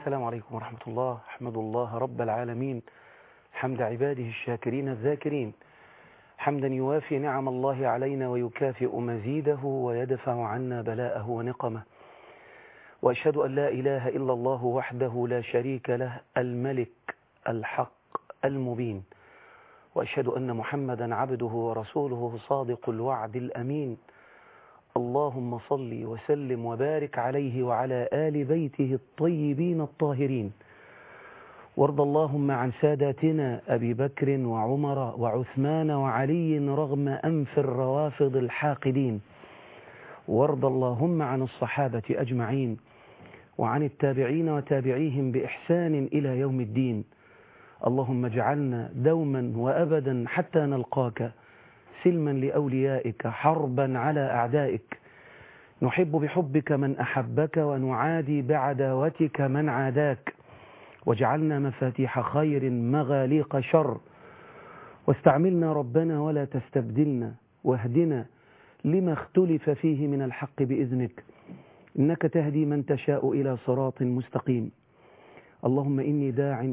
السلام عليكم ورحمة الله أحمد الله رب العالمين حمد عباده الشاكرين الذاكرين حمدا يوافي نعم الله علينا ويكافئ مزيده ويدفع عنا بلاءه ونقمه وأشهد أن لا إله إلا الله وحده لا شريك له الملك الحق المبين وأشهد أن محمدا عبده ورسوله صادق الوعد الأمين اللهم صل وسلم وبارك عليه وعلى آل بيته الطيبين الطاهرين وارض اللهم عن ساداتنا أبي بكر وعمر وعثمان وعلي رغم أنف الروافض الحاقدين وارض اللهم عن الصحابة أجمعين وعن التابعين وتابعيهم بإحسان إلى يوم الدين اللهم اجعلنا دوما وأبدا حتى نلقاك سلما لأوليائك حربا على أعدائك نحب بحبك من أحبك ونعادي بعداوتك من عاداك واجعلنا مفاتيح خير مغاليق شر واستعملنا ربنا ولا تستبدلنا واهدنا لما اختلف فيه من الحق بإذنك إنك تهدي من تشاء إلى صراط مستقيم اللهم إني داع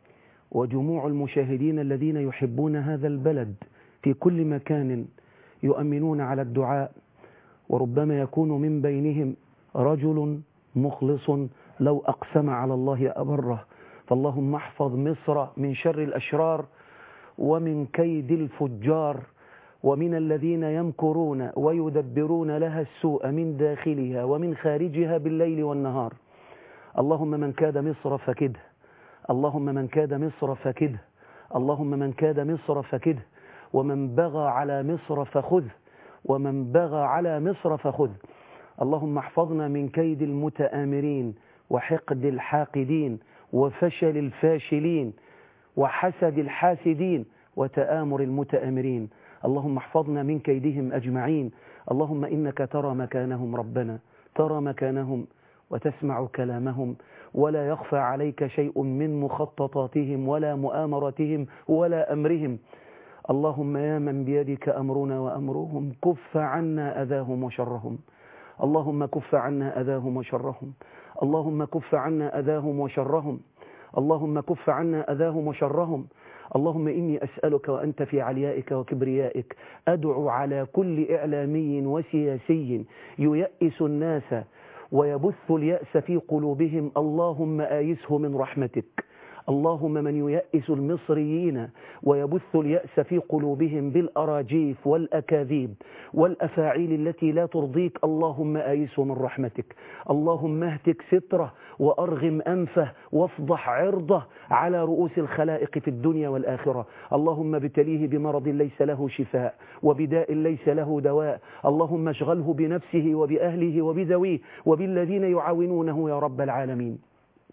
وجموع المشاهدين الذين يحبون هذا البلد في كل مكان يؤمنون على الدعاء وربما يكون من بينهم رجل مخلص لو أقسم على الله أبره فاللهم احفظ مصر من شر الأشرار ومن كيد الفجار ومن الذين يمكرون ويدبرون لها السوء من داخلها ومن خارجها بالليل والنهار اللهم من كاد مصر فكده اللهم من كاد مصر فكده اللهم من كاد مصر فكده ومن بغى على مصر فخذه ومن بغى على مصر فخذ اللهم احفظنا من كيد المتآمرين وحقد الحاقدين وفشل الفاشلين وحسد الحاسدين وتآمر المتآمرين اللهم احفظنا من كيدهم أجمعين اللهم إنك ترى مكانهم ربنا ترى مكانهم وتسمع كلامهم ولا يخفى عليك شيء من مخططاتهم ولا مؤامرتهم ولا أمرهم اللهم يا من بيدك أمرنا وأمرهم كف عنا أذاهم وشرهم اللهم كف عنا أذاهم وشرهم اللهم كف عنا أذاهم وشرهم اللهم كف عنا أذاهم وشرهم اللهم إني أسألك وأنت في عليائك وكبريائك أدعو على كل إعلامي وسياسي ييأس الناس ويبث اليأس في قلوبهم اللهم آيسه من رحمتك اللهم من ييأس المصريين ويبث اليأس في قلوبهم بالأراجيف والأكاذيب والأفاعيل التي لا ترضيك اللهم آيسه من رحمتك اللهم اهتك ستره وأرغم أنفه وافضح عرضه على رؤوس الخلائق في الدنيا والآخرة اللهم ابتليه بمرض ليس له شفاء وبداء ليس له دواء اللهم اشغله بنفسه وبأهله وبذويه وبالذين يعاونونه يا رب العالمين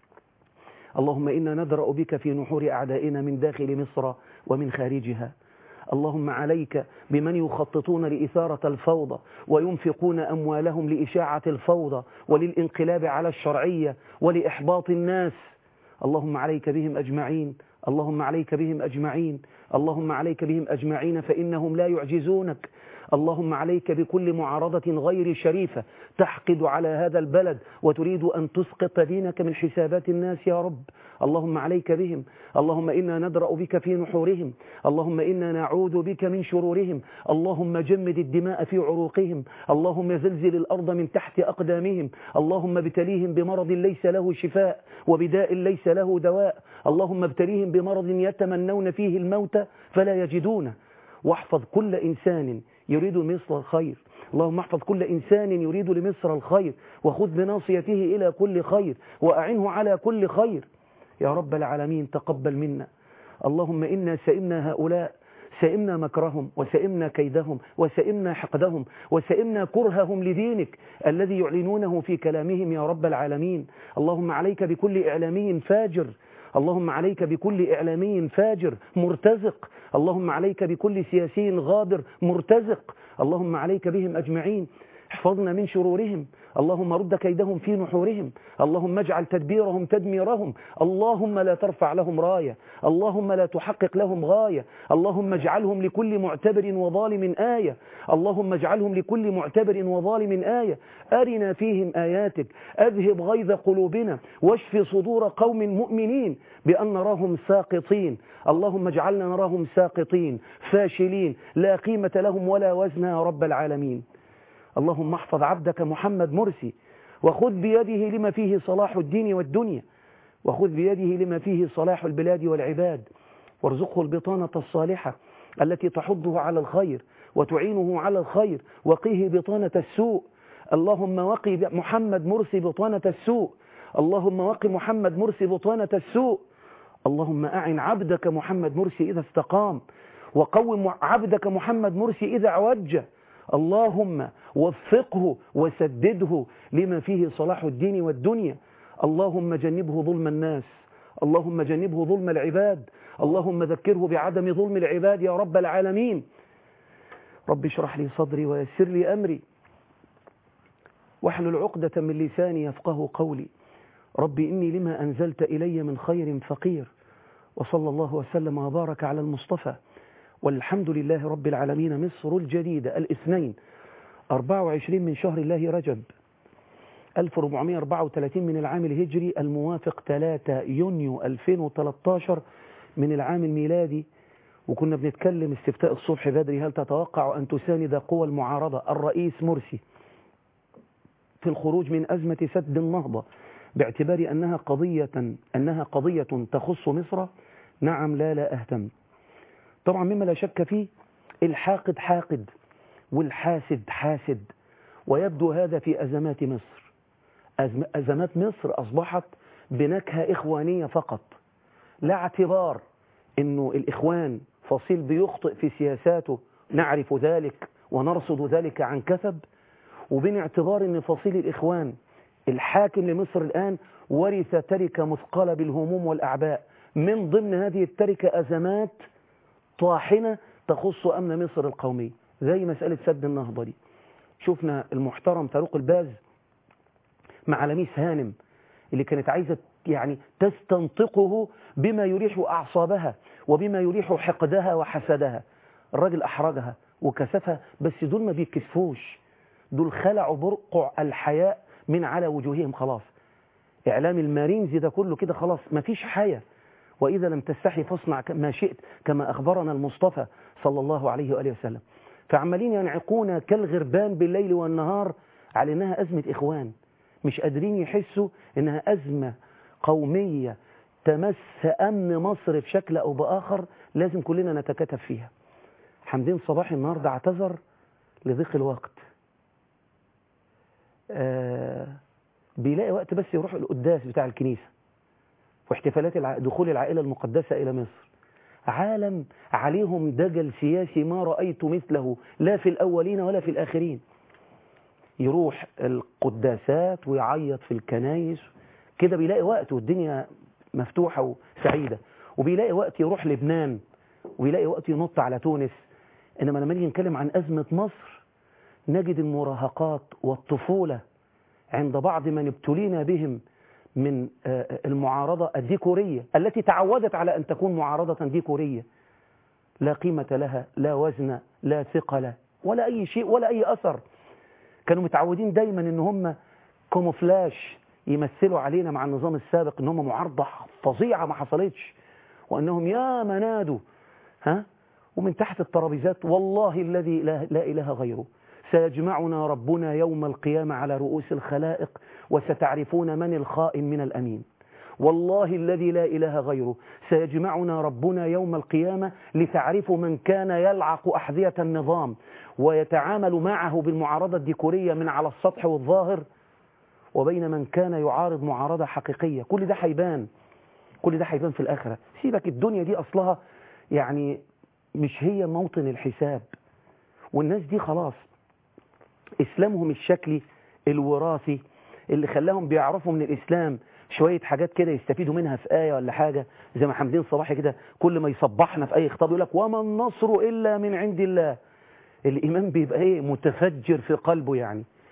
اللهم إنا ندرأ بك في نحور أعدائنا من داخل مصر ومن خارجها اللهم عليك بمن يخططون لإثارة الفوضى وينفقون أموالهم لإشاعة الفوضى وللانقلاب على الشرعية ولإحباط الناس اللهم عليك بهم أجمعين اللهم عليك بهم أجمعين اللهم عليك بهم أجمعين فإنهم لا يعجزونك اللهم عليك بكل معارضة غير شريفة تحقد على هذا البلد وتريد أن تسقط دينك من حسابات الناس يا رب اللهم عليك بهم اللهم إنا ندرأ بك في نحورهم اللهم إنا نعوذ بك من شرورهم اللهم جمد الدماء في عروقهم اللهم زلزل الأرض من تحت أقدامهم اللهم ابتليهم بمرض ليس له شفاء وبداء ليس له دواء اللهم ابتليهم بمرض يتمنون فيه الموت فلا يجدونه واحفظ كل إنسان يريد مصر الخير اللهم احفظ كل إنسان يريد لمصر الخير وخذ بناصيته إلى كل خير وأعنه على كل خير يا رب العالمين تقبل منا اللهم إنا سئمنا هؤلاء سئمنا مكرهم وسئمنا كيدهم وسئمنا حقدهم وسئمنا كرههم لدينك الذي يعلنونه في كلامهم يا رب العالمين اللهم عليك بكل إعلامي فاجر اللهم عليك بكل إعلامي فاجر مرتزق اللهم عليك بكل سياسي غادر مرتزق اللهم عليك بهم أجمعين احفظنا من شرورهم اللهم رد كيدهم في نحورهم اللهم اجعل تدبيرهم تدميرهم اللهم لا ترفع لهم راية اللهم لا تحقق لهم غاية اللهم اجعلهم لكل معتبر وظالم آية اللهم اجعلهم لكل معتبر وظالم آية أرنا فيهم آياتك أذهب غيظ قلوبنا واشف صدور قوم مؤمنين بأن نراهم ساقطين اللهم اجعلنا نراهم ساقطين فاشلين لا قيمة لهم ولا وزن يا رب العالمين اللهم احفظ عبدك محمد مرسي وخذ بيده لما فيه صلاح الدين والدنيا وخذ بيده لما فيه صلاح البلاد والعباد وارزقه البطانة الصالحة التي تحضه على الخير وتعينه على الخير وقيه بطانة السوء اللهم وقي محمد مرسي بطانة السوء اللهم وقي محمد مرسي بطانة السوء اللهم أعن عبدك محمد مرسي إذا استقام وقوم عبدك محمد مرسي إذا عوج اللهم وفقه وسدده لما فيه صلاح الدين والدنيا اللهم جنبه ظلم الناس اللهم جنبه ظلم العباد اللهم ذكره بعدم ظلم العباد يا رب العالمين رب اشرح لي صدري ويسر لي أمري واحلل عقدة من لساني يفقه قولي رب إني لما أنزلت إلي من خير فقير وصلى الله وسلم وبارك على المصطفى والحمد لله رب العالمين مصر الجديدة الاثنين 24 من شهر الله رجب 1434 من العام الهجري الموافق 3 يونيو 2013 من العام الميلادي وكنا بنتكلم استفتاء الصبح بدري هل تتوقع أن تساند قوى المعارضة الرئيس مرسي في الخروج من أزمة سد النهضة باعتبار أنها قضية أنها قضية تخص مصر نعم لا لا أهتم طبعا مما لا شك فيه الحاقد حاقد والحاسد حاسد ويبدو هذا في أزمات مصر أزمات مصر أصبحت بنكهة إخوانية فقط لا اعتبار أنه الإخوان فصيل بيخطئ في سياساته نعرف ذلك ونرصد ذلك عن كثب وبين اعتبار أن فصيل الإخوان الحاكم لمصر الآن ورث تركة مثقلة بالهموم والأعباء من ضمن هذه التركة أزمات طاحنة تخص أمن مصر القومي زي مسألة سد النهضة دي شفنا المحترم فاروق الباز مع لميس هانم اللي كانت عايزة يعني تستنطقه بما يريح أعصابها وبما يريح حقدها وحسدها الراجل أحرجها وكسفها بس دول ما بيكسفوش دول خلعوا برقع الحياء من على وجوههم خلاص إعلام المارينز ده كله كده خلاص ما فيش حياة وإذا لم تستحي فاصنع ما شئت كما أخبرنا المصطفى صلى الله عليه وآله وسلم فعمالين ينعقون كالغربان بالليل والنهار على أنها أزمة إخوان مش قادرين يحسوا أنها أزمة قومية تمس أمن مصر بشكل أو بآخر لازم كلنا نتكاتف فيها حمدين صباحي النهاردة اعتذر لضيق الوقت آه بيلاقي وقت بس يروح القداس بتاع الكنيسة واحتفالات دخول العائلة المقدسة إلى مصر عالم عليهم دجل سياسي ما رأيت مثله لا في الأولين ولا في الآخرين يروح القداسات ويعيط في الكنايس كده بيلاقي وقت والدنيا مفتوحة وسعيدة وبيلاقي وقت يروح لبنان ويلاقي وقت ينط على تونس إنما لما نيجي نتكلم عن أزمة مصر نجد المراهقات والطفولة عند بعض من ابتلينا بهم من المعارضة الديكورية التي تعودت على أن تكون معارضة ديكورية لا قيمة لها لا وزن لا ثقل ولا أي شيء ولا أي أثر كانوا متعودين دايما أن هم كوموفلاش يمثلوا علينا مع النظام السابق أن هم معارضة فظيعة ما حصلتش وأنهم يا منادوا ها ومن تحت الترابيزات والله الذي لا, لا إله غيره سيجمعنا ربنا يوم القيامة على رؤوس الخلائق وستعرفون من الخائن من الأمين والله الذي لا إله غيره سيجمعنا ربنا يوم القيامة لتعرفوا من كان يلعق أحذية النظام ويتعامل معه بالمعارضة الديكورية من على السطح والظاهر وبين من كان يعارض معارضة حقيقية كل ده هيبان كل ده هيبان في الآخرة سيبك الدنيا دي أصلها يعني مش هي موطن الحساب والناس دي خلاص إسلامهم الشكلي الوراثي اللي خلاهم بيعرفوا من الإسلام شوية حاجات كده يستفيدوا منها في آية ولا حاجة زي ما حمدين صباحي كده كل ما يصبحنا في أي خطاب يقول لك وما النصر إلا من عند الله الإيمان بيبقى إيه متفجر في قلبه يعني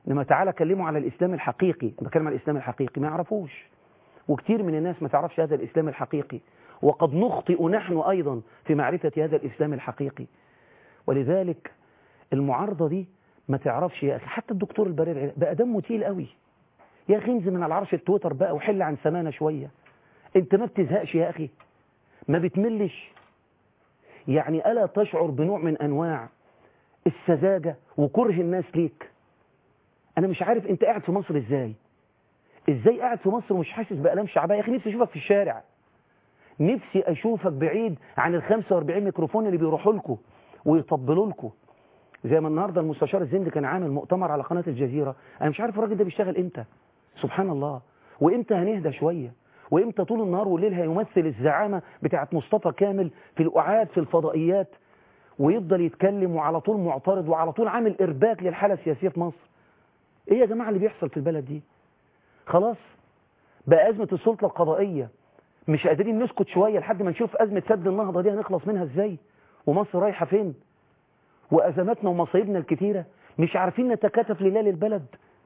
لما تعالى كلموا على الإسلام الحقيقي أنا بتكلم على الإسلام الحقيقي ما يعرفوش وكتير من الناس ما تعرفش هذا الإسلام الحقيقي وقد نخطئ نحن أيضا في معرفة هذا الإسلام الحقيقي ولذلك المعارضة دي ما تعرفش يا أخي حتى الدكتور البرير بقى دمه تقيل قوي يا أخي انزل من على عرش التويتر بقى وحل عن سمانة شوية انت ما بتزهقش يا أخي ما بتملش يعني ألا تشعر بنوع من أنواع السذاجة وكره الناس ليك أنا مش عارف أنت قاعد في مصر إزاي إزاي قاعد في مصر ومش حاسس بألام شعبية يا أخي نفسي أشوفك في الشارع نفسي أشوفك بعيد عن ال 45 ميكروفون اللي بيروحوا لكم ويطبلوا لكم زي ما النهاردة المستشار الزند كان عامل مؤتمر على قناة الجزيرة أنا مش عارف الراجل ده بيشتغل إمتى سبحان الله وإمتى هنهدى شوية وإمتى طول النهار والليل هيمثل الزعامة بتاعت مصطفى كامل في الأعاد في الفضائيات ويفضل يتكلم وعلى طول معترض وعلى طول عامل إرباك للحالة السياسية في مصر إيه يا جماعة اللي بيحصل في البلد دي خلاص بقى أزمة السلطة القضائية مش قادرين نسكت شوية لحد ما نشوف أزمة سد النهضة دي هنخلص منها إزاي ومصر رايحة فين وأزماتنا ومصايبنا الكتيرة مش عارفين نتكاتف لله للبلد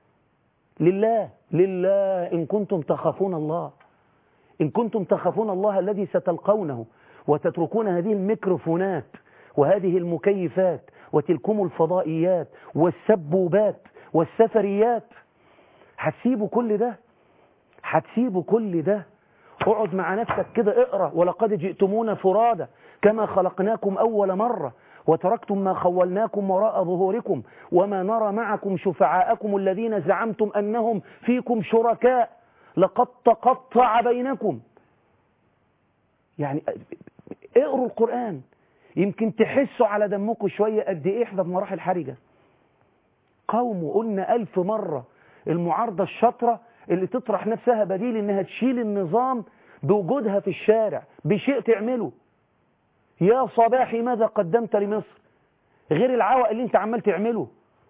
لله لله إن كنتم تخافون الله إن كنتم تخافون الله الذي ستلقونه وتتركون هذه الميكروفونات وهذه المكيفات وتلكم الفضائيات والسبوبات والسفريات هتسيبوا كل ده هتسيبوا كل ده اقعد مع نفسك كده اقرا ولقد جئتمونا فرادى كما خلقناكم أول مرة وتركتم ما خولناكم وراء ظهوركم وما نرى معكم شفعاءكم الذين زعمتم أنهم فيكم شركاء لقد تقطع بينكم يعني اقروا القرآن يمكن تحسوا على دمكم شوية قد ايه احنا في مراحل حرجة قوم قلنا ألف مرة المعارضة الشطرة اللي تطرح نفسها بديل انها تشيل النظام بوجودها في الشارع بشيء تعمله يا صباحي ماذا قدمت لمصر غير العوق اللي انت عمال تعمله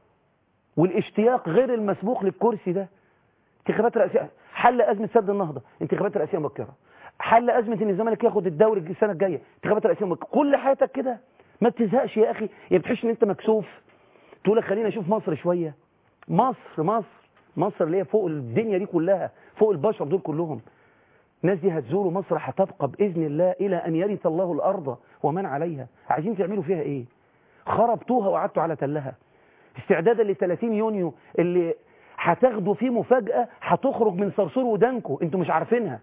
والاشتياق غير المسبوق للكرسي ده انتخابات رئاسية حل أزمة سد النهضة انتخابات رئاسية مبكرة حل أزمة ان الزمالك ياخد الدوري السنة الجاية انتخابات رئاسية مبكرة كل حياتك كده ما بتزهقش يا أخي يا بتحس ان انت مكسوف تقول لك خلينا اشوف مصر شوية مصر مصر مصر اللي هي فوق الدنيا دي كلها فوق البشر دول كلهم الناس دي هتزوروا مصر هتبقى بإذن الله إلى أن يرث الله الأرض ومن عليها عايزين تعملوا فيها إيه خربتوها وقعدتوا على تلها استعدادا ل 30 يونيو اللي هتاخدوا فيه مفاجأة هتخرج من صرصور ودانكو انتوا مش عارفينها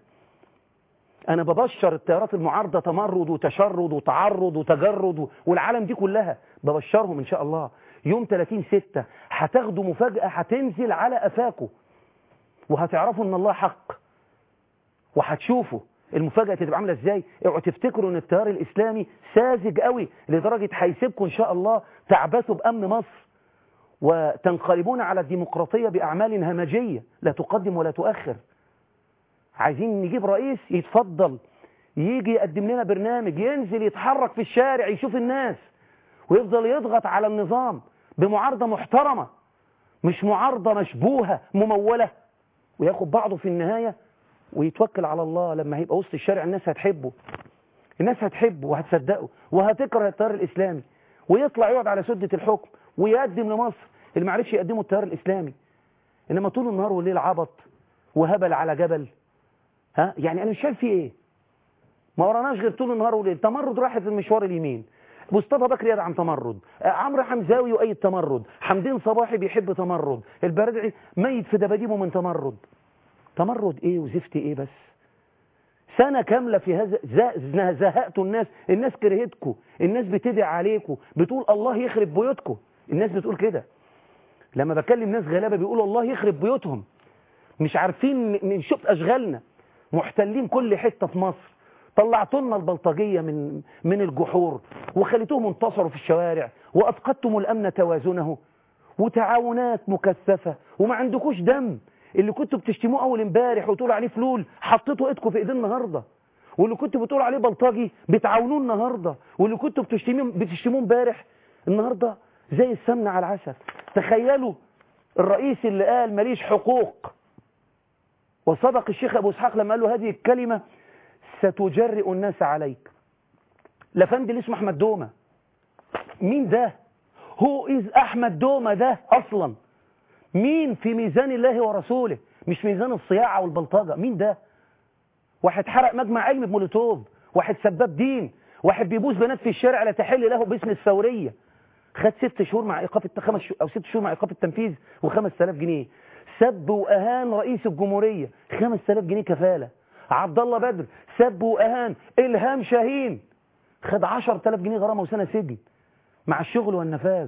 انا ببشر التيارات المعارضة تمرد وتشرد وتعرض وتجرد والعالم دي كلها ببشرهم ان شاء الله يوم 30 ستة هتاخدوا مفاجأة هتنزل على أفاكوا وهتعرفوا ان الله حق وهتشوفوا المفاجأة تبقى عاملة ازاي اوعوا تفتكروا ان التيار الاسلامي ساذج قوي لدرجة هيسيبكم ان شاء الله تعبثوا بامن مصر وتنقلبون على الديمقراطية باعمال همجية لا تقدم ولا تؤخر عايزين نجيب رئيس يتفضل يجي يقدم لنا برنامج ينزل يتحرك في الشارع يشوف الناس ويفضل يضغط على النظام بمعارضة محترمة مش معارضة مشبوهة ممولة وياخد بعضه في النهاية ويتوكل على الله لما هيبقى وسط الشارع الناس هتحبه الناس هتحبه وهتصدقه وهتكره التيار الإسلامي ويطلع يقعد على سدة الحكم ويقدم لمصر اللي ما عرفش يقدمه التيار الإسلامي إنما طول النهار والليل عبط وهبل على جبل ها يعني أنا مش شايف فيه إيه ما وراناش غير طول النهار والليل تمرد راحت المشوار اليمين مصطفى بكري يدعم تمرد عمرو حمزاوي يؤيد تمرد حمدين صباحي بيحب تمرد البردعي ميت في دباديبه من تمرد تمرد ايه وزفت ايه بس سنة كاملة في هذا زهقتوا الناس الناس كرهتكم الناس بتدعي عليكم بتقول الله يخرب بيوتكم الناس بتقول كده لما بكلم ناس غلابة بيقولوا الله يخرب بيوتهم مش عارفين نشوف أشغالنا محتلين كل حتة في مصر طلعتوا لنا البلطجية من من الجحور وخليتوهم انتصروا في الشوارع وأفقدتم الأمن توازنه وتعاونات مكثفة وما عندكوش دم اللي كنتوا بتشتموه أول امبارح وتقولوا عليه فلول حطيتوا ايدكم في ايدين النهارده واللي كنتوا بتقولوا عليه بلطجي بتعاونوه النهارده واللي كنتوا بتشتموه بتشتموه امبارح النهارده زي السمنة على العسل تخيلوا الرئيس اللي قال ماليش حقوق وصدق الشيخ أبو إسحاق لما قال له هذه الكلمة ستجرئ الناس عليك لفند اللي اسمه أحمد دومة مين ده هو إز أحمد دومة ده أصلا مين في ميزان الله ورسوله مش ميزان الصياعة والبلطجة مين ده واحد حرق مجمع علمي بمولوتوف واحد سباب دين واحد بيبوس بنات في الشارع لا تحل له باسم الثورية خد ست شهور مع ايقاف الت- خمس شهور او ست شهور مع ايقاف التنفيذ و5000 جنيه سب واهان رئيس الجمهورية 5000 جنيه كفالة عبد الله بدر سب واهان الهام شاهين خد 10000 جنيه غرامة وسنة سجن مع الشغل والنفاذ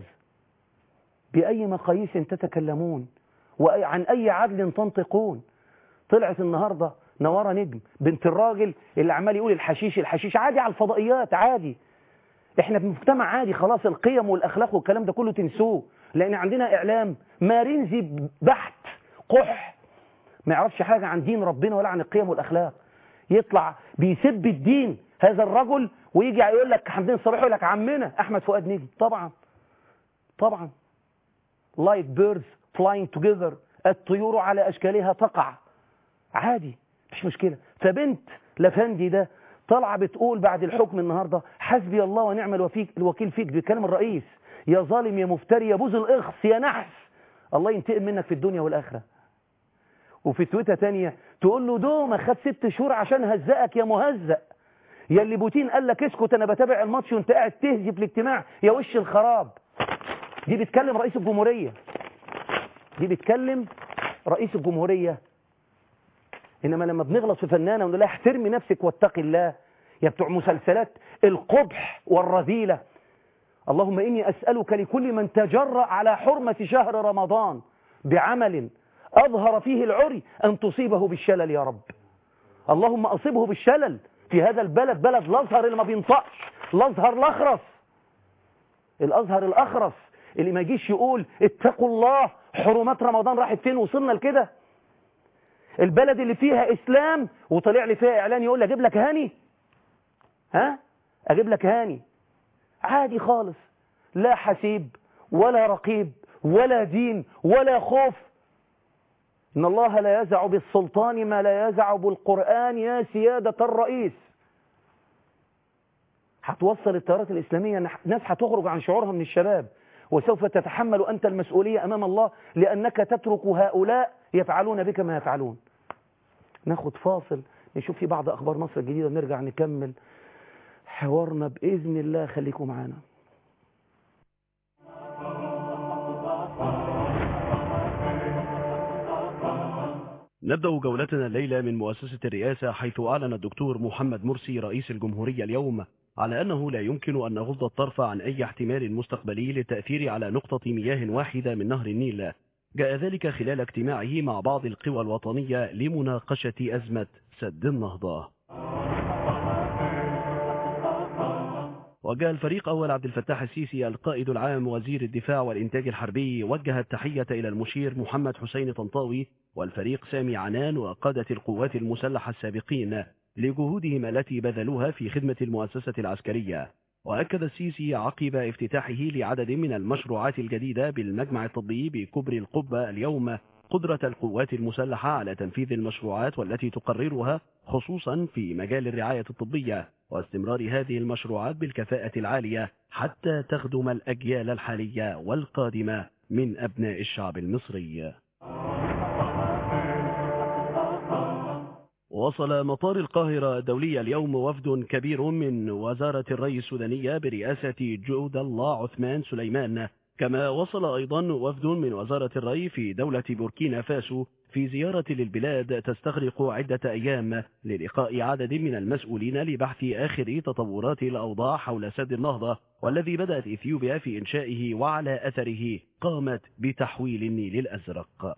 بأي مقاييس تتكلمون وعن أي عدل تنطقون طلعت النهاردة نوارة نجم بنت الراجل اللي عمال يقول الحشيش الحشيش عادي على الفضائيات عادي احنا في مجتمع عادي خلاص القيم والاخلاق والكلام ده كله تنسوه لان عندنا اعلام مارنزي بحت قح ما يعرفش حاجة عن دين ربنا ولا عن القيم والاخلاق يطلع بيسب الدين هذا الرجل ويجي يقول لك حمدين صباح يقول لك عمنا احمد فؤاد نجم طبعا طبعا like birds flying together الطيور على اشكالها تقع عادي مش مشكلة فبنت لفندي ده طالعه بتقول بعد الحكم النهاردة حسبي الله ونعم الوفيك الوكيل فيك بيتكلم الرئيس يا ظالم يا مفتري يا بوز الإخس يا نحس الله ينتقم منك في الدنيا والآخرة وفي تويتة تانية تقول له دوما خد ست شهور عشان هزقك يا مهزق يا اللي بوتين قال لك اسكت انا بتابع الماتش وانت قاعد تهزي في الاجتماع يا وش الخراب دي بتكلم رئيس الجمهورية دي بتكلم رئيس الجمهورية إنما لما بنغلط في فنانة ونقول لها احترمي نفسك واتقي الله يا بتوع مسلسلات القبح والرذيلة اللهم إني أسألك لكل من تجرأ على حرمة شهر رمضان بعمل أظهر فيه العري أن تصيبه بالشلل يا رب اللهم أصيبه بالشلل في هذا البلد بلد الأزهر اللي ما بينطقش الأزهر الأخرس الأزهر الأخرس اللي ما يجيش يقول اتقوا الله حرمات رمضان راحت فين وصلنا لكده البلد اللي فيها إسلام وطلع لي فيها إعلان يقول لي أجيب لك هاني ها أجيب لك هاني عادي خالص لا حسيب ولا رقيب ولا دين ولا خوف إن الله لا يزع بالسلطان ما لا يزع بالقرآن يا سيادة الرئيس هتوصل التيارات الإسلامية ناس هتخرج عن شعورها من الشباب وسوف تتحمل أنت المسؤولية أمام الله لأنك تترك هؤلاء يفعلون بك ما يفعلون ناخد فاصل نشوف في بعض أخبار مصر الجديدة ونرجع نكمل حوارنا بإذن الله خليكم معانا نبدأ جولتنا الليلة من مؤسسة الرئاسة حيث أعلن الدكتور محمد مرسي رئيس الجمهورية اليوم على أنه لا يمكن أن نغض الطرف عن أي احتمال مستقبلي للتأثير على نقطة مياه واحدة من نهر النيل جاء ذلك خلال اجتماعه مع بعض القوى الوطنية لمناقشة أزمة سد النهضة وجه الفريق أول عبد الفتاح السيسي القائد العام وزير الدفاع والإنتاج الحربي وجه التحية إلى المشير محمد حسين طنطاوي والفريق سامي عنان وقادة القوات المسلحة السابقين لجهودهم التي بذلوها في خدمة المؤسسة العسكرية وأكد السيسي عقب افتتاحه لعدد من المشروعات الجديدة بالمجمع الطبي بكبر القبة اليوم قدرة القوات المسلحة على تنفيذ المشروعات والتي تقررها خصوصا في مجال الرعاية الطبية واستمرار هذه المشروعات بالكفاءة العالية حتى تخدم الأجيال الحالية والقادمة من أبناء الشعب المصري وصل مطار القاهرة الدولي اليوم وفد كبير من وزارة الري السودانية برئاسة جود الله عثمان سليمان كما وصل أيضا وفد من وزارة الري في دولة بوركينا فاسو في زيارة للبلاد تستغرق عدة أيام للقاء عدد من المسؤولين لبحث آخر تطورات الأوضاع حول سد النهضة والذي بدأت إثيوبيا في إنشائه وعلى أثره قامت بتحويل النيل الأزرق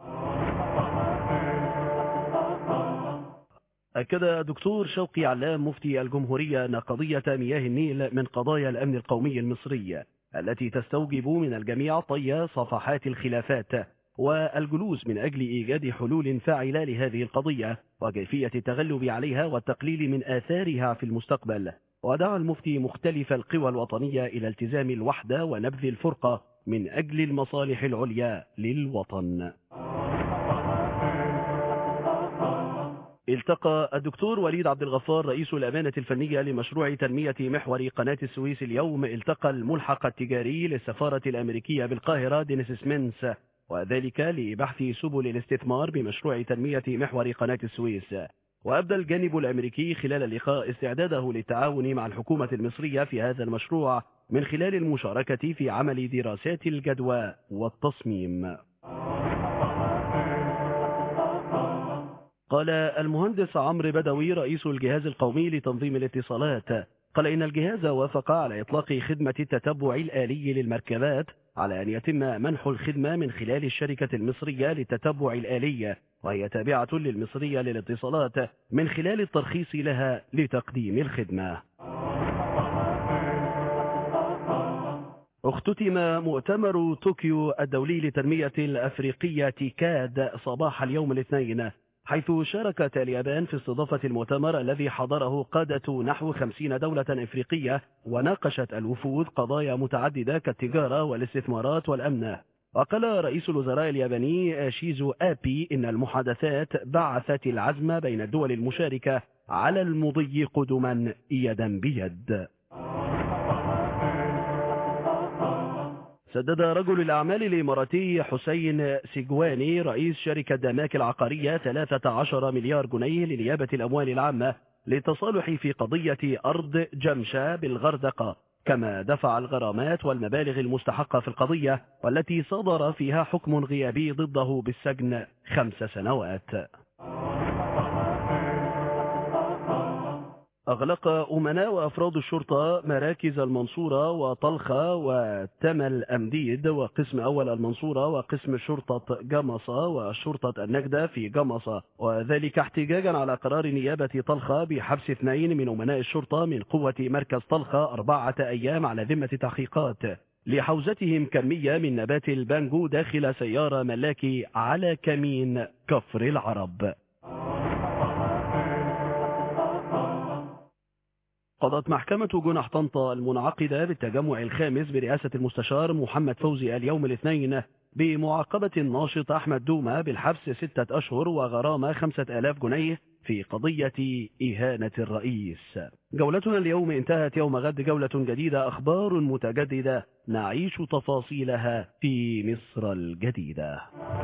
أكد دكتور شوقي علام مفتي الجمهورية أن قضية مياه النيل من قضايا الأمن القومي المصري التي تستوجب من الجميع طي صفحات الخلافات والجلوس من أجل إيجاد حلول فاعلة لهذه القضية وكيفية التغلب عليها والتقليل من آثارها في المستقبل ودعا المفتي مختلف القوى الوطنية إلى التزام الوحدة ونبذ الفرقة من أجل المصالح العليا للوطن التقى الدكتور وليد عبد الغفار رئيس الأمانة الفنية لمشروع تنمية محور قناة السويس اليوم التقى الملحق التجاري للسفارة الأمريكية بالقاهرة دينيس سمينس وذلك لبحث سبل الاستثمار بمشروع تنمية محور قناة السويس وأبدى الجانب الأمريكي خلال اللقاء استعداده للتعاون مع الحكومة المصرية في هذا المشروع من خلال المشاركة في عمل دراسات الجدوى والتصميم قال المهندس عمرو بدوي رئيس الجهاز القومي لتنظيم الاتصالات قال إن الجهاز وافق على إطلاق خدمة التتبع الآلي للمركبات على أن يتم منح الخدمة من خلال الشركة المصرية للتتبع الآلي وهي تابعة للمصرية للاتصالات من خلال الترخيص لها لتقديم الخدمة اختتم مؤتمر طوكيو الدولي لتنمية الأفريقية تيكاد صباح اليوم الاثنين حيث شاركت اليابان في استضافة المؤتمر الذي حضره قادة نحو خمسين دولة إفريقية وناقشت الوفود قضايا متعددة كالتجارة والاستثمارات والأمن وقال رئيس الوزراء الياباني شيزو آبي إن المحادثات بعثت العزم بين الدول المشاركة على المضي قدما يدا بيد سدد رجل الأعمال الإماراتي حسين سيجواني رئيس شركة دماك العقارية 13 مليار جنيه لنيابة الأموال العامة للتصالح في قضية أرض جمشة بالغردقة كما دفع الغرامات والمبالغ المستحقة في القضية والتي صدر فيها حكم غيابي ضده بالسجن خمس سنوات أغلق أمناء وأفراد الشرطة مراكز المنصورة وطلخة وتمل أمديد وقسم أول المنصورة وقسم شرطة جمصة وشرطة النجدة في جمصة وذلك احتجاجا على قرار نيابة طلخة بحبس اثنين من أمناء الشرطة من قوة مركز طلخة أربعة أيام على ذمة تحقيقات لحوزتهم كمية من نبات البانجو داخل سيارة ملاكي على كمين كفر العرب قضت محكمة جنح طنطا المنعقدة بالتجمع الخامس برئاسة المستشار محمد فوزي اليوم الاثنين بمعاقبة الناشط أحمد دومة بالحبس ستة أشهر وغرامة خمسة آلاف جنيه في قضية إهانة الرئيس جولتنا اليوم انتهت يوم غد جولة جديدة أخبار متجددة نعيش تفاصيلها في مصر الجديدة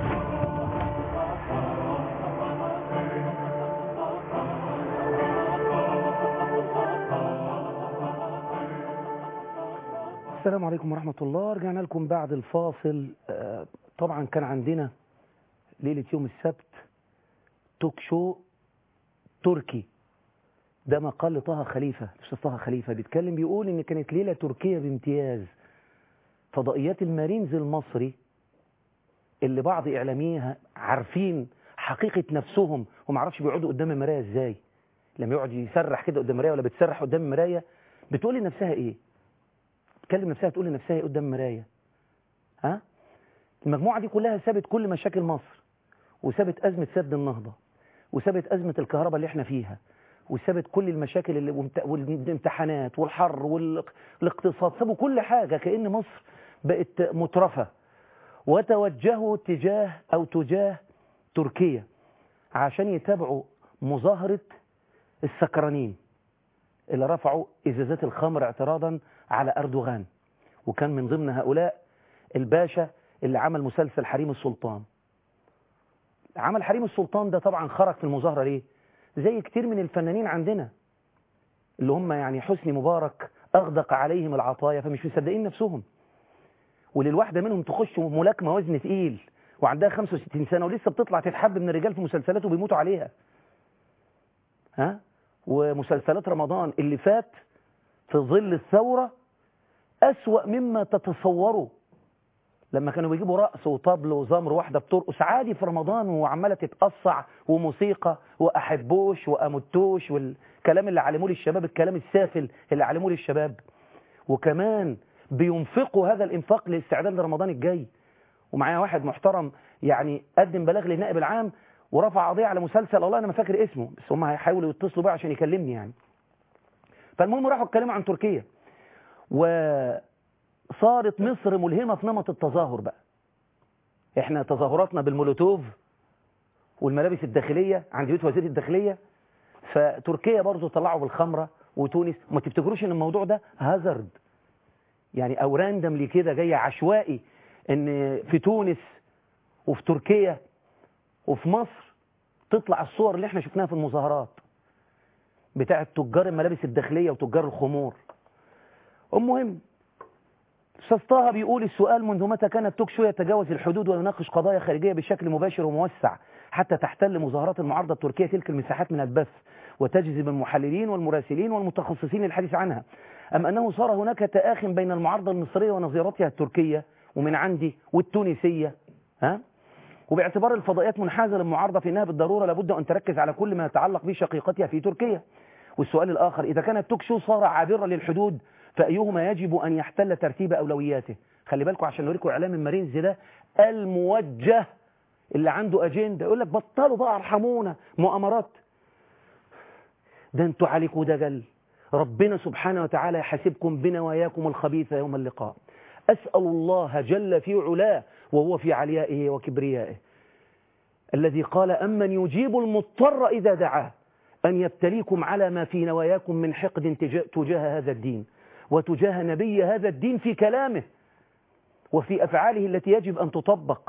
السلام عليكم ورحمة الله رجعنا لكم بعد الفاصل طبعا كان عندنا ليلة يوم السبت توك شو تركي ده مقال لطه خليفة مش طه خليفة بيتكلم بيقول ان كانت ليلة تركية بامتياز فضائيات المارينز المصري اللي بعض اعلاميها عارفين حقيقة نفسهم وما عرفش بيقعدوا قدام المراية ازاي لما يقعد يسرح كده قدام المراية ولا بتسرح قدام المراية بتقول لنفسها ايه تكلم نفسها تقول لنفسها ايه قدام المرايه ها المجموعه دي كلها سابت كل مشاكل مصر وسابت ازمه سد النهضه وسابت ازمه الكهرباء اللي احنا فيها وسابت كل المشاكل اللي والامتحانات والحر والاقتصاد سابوا كل حاجه كأن مصر بقت مترفه وتوجهوا تجاه او تجاه تركيا عشان يتابعوا مظاهره السكرانين اللي رفعوا ازازات الخمر اعتراضا على أردوغان وكان من ضمن هؤلاء الباشا اللي عمل مسلسل حريم السلطان عمل حريم السلطان ده طبعا خرج في المظاهرة ليه زي كتير من الفنانين عندنا اللي هم يعني حسني مبارك أغدق عليهم العطايا فمش مصدقين نفسهم وللواحدة منهم تخش ملاكمة وزن ثقيل وعندها 65 سنة ولسه بتطلع تتحب من الرجال في مسلسلات وبيموتوا عليها ها ومسلسلات رمضان اللي فات في ظل الثورة أسوأ مما تتصوروا لما كانوا بيجيبوا رقص وطبل وزمر واحدة بترقص عادي في رمضان وعمالة تتقصع وموسيقى وأحبوش وأمتوش والكلام اللي علموه للشباب الكلام السافل اللي علموه للشباب وكمان بينفقوا هذا الإنفاق للاستعداد لرمضان الجاي ومعايا واحد محترم يعني قدم بلاغ للنائب العام ورفع قضية على مسلسل الله أنا ما فاكر اسمه بس هم هيحاولوا يتصلوا بقى عشان يكلمني يعني فالمهم راحوا اتكلموا عن تركيا وصارت مصر ملهمة في نمط التظاهر بقى احنا تظاهراتنا بالمولوتوف والملابس الداخلية عند بيت وزير الداخلية فتركيا برضو طلعوا بالخمرة وتونس ما تفتكروش ان الموضوع ده هازارد يعني او راندملي كده جاي عشوائي ان في تونس وفي تركيا وفي مصر تطلع الصور اللي احنا شفناها في المظاهرات بتاعة تجار الملابس الداخلية وتجار الخمور المهم استاذ طه بيقول السؤال منذ متى كان التوك شو يتجاوز الحدود ويناقش قضايا خارجية بشكل مباشر وموسع حتى تحتل مظاهرات المعارضة التركية تلك المساحات من البث وتجذب المحللين والمراسلين والمتخصصين للحديث عنها أم أنه صار هناك تآخ بين المعارضة المصرية ونظيرتها التركية ومن عندي والتونسية ها؟ وباعتبار الفضائيات منحازة للمعارضة في أنها بالضرورة لابد أن تركز على كل ما يتعلق بشقيقتها في تركيا والسؤال الآخر إذا كان التوك شو صار عابرا للحدود فأيهما يجب أن يحتل ترتيب أولوياته خلي بالكم عشان نوريكم إعلام المارينز ده الموجه اللي عنده أجندة يقول لك بطلوا بقى ارحمونا مؤامرات ده انتوا عليكم دجل ربنا سبحانه وتعالى يحاسبكم بنواياكم الخبيثة يوم اللقاء أسأل الله جل في علاه وهو في عليائه وكبريائه الذي قال أمن يجيب المضطر إذا دعاه أن يبتليكم على ما في نواياكم من حقد تجاه هذا الدين وتجاه نبي هذا الدين في كلامه وفي أفعاله التي يجب أن تطبق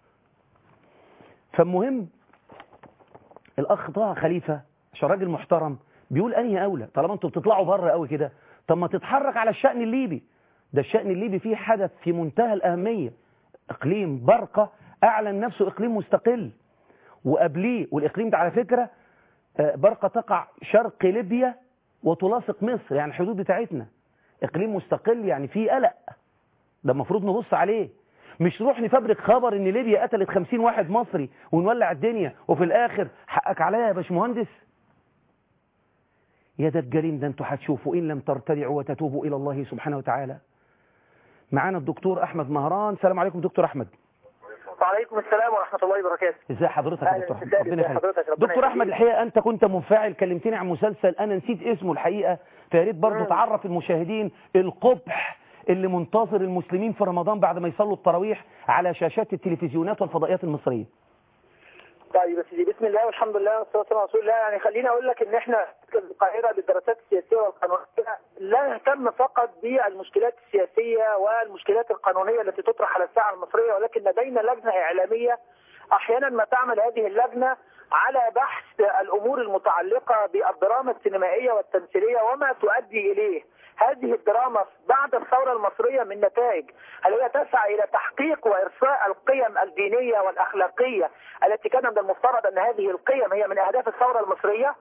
فالمهم الأخ طه خليفة عشان راجل محترم بيقول أنهي أولى طالما أنتوا بتطلعوا بره قوي كده طب ما تتحرك على الشأن الليبي ده الشأن الليبي فيه حدث في منتهى الأهمية إقليم برقة أعلن نفسه إقليم مستقل وقبليه والإقليم ده على فكرة برقة تقع شرق ليبيا وتلاصق مصر يعني الحدود بتاعتنا إقليم مستقل يعني فيه قلق ده المفروض نبص عليه مش نروح نفبرك خبر ان ليبيا قتلت خمسين واحد مصري ونولع الدنيا وفي الاخر حقك عليا يا باشمهندس يا دجالين ده انتوا هتشوفوا ان لم ترتدعوا وتتوبوا الى الله سبحانه وتعالى معانا الدكتور احمد مهران السلام عليكم دكتور احمد وعليكم السلام ورحمة الله وبركاته ازي حضرتك يا أهلا دكتور احمد وسهلا ربنا ازي يخليك حضرتك ربنا دكتور احمد يخليك. الحقيقه انت كنت منفعل كلمتني عن مسلسل انا نسيت اسمه الحقيقه فيا ريت برضه مم. تعرف المشاهدين القبح اللي منتظر المسلمين في رمضان بعد ما يصلوا التراويح على شاشات التلفزيونات والفضائيات المصريه طيب يا سيدي بسم الله والحمد لله والصلاة والسلام على رسول الله يعني خليني أقول لك إن إحنا في القاهرة للدراسات السياسية والقانونية لا نهتم فقط بالمشكلات السياسية والمشكلات القانونية التي تطرح على الساحة المصرية ولكن لدينا لجنة إعلامية أحيانا ما تعمل هذه اللجنة على بحث الأمور المتعلقة بالدراما السينمائية والتمثيلية وما تؤدي إليه هذه الدراما بعد الثورة المصرية من نتائج هل هي تسعى إلى تحقيق وإرساء القيم الدينية والأخلاقية التي كان من المفترض أن هذه القيم هي من أهداف الثورة المصرية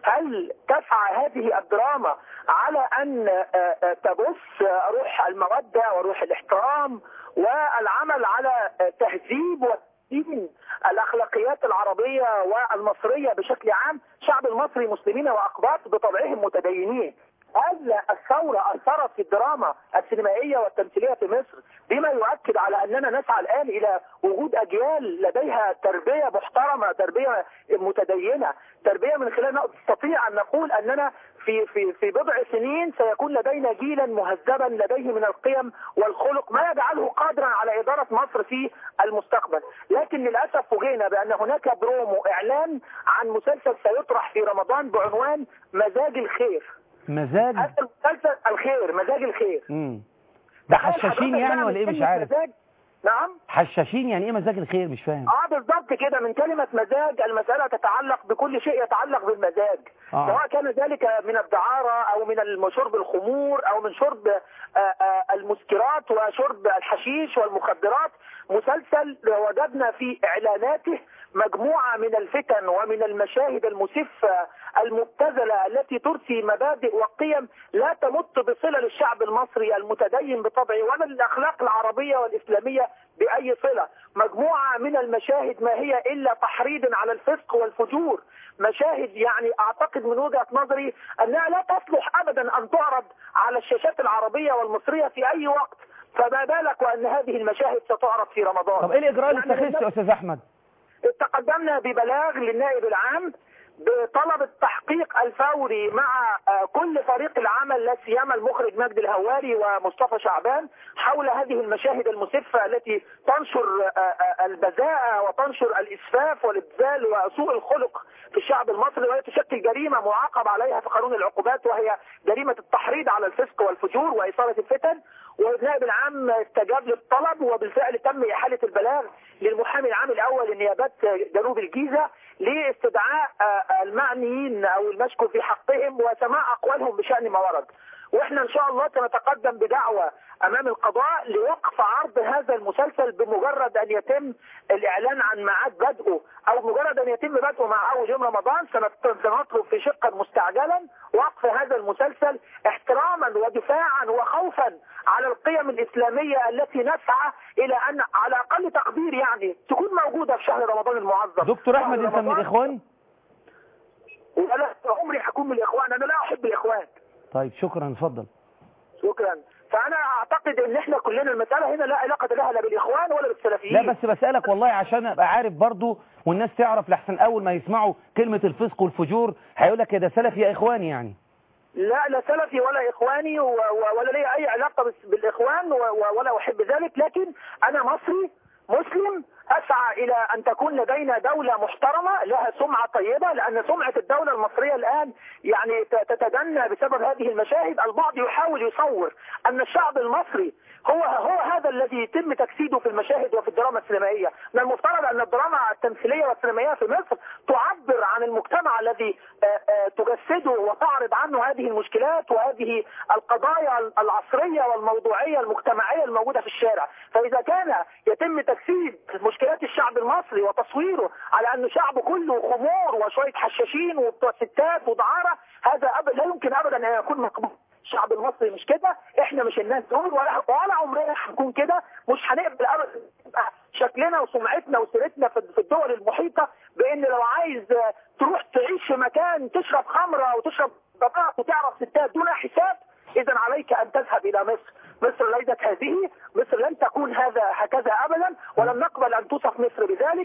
هل تسعى هذه الدراما على أن آه، آه، تبث آه، روح المودة وروح الاحترام والعمل على آه، تهذيب وتدين الأخلاقيات العربية والمصرية بشكل عام شعب المصري مسلمين وأقباط بطبعهم متدينين هل الثورة أثرت في الدراما السينمائية والتمثيلية في مصر بما يؤكد على أننا نسعى الآن إلى وجود أجيال لديها تربية محترمة تربية متدينة تربية من خلال نستطيع أن نقول أننا في في في بضع سنين سيكون لدينا جيلا مهذبا لديه من القيم والخلق ما يجعله قادرا على إدارة مصر في المستقبل لكن للأسف فوجئنا بأن هناك برومو إعلان عن مسلسل سيطرح في رمضان بعنوان مزاج الخير مزاج هذا المسلسل الخير مزاج الخير امم ده تخيل حشاشين حضرتك يعني بقى ولا ايه من مش كلمة عارف مزاج نعم حشاشين يعني ايه مزاج الخير مش فاهم اه بالضبط كده من كلمة مزاج المسألة تتعلق بكل شيء يتعلق بالمزاج آه. سواء كان ذلك من الدعارة أو من الم- شرب الخمور أو من شرب آه، آه، المسكرات وشرب الحشيش والمخدرات مسلسل وجدنا في إعلاناته مجموعة من الفتن ومن المشاهد المسفة المبتذلة التي ترسي مبادئ وقيم لا تمت بصلة للشعب المصري المتدين بطبعه ولا للأخلاق العربية والإسلامية بأي صلة مجموعة من المشاهد ما هي إلا تحريض على الفسق والفجور مشاهد يعني أعتقد من وجهة نظري أنها لا تصلح أبدا أن تعرض على الشاشات العربية والمصرية في أي وقت فما بالك وأن هذه المشاهد ستعرض في رمضان طب ايه الاجراء اللي يعني اتخذته يا استاذ احمد تقدمنا ببلاغ للنائب العام بطلب التحقيق الفوري مع آه، كل فريق العمل لا سيما المخرج مجدي الهواري ومصطفى شعبان حول هذه المشاهد المسفة التي تنشر آه، آه، البذاءة وتنشر الإسفاف والإبذال وسوء الخلق في الشعب المصري وهي تشكل جريمة معاقب عليها في قانون العقوبات وهي جريمة التحريض على الفسق والفجور وإثارة الفتن والنائب العام استجاب للطلب وبالفعل تم إحالة البلاغ للمحامي العام الأول لنيابات جنوب الجيزة لاستدعاء آه، المعنيين أو المشكو في حقهم وسماع أقوالهم بشأن ما ورد واحنا ان شاء الله سنتقدم بدعوة امام القضاء لوقف عرض هذا المسلسل بمجرد ان يتم الاعلان عن ميعاد بدءه او مجرد ان يتم بدءه مع اول يوم رمضان سنت- سنطلب في شقا مستعجلا وقف هذا المسلسل احتراما ودفاعا وخوفا على القيم الاسلاميه التي نسعى الى ان على اقل تقدير يعني تكون موجوده في شهر رمضان المعظم دكتور احمد شهر انت من رمضان الاخوان ولا عمري حكون من الاخوان انا لا احب الاخوان طيب شكرا اتفضل شكرا فانا اعتقد ان احنا كلنا المساله هنا لا علاقه لها لا بالاخوان ولا بالسلفيين لا بس بسألك والله عشان ابقى عارف برضو والناس تعرف لحسن اول ما يسمعوا كلمة الفسق والفجور هيقول لك يا ده سلف يا اخواني يعني لا لا سلفي ولا اخواني و- و- ولا لي اي علاقه بس- بالاخوان و- و- ولا احب ذلك لكن انا مصري مسلم اسعى الى ان تكون لدينا دوله محترمه لها سمعه طيبه لان سمعه الدوله المصريه الان يعني ت- تتدنى بسبب هذه المشاهد البعض يحاول يصور ان الشعب المصري هو هو هذا الذي يتم تجسيده في المشاهد وفي الدراما السينمائيه من المفترض ان الدراما التمثيليه والسينمائيه في مصر تعبر عن المجتمع الذي آه، آه، تجسده وتعرض عنه هذه المشكلات وهذه القضايا العصريه والموضوعيه المجتمعيه الموجوده في الشارع فاذا كان يتم تجسيد مشكلات الشعب المصري وتصويره على انه شعب كله خمور وشويه حشاشين وبتوع ستات ودعاره هذا أب... لا يمكن ابدا ان يكون مقبول الشعب المصري مش كده احنا مش الناس دول ولا ولا عمرنا هنكون كده مش هنقبل ابدا يبقى شكلنا وسمعتنا وسيرتنا في في الدول المحيطه بان لو عايز آه، تروح تعيش في مكان تشرب خمره وتشرب بطاط وتعرف ستات دون حساب اذا عليك ان تذهب الى مصر مصر ليست هذه مصر لن تكون هذا هكذا ابدا ولن نقبل ان توصف مصر بذلك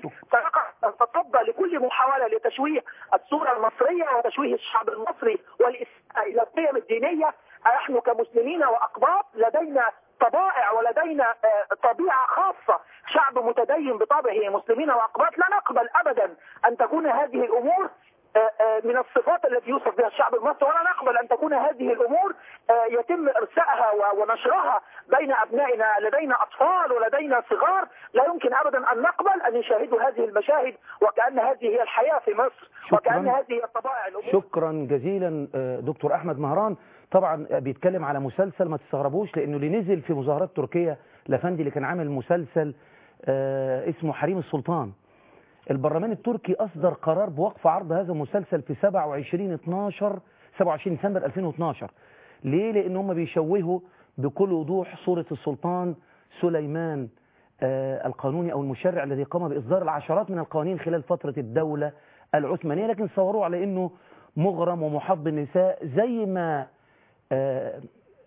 سنتصدى لكل محاوله لتشويه الصوره المصريه وتشويه الشعب المصري والاساءه الى القيم الدينيه نحن كمسلمين واقباط لدينا طبائع ولدينا آه، طبيعه خاصه شعب متدين بطبعه مسلمين واقباط لا نقبل ابدا ان تكون هذه الامور آه، آه، من الصفات التي يوصف بها الشعب المصري ولا نقبل ان تكون هذه الامور آه، يتم ارسائها و- ونشرها بين ابنائنا لدينا اطفال ولدينا صغار لا يمكن ابدا ان نقبل ان يشاهدوا هذه المشاهد وكان هذه هي الحياه في مصر شكراً. وكان هذه هي طبائع الامور شكرا جزيلا آه، دكتور احمد مهران طبعا بيتكلم على مسلسل ما تستغربوش لانه اللي نزل في مظاهرات تركيا لفندي اللي كان عامل مسلسل آه، اسمه حريم السلطان البرلمان التركي اصدر قرار بوقف عرض هذا المسلسل في 27 12 27 ديسمبر 2012 ليه لان هم بيشوهوا بكل وضوح صورة السلطان سليمان آه، القانوني او المشرع الذي قام باصدار العشرات من القوانين خلال فترة الدولة العثمانية لكن صوروه على انه مغرم ومحب بالنساء زي ما آه،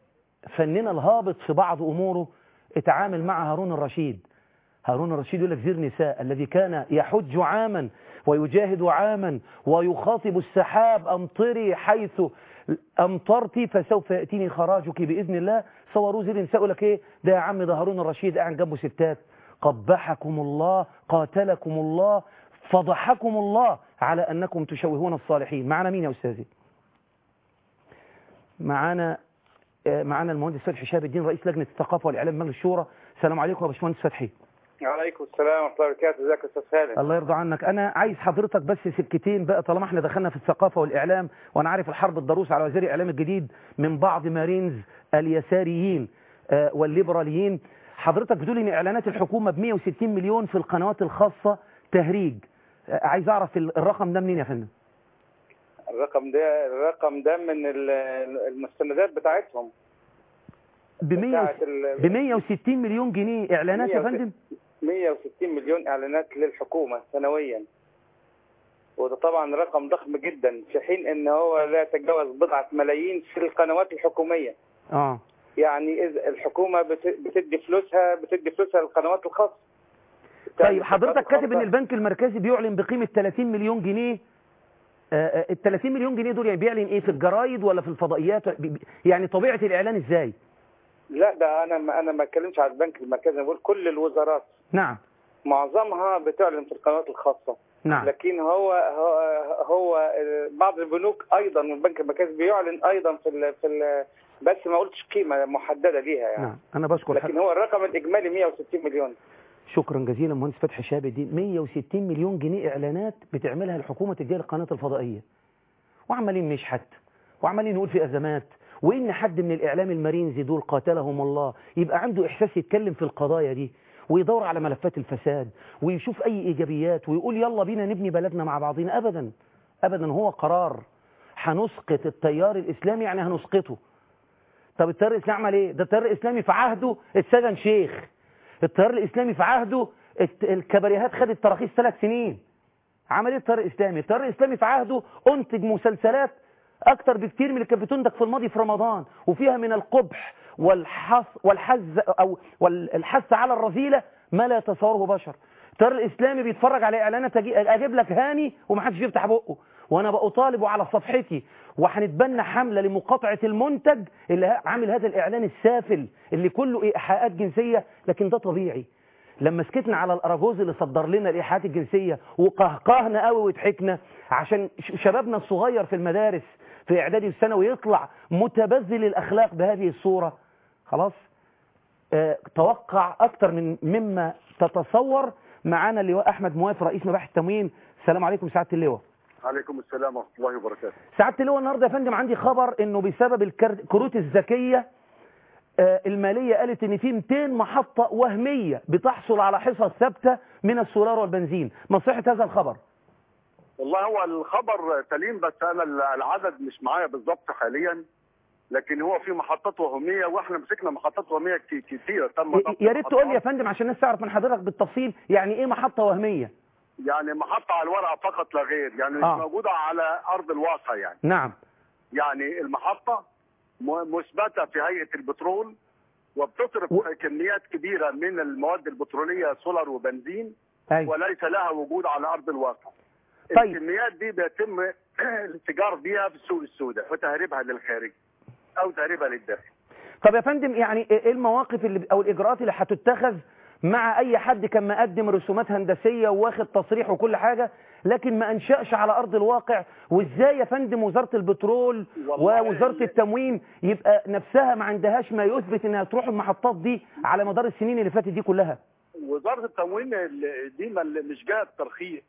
فننا الهابط في بعض اموره اتعامل مع هارون الرشيد هارون الرشيد يقول لك زير نساء الذي كان يحج عاما ويجاهد عاما ويخاطب السحاب أمطري حيث أمطرتي فسوف يأتيني خراجك بإذن الله صوروه زير نساء يقول لك إيه ده يا عم ده هارون الرشيد قاعد جنبه ستات قبحكم الله قاتلكم الله فضحكم الله على أنكم تشوهون الصالحين معنا مين يا أستاذي معنا آه، معنا المهندس فتحي شهاب الدين رئيس لجنة الثقافة والإعلام مجلس الشورى السلام عليكم يا باشمهندس فتحي عليكم السلام ورحمة الله وبركاته ازيك يا استاذ خالد الله يرضى عنك انا عايز حضرتك بس سكتين بقى طالما احنا دخلنا في الثقافة والاعلام وانا عارف الحرب الضروس على وزير الاعلام الجديد من بعض مارينز اليساريين آه، والليبراليين حضرتك بتقول ان اعلانات الحكومة ب 160 مليون في القنوات الخاصة تهريج آه، عايز اعرف ال- الرقم ده منين يا فندم الرقم ده الرقم ده من ال- المستندات بتاعتهم ب 100 بتاعت ال- ب 160 مليون جنيه اعلانات يا 160 فندم 160 مليون اعلانات للحكومة سنويا وده طبعا رقم ضخم جدا في حين ان هو لا يتجاوز بضعة ملايين في القنوات الحكومية اه يعني اذا الحكومة بت- بتدي فلوسها بتدي فلوسها للقنوات الخاصة طيب حضرتك كاتب ان الخاصة- البنك المركزي بيعلن بقيمة 30 مليون جنيه ال 30 مليون جنيه دول يعني بيعلن ايه في الجرايد ولا في الفضائيات بي- بي- يعني طبيعه الاعلان ازاي لا ده انا ما انا ما اتكلمش على البنك المركزي انا بقول كل الوزارات نعم معظمها بتعلن في القنوات الخاصه نعم لكن هو هو, هو بعض البنوك ايضا والبنك المركزي بيعلن ايضا في ال في ال بس ما قلتش قيمه محدده ليها يعني نعم انا بشكر لكن حضرتك هو الرقم الاجمالي 160 مليون شكرا جزيلا مهندس فتحي شاب الدين 160 مليون جنيه اعلانات بتعملها الحكومه تديها للقناه الفضائيه وعمالين نشحت وعمالين نقول في ازمات وان حد من الاعلام المارينزي دول قاتلهم الله يبقى عنده احساس يتكلم في القضايا دي ويدور على ملفات الفساد ويشوف اي ايجابيات ويقول يلا بينا نبني بلدنا مع بعضنا ابدا ابدا هو قرار هنسقط التيار الاسلامي يعني هنسقطه طب التيار الاسلامي عمل ايه ده التيار الاسلامي في عهده اتسجن شيخ التيار الاسلامي في عهده الت- الكباريهات خدت تراخيص ثلاث سنين عمل ايه التيار الاسلامي التيار الاسلامي في عهده انتج مسلسلات اكتر بكتير من اللي كانت بتنتج في الماضي في رمضان وفيها من القبح والحث والحز او والحث على الرذيله ما لا يتصوره بشر التيار الاسلامي بيتفرج على اعلانات أجي- اجيب لك هاني ومحدش يفتح بقه وانا بطالبه على صفحتي وهنتبنى حمله لمقاطعه المنتج اللي ه- عامل هذا الاعلان السافل اللي كله ايحاءات جنسيه لكن ده طبيعي لما سكتنا على الاراجوز اللي صدر لنا الايحاءات الجنسيه وقهقهنا قوي وضحكنا عشان ش- شبابنا الصغير في المدارس في اعدادي وثانوي يطلع متبذل الاخلاق بهذه الصوره خلاص آه، توقع اكتر من مما تتصور معانا اللواء احمد موافي رئيس مباحث التموين السلام عليكم سعاده اللواء عليكم السلام ورحمة الله وبركاته سعاده اللواء النهارده يا فندم عندي خبر انه بسبب الكر- الكروت الذكيه آه، الماليه قالت ان في 200 محطه وهميه بتحصل على حصص ثابته من السولار والبنزين ما صحه هذا الخبر والله هو الخبر سليم بس أنا العدد مش معايا بالظبط حاليا لكن هو في محطات وهمية وإحنا مسكنا محطات وهمية كتي- كتيرة تم ي- ضبط يا ريت تقول لي يا المحطات. فندم عشان الناس تعرف من حضرتك بالتفصيل يعني ايه محطه وهميه يعني محطة على الورقة فقط لا غير يعني مش آه. موجودة على أرض الواقع يعني نعم يعني المحطة م- مثبتة في هيئة البترول وبتصرف و- كميات كبيرة من المواد البترولية سولار وبنزين ايوه وليس لها وجود على ارض الواقع. طيب. الكميات دي بيتم الاتجار بيها في السوق السوداء وتهريبها للخارج او تهريبها للداخل. طب يا فندم يعني ايه المواقف اللي او الاجراءات اللي هتتخذ مع اي حد كان مقدم رسومات هندسيه وواخد تصريح وكل حاجه لكن ما انشاش على ارض الواقع وازاي يا فندم وزاره البترول والله ووزاره ال- التموين يبقى نفسها ما عندهاش ما يثبت انها تروح المحطات دي على مدار السنين اللي فاتت دي كلها وزاره التموين ال- دي ما- مش جهه ترخيص.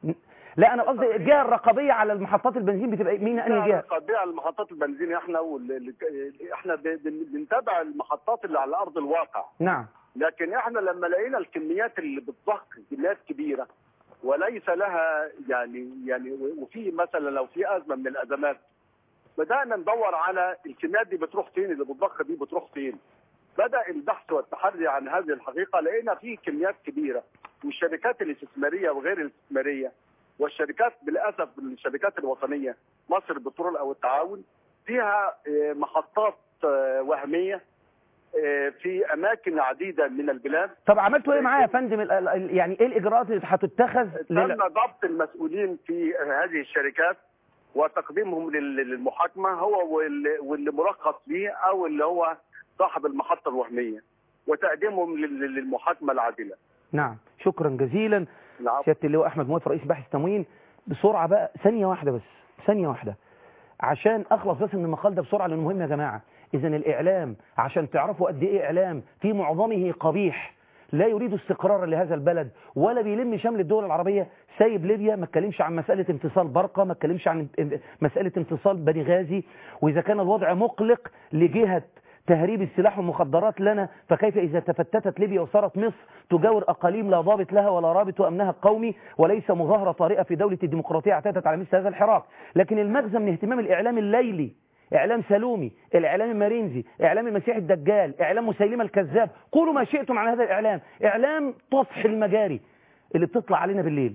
لا انا قصدي الجهه الرقابيه على المحطات البنزين بتبقى مين انهي جهه قضيه على محطات البنزين احنا وال- احنا ب- بن- بنتابع المحطات اللي على ارض الواقع. نعم لكن احنا لما لقينا الكميات اللي بتضخ كميات كبيره وليس لها يعني يعني وفي مثلا لو في ازمه من الازمات بدانا ندور على الكميات دي بتروح فين اللي بتضخ دي بتروح فين بدا البحث والتحري عن هذه الحقيقه لقينا في كميات كبيره والشركات الاستثماريه وغير الاستثماريه والشركات بالاسف الشركات الوطنيه مصر البترول او التعاون فيها آه، محطات آه، وهميه آه، في اماكن عديده من البلاد طب عملتوا ايه معايا يا فندم ال- ال- ال- يعني ايه الاجراءات اللي هتتخذ تم لل... ضبط المسؤولين في هذه الشركات وتقديمهم لل- للمحاكمه هو واللي واللي مرخص ليه او اللي هو صاحب المحطه الوهميه وتقديمهم لل- للمحاكمه العادله. نعم شكرا جزيلا نعم سياده اللواء احمد موافي رئيس بحث التموين بسرعه بقى ثانيه واحده بس ثانيه واحده عشان اخلص بس من المقال ده بسرعه لانه مهم يا جماعه اذا الاعلام عشان تعرفوا قد ايه اعلام في معظمه قبيح لا يريد استقرارا لهذا البلد ولا بيلم شمل الدول العربيه سايب ليبيا ما اتكلمش عن مساله انفصال برقه ما اتكلمش عن مساله انفصال بني غازي واذا كان الوضع مقلق لجهه تهريب السلاح والمخدرات لنا فكيف إذا تفتتت ليبيا وصارت مصر تجاور أقاليم لا ضابط لها ولا رابط وأمنها القومي وليس مظاهرة طارئة في دولة الديمقراطية اعتادت على مثل هذا الحراك لكن المغزى من اهتمام الإعلام الليلي إعلام سلومي الإعلام المارينزي إعلام المسيح الدجال إعلام مسيلمة الكذاب قولوا ما شئتم عن هذا الإعلام إعلام طفح المجاري اللي بتطلع علينا بالليل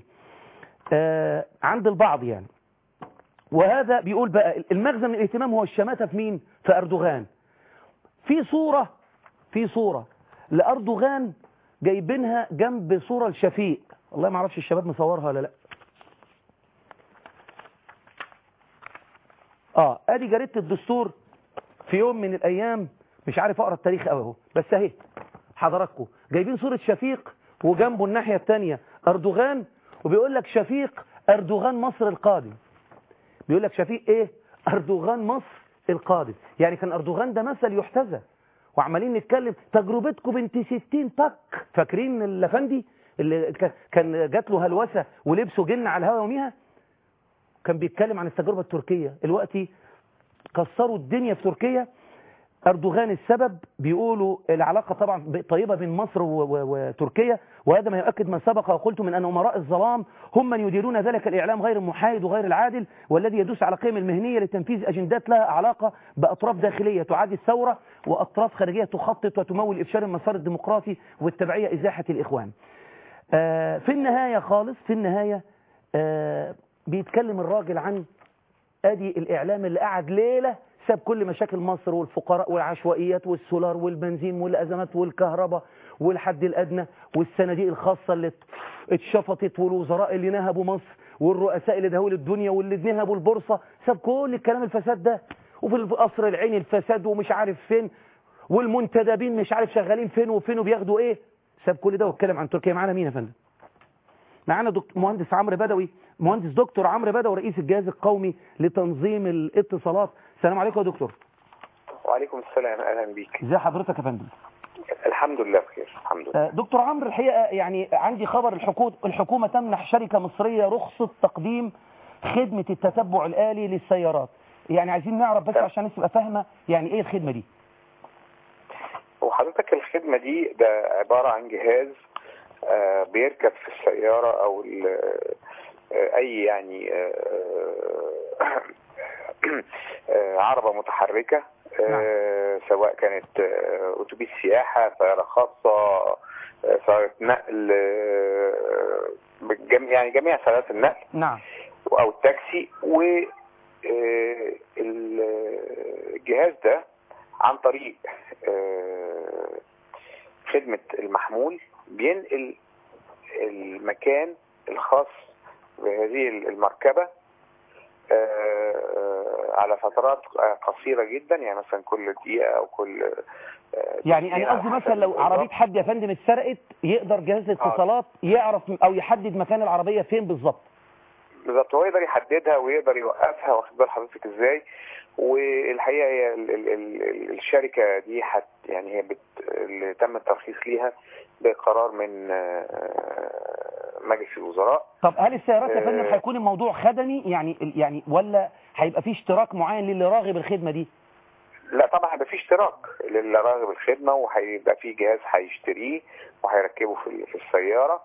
آه عند البعض يعني وهذا بيقول بقى المغزى من الاهتمام هو الشماتة في مين في أردوغان في صورة في صورة لأردوغان جايبينها جنب صورة لشفيق والله ما اعرفش الشباب مصورها ولا لا اه ادي جريده الدستور في يوم من الايام مش عارف اقرا التاريخ قوي اهو بس اهي حضراتكم جايبين صوره شفيق وجنبه الناحيه الثانيه اردوغان وبيقول لك شفيق اردوغان مصر القادم بيقول لك شفيق ايه اردوغان مصر القادم يعني كان اردوغان ده مثل يحتذى وعمالين نتكلم تجربتكم بنت 60 طق فاكرين الافندي اللي ك- كان جات له هلوسه ولبسه جن على الهوا يوميها كان بيتكلم عن التجربه التركيه دلوقتي كسروا الدنيا في تركيا أردوغان السبب بيقولوا العلاقة طبعا طيبة بين مصر و- و- وتركيا وهذا ما يؤكد ما سبق وقلت من أن أمراء الظلام هم من يديرون ذلك الإعلام غير المحايد وغير العادل والذي يدوس على قيم المهنية لتنفيذ أجندات لها علاقة بأطراف داخلية تعادي الثورة وأطراف خارجية تخطط وتمول إفشال المسار الديمقراطي والتبعية إزاحة الإخوان آه، في النهاية خالص في النهاية آه، بيتكلم الراجل عن ادي الاعلام اللي قعد ليله ساب كل مشاكل مصر والفقراء والعشوائيات والسولار والبنزين والازمات والكهرباء والحد الادنى والصناديق الخاصه اللي اتشفطت والوزراء اللي نهبوا مصر والرؤساء اللي دهوا الدنيا واللي نهبوا البورصه ساب كل الكلام الفساد ده وفي القصر العيني الفساد ومش عارف فين والمنتدبين مش عارف شغالين فين وفين وبياخدوا ايه ساب كل ده واتكلم عن تركيا معانا مين يا فندم معانا دكتور مهندس عمرو بدوي مهندس دكتور عمرو بدوي رئيس الجهاز القومي لتنظيم الاتصالات السلام عليكم يا دكتور وعليكم السلام اهلا بيك ازي حضرتك يا فندم الحمد لله بخير الحمد لله آه، دكتور عمرو الحقيقه يعني عندي خبر الحكومه الحكومه تمنح شركه مصريه رخصه تقديم خدمه التتبع الالي للسيارات يعني عايزين نعرف بس تمام. عشان الناس تبقى فاهمه يعني ايه الخدمه دي وحضرتك الخدمه دي ده عباره عن جهاز آه، بيركب في السياره او ال- آه، اي يعني آه، آه، عربه متحركه آه، سواء كانت آه، اتوبيس سياحه سياره خاصه آه، سياره نقل آه، بالجم- يعني جميع سيارات النقل نعم او التاكسي و آه، ال- الجهاز ده عن طريق آه، خدمة المحمول بينقل المكان الخاص بهذه المركبة آه، على فترات قصيرة جدا يعني مثلا كل دقيقة أو كل آه، يعني انا دقيقة قصدي على مثلا حسب لو الوضع. عربيه حد يا فندم اتسرقت يقدر جهاز الاتصالات يعرف او يحدد مكان العربيه فين بالظبط بالظبط هو يقدر يحددها ويقدر يوقفها واخد بال حضرتك ازاي والحقيقه هي ال ال ال الشركه دي حت يعني هي بت اللي تم الترخيص ليها بقرار من آه، مجلس الوزراء طب هل السيارات يا فندم آه. هيكون الموضوع خدمي يعني يعني ولا هيبقى فيه اشتراك معين للي راغب الخدمه دي لا طبعا هيبقى في اشتراك للي راغب الخدمه وهيبقى في جهاز هيشتريه وهيركبه في ال- في السياره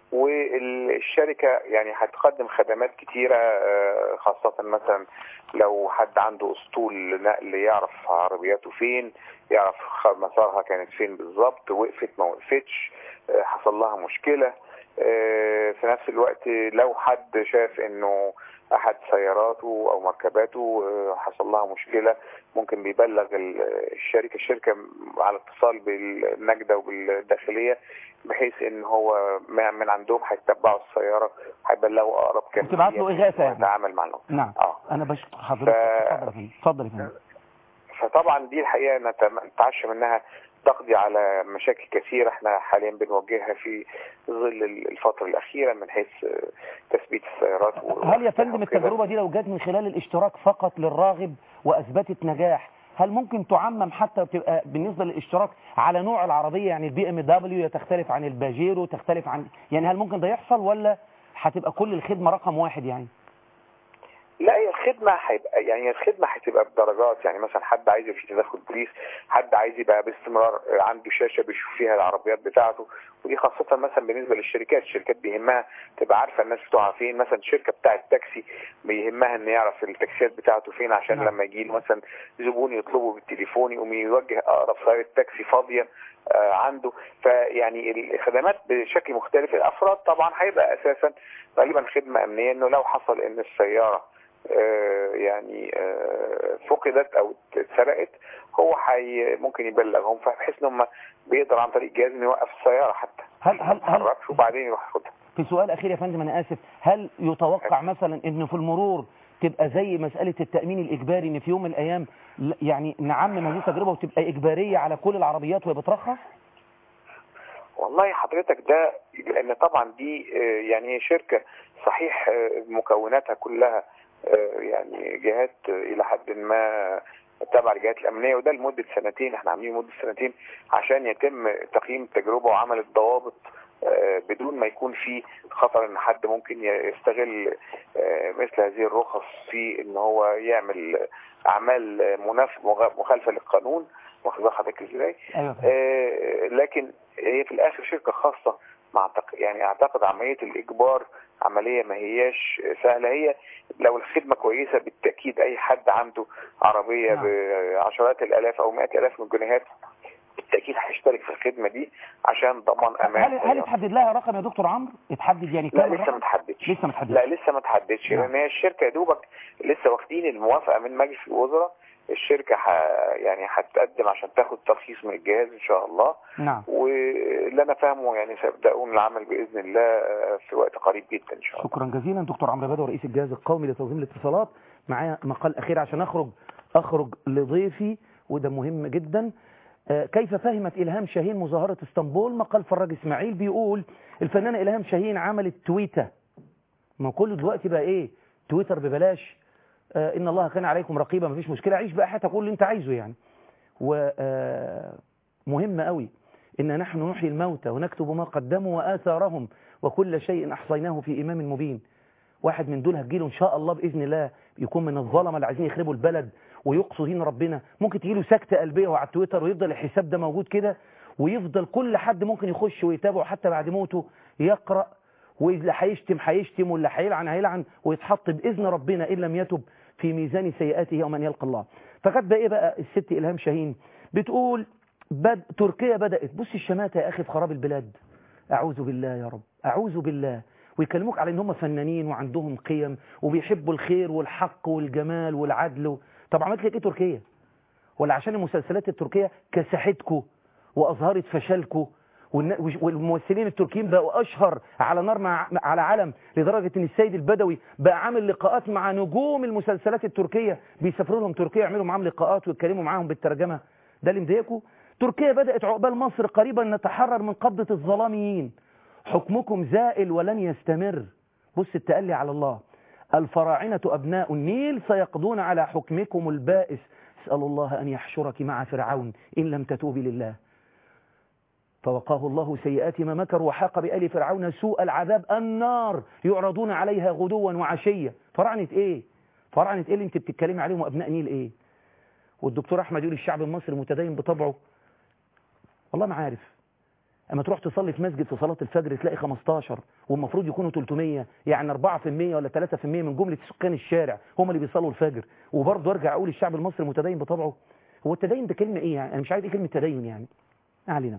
والشركه يعني هتقدم خدمات كتيره آه، خاصه مثلا لو حد عنده اسطول نقل يعرف عربياته فين يعرف خ- مسارها كانت فين بالظبط وقفت ما وقفتش آه، حصل لها مشكله آه، في نفس الوقت لو حد شاف انه احد سياراته او مركباته آه، حصل لها مشكله ممكن بيبلغ ال- الشركه الشركه على اتصال بالنجده وبالداخليه بحيث ان هو ما- من عندهم هيتبعوا السياره هيبلغوا اقرب كميه وتبعت له إغاثة يعني. ويتعامل مع النقطة. نعم اه انا بشكر حضرتك اتفضل يا فندم اتفضل يا فندم فطبعا دي الحقيقه نتم- نتعشى منها تقضي على مشاكل كثيره احنا حاليا بنواجهها في ظل الفتره الاخيره من حيث آه، تثبيت السيارات و- هل يا فندم وكده. التجربه دي لو جت من خلال الاشتراك فقط للراغب واثبتت نجاح هل ممكن تعمم حتى تبقى بالنسبه للاشتراك على نوع العربيه يعني البي ام دبليو تختلف عن الباجيرو تختلف عن يعني هل ممكن ده يحصل ولا هتبقى كل الخدمه رقم واحد يعني لا هي الخدمة هيبقى يعني الخدمة هتبقى بدرجات يعني مثلا حد عايز يبقى في تدخل بوليس حد عايز يبقى باستمرار عنده شاشة بيشوف فيها العربيات بتاعته ودي خاصة مثلا بالنسبة للشركات الشركات بيهمها تبقى عارفة الناس بتوعها فين مثلا الشركة بتاعة التاكسي بيهمها ان يعرف التاكسيات بتاعته فين عشان نعم. لما يجي له مثلا زبون يطلبه بالتليفون يقوم يوجه اقرب سيارة تاكسي فاضية آه، عنده فيعني الخدمات بشكل مختلف الافراد طبعا هيبقى اساسا غالبا خدمة امنية انه لو حصل ان السيارة آه، يعني آه، فقدت او اتسرقت هو حي ممكن يبلغهم فبحيث ان هم بيقدر عن طريق جهاز انه يوقف السياره حتى هل هل هل يتحركش وبعدين يروح ياخدها في سؤال اخير يا فندم انا اسف هل يتوقع مثلا انه في المرور تبقى زي مسألة التأمين الإجباري إن في يوم من الأيام ل- يعني نعمم هذه التجربة وتبقى إجبارية على كل العربيات وهي بترخص؟ والله حضرتك ده لان طبعا دي آه، يعني هي شركه صحيح آه، مكوناتها كلها آه، يعني جهات آه، الى حد ما تبع الجهات الامنيه وده لمده سنتين احنا عاملين مده سنتين عشان يتم تقييم التجربه وعمل الضوابط آه، بدون ما يكون في خطر ان حد ممكن يستغل آه، مثل هذه الرخص في ان هو يعمل اعمال آه، مناف- مغ- مخالفه للقانون واخد بال حضرتك ازاي؟ أيوة آه، لكن هي في الاخر شركه خاصه مع تق- يعني اعتقد عمليه الاجبار عمليه ما هياش سهله هي لو الخدمه كويسه بالتاكيد اي حد عنده عربيه نعم. بعشرات الالاف او مئات الالاف من الجنيهات بالتاكيد هيشترك في الخدمه دي عشان ضمان امان هل هل اتحدد لها رقم يا دكتور عمرو؟ اتحدد يعني لا كام لسه ما الرقم؟ تحددش لسه ما تحددش لا لسه ما تحددش نعم. لان هي الشركه يا دوبك لسه واخدين الموافقه من مجلس الوزراء الشركه ح... يعني هتقدم عشان تاخد ترخيص من الجهاز ان شاء الله نعم واللي انا فاهمه يعني سيبداون العمل باذن الله في وقت قريب جدا ان شاء الله شكرا جزيلا دكتور عمرو بدوي رئيس الجهاز القومي لتنظيم الاتصالات معايا مقال اخير عشان اخرج اخرج لضيفي وده مهم جدا آه، كيف فهمت الهام شاهين مظاهره اسطنبول مقال فراج اسماعيل بيقول الفنانه الهام شاهين عملت تويته ما كله دلوقتي بقى ايه تويتر ببلاش آه ان الله كان عليكم رقيبا مفيش مشكله عيش بقى حياتك قول اللي انت عايزه يعني ومهم قوي إن نحن نحيي الموتى ونكتب ما قدموا وآثارهم وكل شيء أحصيناه في إمام مبين واحد من دول هتجيله إن شاء الله بإذن الله يكون من الظلمة اللي عايزين يخربوا البلد ويقصوا دين ربنا ممكن تجيله سكتة قلبية وعلى التويتر ويفضل الحساب ده موجود كده ويفضل كل حد ممكن يخش ويتابعه حتى بعد موته يقرأ واللي هيشتم هيشتم واللي هيلعن هيلعن ويتحط بإذن ربنا إن لم يتب في ميزان سيئاته يوم أن يلقى الله فقد بقى إيه بقى الست إلهام شاهين بتقول بد... تركيا بدأت بص الشماتة يا أخي في خراب البلاد أعوذ بالله يا رب أعوذ بالله ويكلموك على إن هم فنانين وعندهم قيم وبيحبوا الخير والحق والجمال والعدل طب عملت لك إيه تركيا ولا عشان المسلسلات التركية كسحتكوا وأظهرت فشلكوا والن- والممثلين التركيين بقوا أشهر على نار مع على علم لدرجة إن السيد البدوي بقى عامل لقاءات مع نجوم المسلسلات التركية بيسافروا لهم تركيا يعملوا معاهم لقاءات ويتكلموا معاهم بالترجمة ده اللي مضايقكم تركيا بدأت عقبال مصر قريبا نتحرر من قبضة الظلاميين حكمكم زائل ولن يستمر بص التألي على الله الفراعنة أبناء النيل سيقضون على حكمكم البائس اسأل الله أن يحشرك مع فرعون إن لم تتوبي لله فوقاه الله سيئات ما مكروا وحاق بآل فرعون سوء العذاب النار يعرضون عليها غدوا وعشية فرعنة ايه فرعنة ايه اللي انت بتتكلمي عليهم وابناء نيل ايه والدكتور احمد يقول الشعب المصري متدين بطبعه والله ما عارف اما تروح تصلي في مسجد في صلاة الفجر تلاقي 15 والمفروض يكونوا 300 يعني 4% ولا 3% من جملة سكان الشارع هم اللي بيصلوا الفجر وبرضه ارجع اقول الشعب المصري متدين بطبعه هو التدين ده كلمة ايه يعني انا مش عارف ايه كلمة تدين يعني ما علينا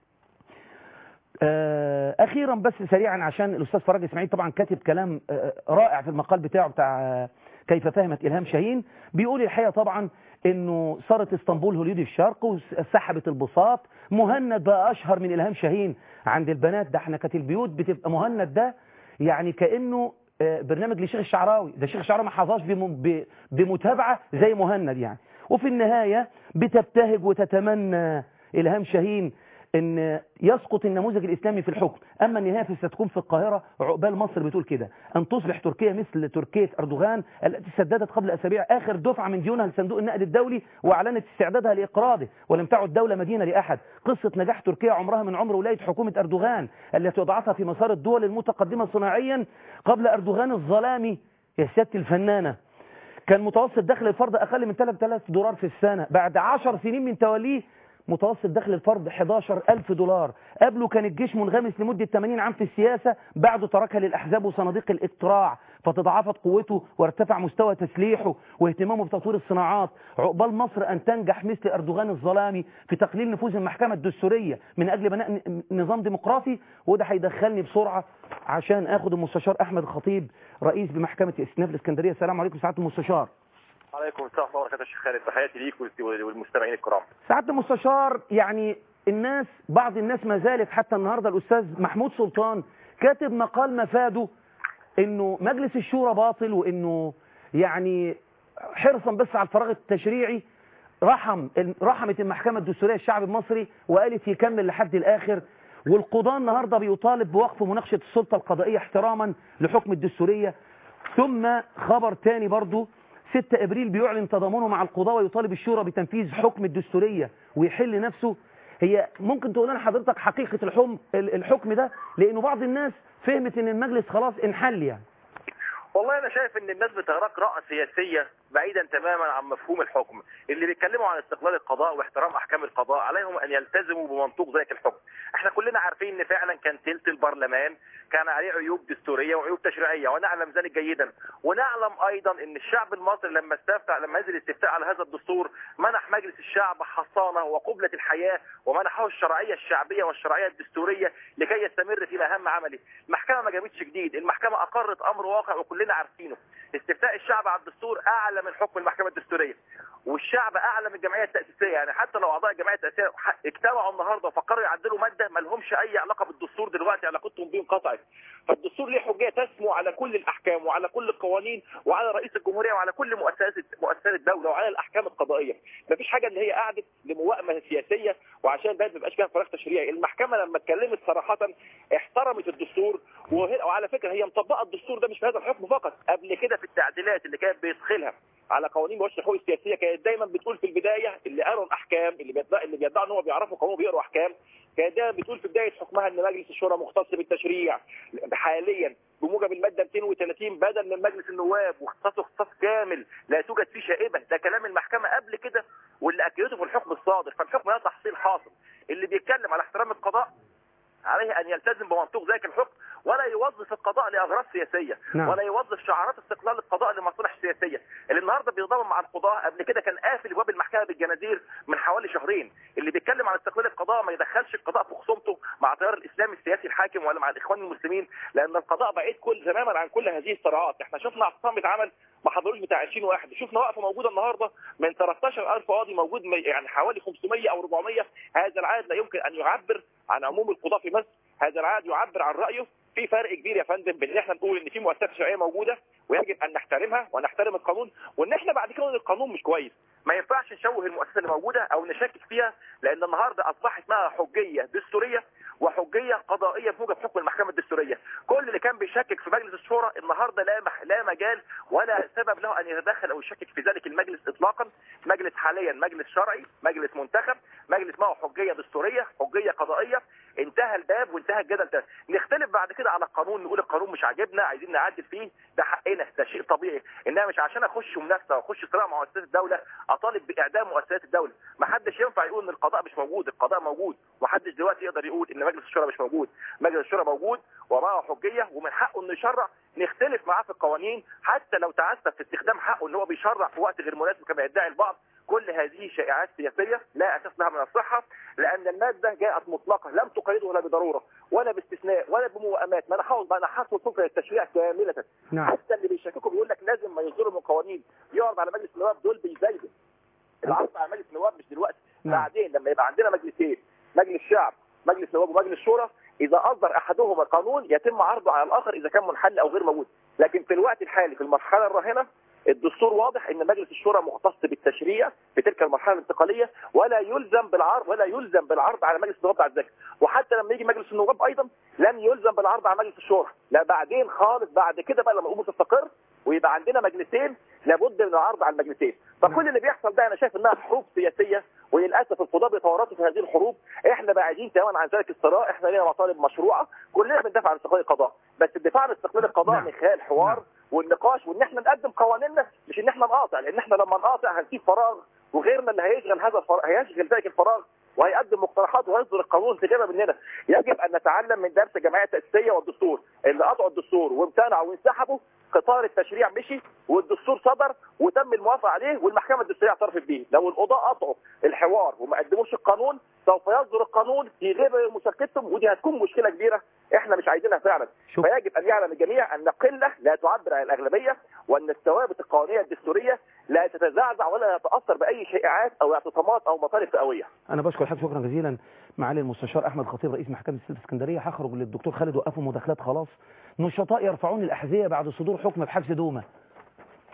آه، اخيرا بس سريعا عشان الاستاذ فرج اسماعيل طبعا كاتب كلام آه، رائع في المقال بتاعه بتاع آه، كيف فهمت الهام شاهين بيقول الحقيقه طبعا انه صارت اسطنبول هوليود الشرق وسحبت البساط مهند بقى اشهر من الهام شاهين عند البنات ده احنا كانت البيوت بتبقى مهند ده يعني كانه آه، برنامج لشيخ الشعراوي ده شيخ الشعراوي ما حظاش بم- ب- بمتابعه زي مهند يعني وفي النهايه بتبتهج وتتمنى الهام شاهين ان يسقط النموذج الاسلامي في الحكم اما النهايه ستكون في القاهره عقبال مصر بتقول كده ان تصبح تركيا مثل تركيا اردوغان التي سددت قبل اسابيع اخر دفعه من ديونها لصندوق النقد الدولي واعلنت استعدادها لاقراضه ولم تعد دوله مدينه لاحد قصه نجاح تركيا عمرها من عمر ولايه حكومه اردوغان التي وضعتها في مسار الدول المتقدمه صناعيا قبل اردوغان الظلامي يا سياده الفنانه كان متوسط دخل الفرد أقل من 3000 دولار في السنة بعد 10 سنين من توليه متوسط دخل الفرد 11000 دولار قبله كان الجيش منغمس لمدة 80 عام في السياسة بعده تركها للأحزاب وصناديق الاقتراع فتضاعفت قوته وارتفع مستوى تسليحه واهتمامه بتطوير الصناعات عقبال مصر أن تنجح مثل أردوغان الظلامي في تقليل نفوذ المحكمة الدستورية من أجل بناء ن- نظام ديمقراطي وده هيدخلني بسرعة عشان اخد المستشار أحمد الخطيب رئيس بمحكمة استئناف الإسكندرية السلام عليكم سعادة المستشار عليكم السلام ورحمه الله وبركاته يا شيخ خالد تحياتي ليك والت- والمستمعين الكرام سعادة المستشار يعني الناس بعض الناس ما زالت حتى النهاردة الأستاذ محمود سلطان كاتب مقال مفاده انه مجلس الشورى باطل وانه يعني حرصا بس على الفراغ التشريعي رحم رحمت المحكمة الدستورية الشعب المصري وقالت يكمل لحد الآخر والقضاء النهاردة بيطالب بوقف مناقشة السلطة القضائية احتراما لحكم الدستورية ثم خبر تاني برضو 6 ابريل بيعلن تضامنه مع القضاء ويطالب الشورى بتنفيذ حكم الدستورية ويحل نفسه هي ممكن تقول لنا حضرتك حقيقة الحكم الحكم ده لانه بعض الناس فهمت ان المجلس خلاص انحل يعني والله انا شايف ان الناس بتغرق رأى سياسية بعيدا تماما عن مفهوم الحكم اللي بيتكلموا عن استقلال القضاء واحترام احكام القضاء عليهم ان يلتزموا بمنطوق ذلك الحكم احنا كلنا عارفين ان فعلا كان تلت البرلمان كان عليه عيوب دستورية وعيوب تشريعية ونعلم ذلك جيدا ونعلم ايضا ان الشعب المصري لما استفتى لما نزل الاستفتاء على هذا الدستور منح مجلس الشعب حصانة وقبلة الحياة ومنحه الشرعية الشعبية والشرعية الدستورية لكي يستمر في مهام عمله المحكمة ما جابتش جديد المحكمة اقرت امر واقع وكلنا عارفينه استفتاء الشعب على الدستور اعلى من حكم المحكمة الدستورية والشعب اعلى من الجمعية التأسيسية يعني حتى لو اعضاء الجمعية التأسيسية اجتمعوا النهارده وفكروا يعدلوا مادة ما لهمش اي علاقة بالدستور دلوقتي علاقتهم بيه انقطعت فالدستور ليه حجية تسمو على كل الاحكام وعلى كل القوانين وعلى رئيس الجمهورية وعلى كل مؤسسات مؤسسات الدولة وعلى الاحكام القضائية مفيش حاجة ان هي قعدت لموائمة سياسية وعشان البلد ما يبقاش فيها فراغ تشريعي المحكمة لما اتكلمت صراحة احترمت الدستور وعلى فكرة هي مطبقة الدستور ده مش في هذا الحكم فقط قبل كده في التعديلات اللي كانت بيدخلها على قوانين مؤسسة الحقوق السياسية كانت دايما بتقول في البداية اللي قروا الاحكام اللي بيدعوا اللي بيدعوا ان هم بيعرفوا قانون بيقروا احكام كانت دايما بتقول في بداية حكمها ان مجلس الشورى مختص بالتشريع حاليا بموجب المادة 230 بدل من مجلس النواب واختصاصه اختصاص كامل لا توجد فيه شائبة ده كلام المحكمة قبل كده واللي اكدته في الحكم الصادر فالحكم ده تحصيل حاصل اللي بيتكلم على احترام القضاء عليه ان يلتزم بمنطوق ذلك الحكم ولا يوظف القضاء لاغراض سياسيه نعم. ولا يوظف شعارات استقلال القضاء لمصالح سياسيه اللي النهارده بيتضامن مع القضاء قبل كده كان قافل ابواب المحكمه بالجنازير من حوالي شهرين اللي بيتكلم عن استقلال القضاء ما يدخلش القضاء في خصومته مع التيار الاسلامي السياسي الحاكم ولا مع الاخوان المسلمين لان القضاء بعيد كل تماما عن كل هذه الصراعات احنا شفنا اعتصام اتعمل ما حضروش بتاع 20 واحد شفنا وقفه موجوده النهارده من 13000 قاضي موجود يعني حوالي 500 او 400 هذا العدد لا يمكن ان يعبر عن عموم القضاة في مصر هذا العدد يعبر عن رايه في فرق كبير يا فندم بين ان احنا نقول ان في مؤسسات شرعيه موجوده ويجب ان نحترمها ونحترم القانون وان احنا بعد كده نقول القانون مش كويس ما ينفعش نشوه المؤسسه اللي موجوده او نشكك فيها لان النهارده اصبحت معها حجيه دستوريه وحجيه قضائيه بموجب حكم المحكمه الدستوريه كل اللي كان بيشكك في مجلس الشورى النهارده لا مح... لا مجال ولا سبب له ان يتدخل او يشكك في ذلك المجلس اطلاقا مجلس حاليا مجلس شرعي مجلس منتخب مجلس معه حجيه دستوريه حجيه قضائيه انتهى الباب وانتهى الجدل ده نختلف بعد كده على القانون نقول القانون مش عاجبنا عايزين نعدل فيه ده حقنا ده شيء طبيعي انما مش عشان اخش منافسه واخش صراع مع مؤسسات الدوله اطالب باعدام مؤسسات الدوله ما حدش ينفع يقول ان القضاء مش موجود القضاء موجود ومحدش دلوقتي يقدر يقول ان مجلس الشورى مش موجود مجلس الشورى موجود ومعه حجيه ومن حقه انه يشرع نختلف معاه في القوانين حتى لو تعسف في استخدام حقه ان هو بيشرع في وقت غير مناسب كما يدعي البعض كل هذه شائعات سياسية لا أساس لها من الصحة لأن المادة جاءت مطلقة لم تقيده ولا بضرورة ولا باستثناء ولا بموائمات ما نحاول بقى نحصل سلطة التشريع كاملة نعم. حتى اللي بيشككوا بيقول لك لازم ما يصدروا من قوانين يعرض على مجلس النواب دول بيزايدوا العرض على مجلس النواب مش دلوقتي نعم. بعدين لما يبقى عندنا مجلسين مجلس شعب مجلس نواب ومجلس شورى إذا أصدر أحدهما قانون يتم عرضه على الآخر إذا كان منحل أو غير موجود لكن في الوقت الحالي في المرحلة الراهنة الدستور واضح ان مجلس الشورى مختص بالتشريع في تلك المرحله الانتقاليه ولا يلزم بالعرض ولا يلزم بالعرض على مجلس النواب بعد ذلك وحتى لما يجي مجلس النواب ايضا لن يلزم بالعرض على مجلس الشورى لا بعدين خالص بعد كده بقى لما الامور تستقر ويبقى عندنا مجلسين لابد من العرض على المجلسين فكل اللي بيحصل ده انا شايف انها حروب سياسيه وللاسف القضاه بيتورطوا في هذه الحروب احنا بعيدين تماما عن ذلك الصراع احنا لنا مطالب مشروعه كلنا بندافع عن استقلال القضاء بس الدفاع عن استقلال القضاء نعم. من خلال حوار والنقاش وان احنا نقدم قوانيننا مش ان احنا نقاطع لان احنا لما نقاطع هنسيب فراغ وغيرنا اللي هيشغل هذا الفراغ هيشغل ذلك الفراغ وهيقدم مقترحات ويصدر القانون تجاه مننا يجب ان نتعلم من درس الجمعيه التاسيسيه والدستور اللي قطعوا الدستور وامتنعوا وانسحبوا قطار التشريع مشي والدستور صدر وتم الموافقه عليه والمحكمه الدستوريه اعترفت به لو القضاء قطعوا الحوار وما قدموش القانون سوف يصدر القانون في غير مشاركتهم ودي هتكون مشكله كبيره احنا مش عايزينها فعلا شوف. فيجب ان يعلم الجميع ان قله لا تعبر عن الاغلبيه وان الثوابت القانونيه الدستوريه لا تتزعزع ولا تتاثر باي شائعات او اعتصامات او مطالب فئويه انا بشكر حضرتك شكرا جزيلا معالي المستشار احمد خطيب رئيس محكمه السيد اسكندريه هخرج للدكتور خالد وقفوا مداخلات خلاص نشطاء يرفعون الاحذيه بعد صدور حكم بحبس دومه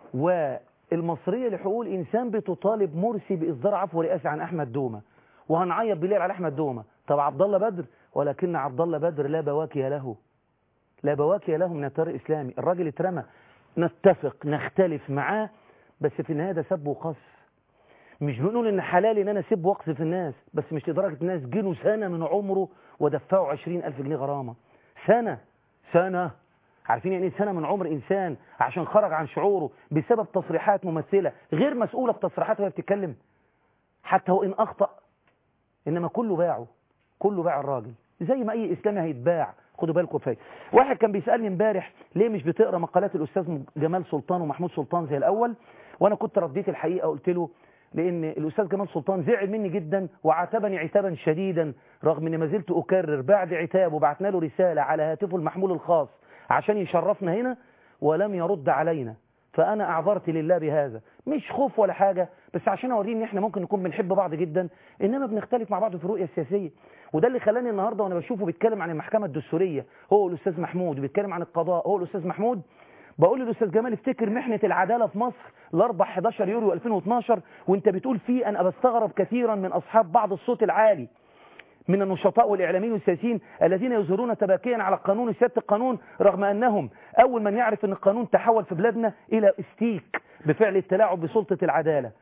والمصرية لحقوق الإنسان بتطالب مرسي بإصدار عفو رئاسي عن أحمد دومة وهنعيط بالليل على أحمد دومة طب عبد الله بدر ولكن عبد الله بدر لا بواكي له لا بواكي له من التيار الإسلامي الراجل اترمى نتفق نختلف معاه بس في النهاية ده سب وقذف مش بنقول ان حلال ان انا اسيب واقذف الناس بس مش لدرجة الناس جنوا سنة من عمره ودفعوا عشرين ألف جنيه غرامة سنة سنة عارفين يعني ايه سنة من عمر إنسان عشان خرج عن شعوره بسبب تصريحات ممثلة غير مسؤولة بتصريحات وهي بتتكلم حتى هو إن أخطأ إنما كله باعه كله باع الراجل زي ما أي إسلامي هيتباع خدوا بالكم فاي واحد كان بيسألني امبارح ليه مش بتقرا مقالات الأستاذ جمال سلطان ومحمود سلطان زي الأول وأنا كنت رديت الحقيقة قلت له لأن الأستاذ جمال سلطان زعل مني جدا وعاتبني عتابا شديدا رغم أني ما زلت أكرر بعد عتابه بعتنا له رسالة على هاتفه المحمول الخاص عشان يشرفنا هنا ولم يرد علينا فأنا أعذرت لله بهذا مش خوف ولا حاجة بس عشان أوريه إن إحنا ممكن نكون بنحب بعض جدا إنما بنختلف مع بعض في الرؤية السياسية وده اللي خلاني النهاردة وأنا بشوفه بيتكلم عن المحكمة الدستورية هو الأستاذ محمود وبيتكلم عن القضاء هو الأستاذ محمود بقول للأستاذ جمال افتكر محنة العدالة في مصر الأربع 11 يوليو 2012 وانت بتقول فيه أنا بستغرب كثيرا من أصحاب بعض الصوت العالي من النشطاء والإعلاميين والسياسيين الذين يظهرون تباكيا على القانون وسيادة القانون رغم أنهم أول من يعرف أن القانون تحول في بلادنا إلى استيك بفعل التلاعب بسلطة العدالة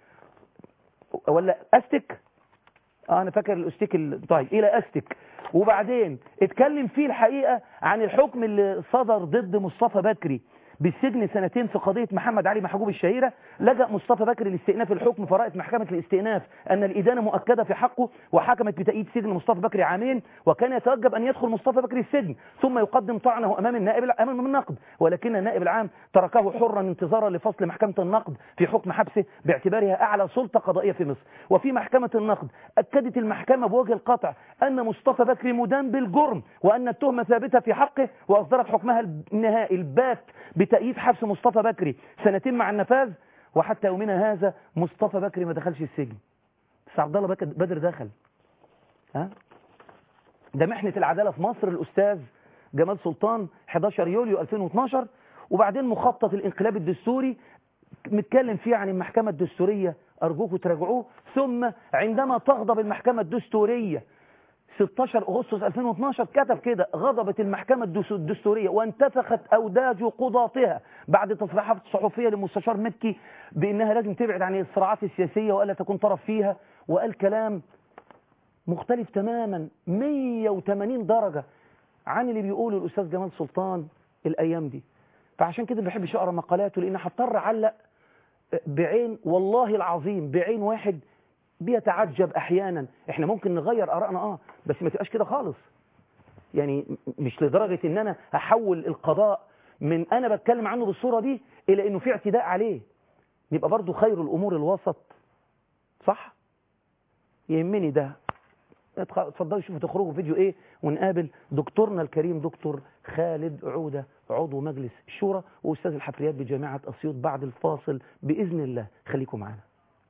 ولا أستك آه أنا فاكر الأستيك ال... طيب إلى أستك وبعدين اتكلم فيه الحقيقة عن الحكم اللي صدر ضد مصطفى بكري بالسجن سنتين في قضية محمد علي محجوب الشهيرة لجأ مصطفى بكري لاستئناف الحكم فرأت محكمة الاستئناف أن الإدانة مؤكدة في حقه وحكمت بتأييد سجن مصطفى بكري عامين وكان يتوجب أن يدخل مصطفى بكري السجن ثم يقدم طعنه أمام النائب أمام النقد ولكن النائب العام تركه حرا انتظارا لفصل محكمة النقد في حكم حبسه باعتبارها أعلى سلطة قضائية في مصر وفي محكمة النقد أكدت المحكمة بوجه القطع أن مصطفى بكري مدان بالجرم وأن التهمة ثابتة في حقه وأصدرت حكمها النهائي البات بتأييد حبس مصطفى بكري سنتين مع النفاذ وحتى يومنا هذا مصطفى بكري ما دخلش السجن بس عبد الله بدر دخل ها ده محنة العدالة في مصر الأستاذ جمال سلطان 11 يوليو 2012 وبعدين مخطط الانقلاب الدستوري متكلم فيه عن المحكمة الدستورية أرجوكم تراجعوه ثم عندما تغضب المحكمة الدستورية 16 أغسطس 2012 كتب كده غضبت المحكمة الدستورية وانتفخت أوداج قضاتها بعد تصريحات صحفية لمستشار مكي بأنها لازم تبعد عن الصراعات السياسية وألا تكون طرف فيها وقال كلام مختلف تماما 180 درجة عن اللي بيقوله الأستاذ جمال سلطان الأيام دي فعشان كده ما بحبش أقرأ مقالاته لأن هضطر أعلق بعين والله العظيم بعين واحد بيتعجب احيانا احنا ممكن نغير ارائنا اه بس ما تبقاش كده خالص يعني مش لدرجة ان انا هحول القضاء من انا بتكلم عنه بالصورة دي الى انه في اعتداء عليه يبقى برضو خير الامور الوسط صح يهمني ده اتفضلوا شوفوا تخرجوا فيديو ايه ونقابل دكتورنا الكريم دكتور خالد عودة عضو مجلس الشورى واستاذ الحفريات بجامعة اسيوط بعد الفاصل باذن الله خليكم معنا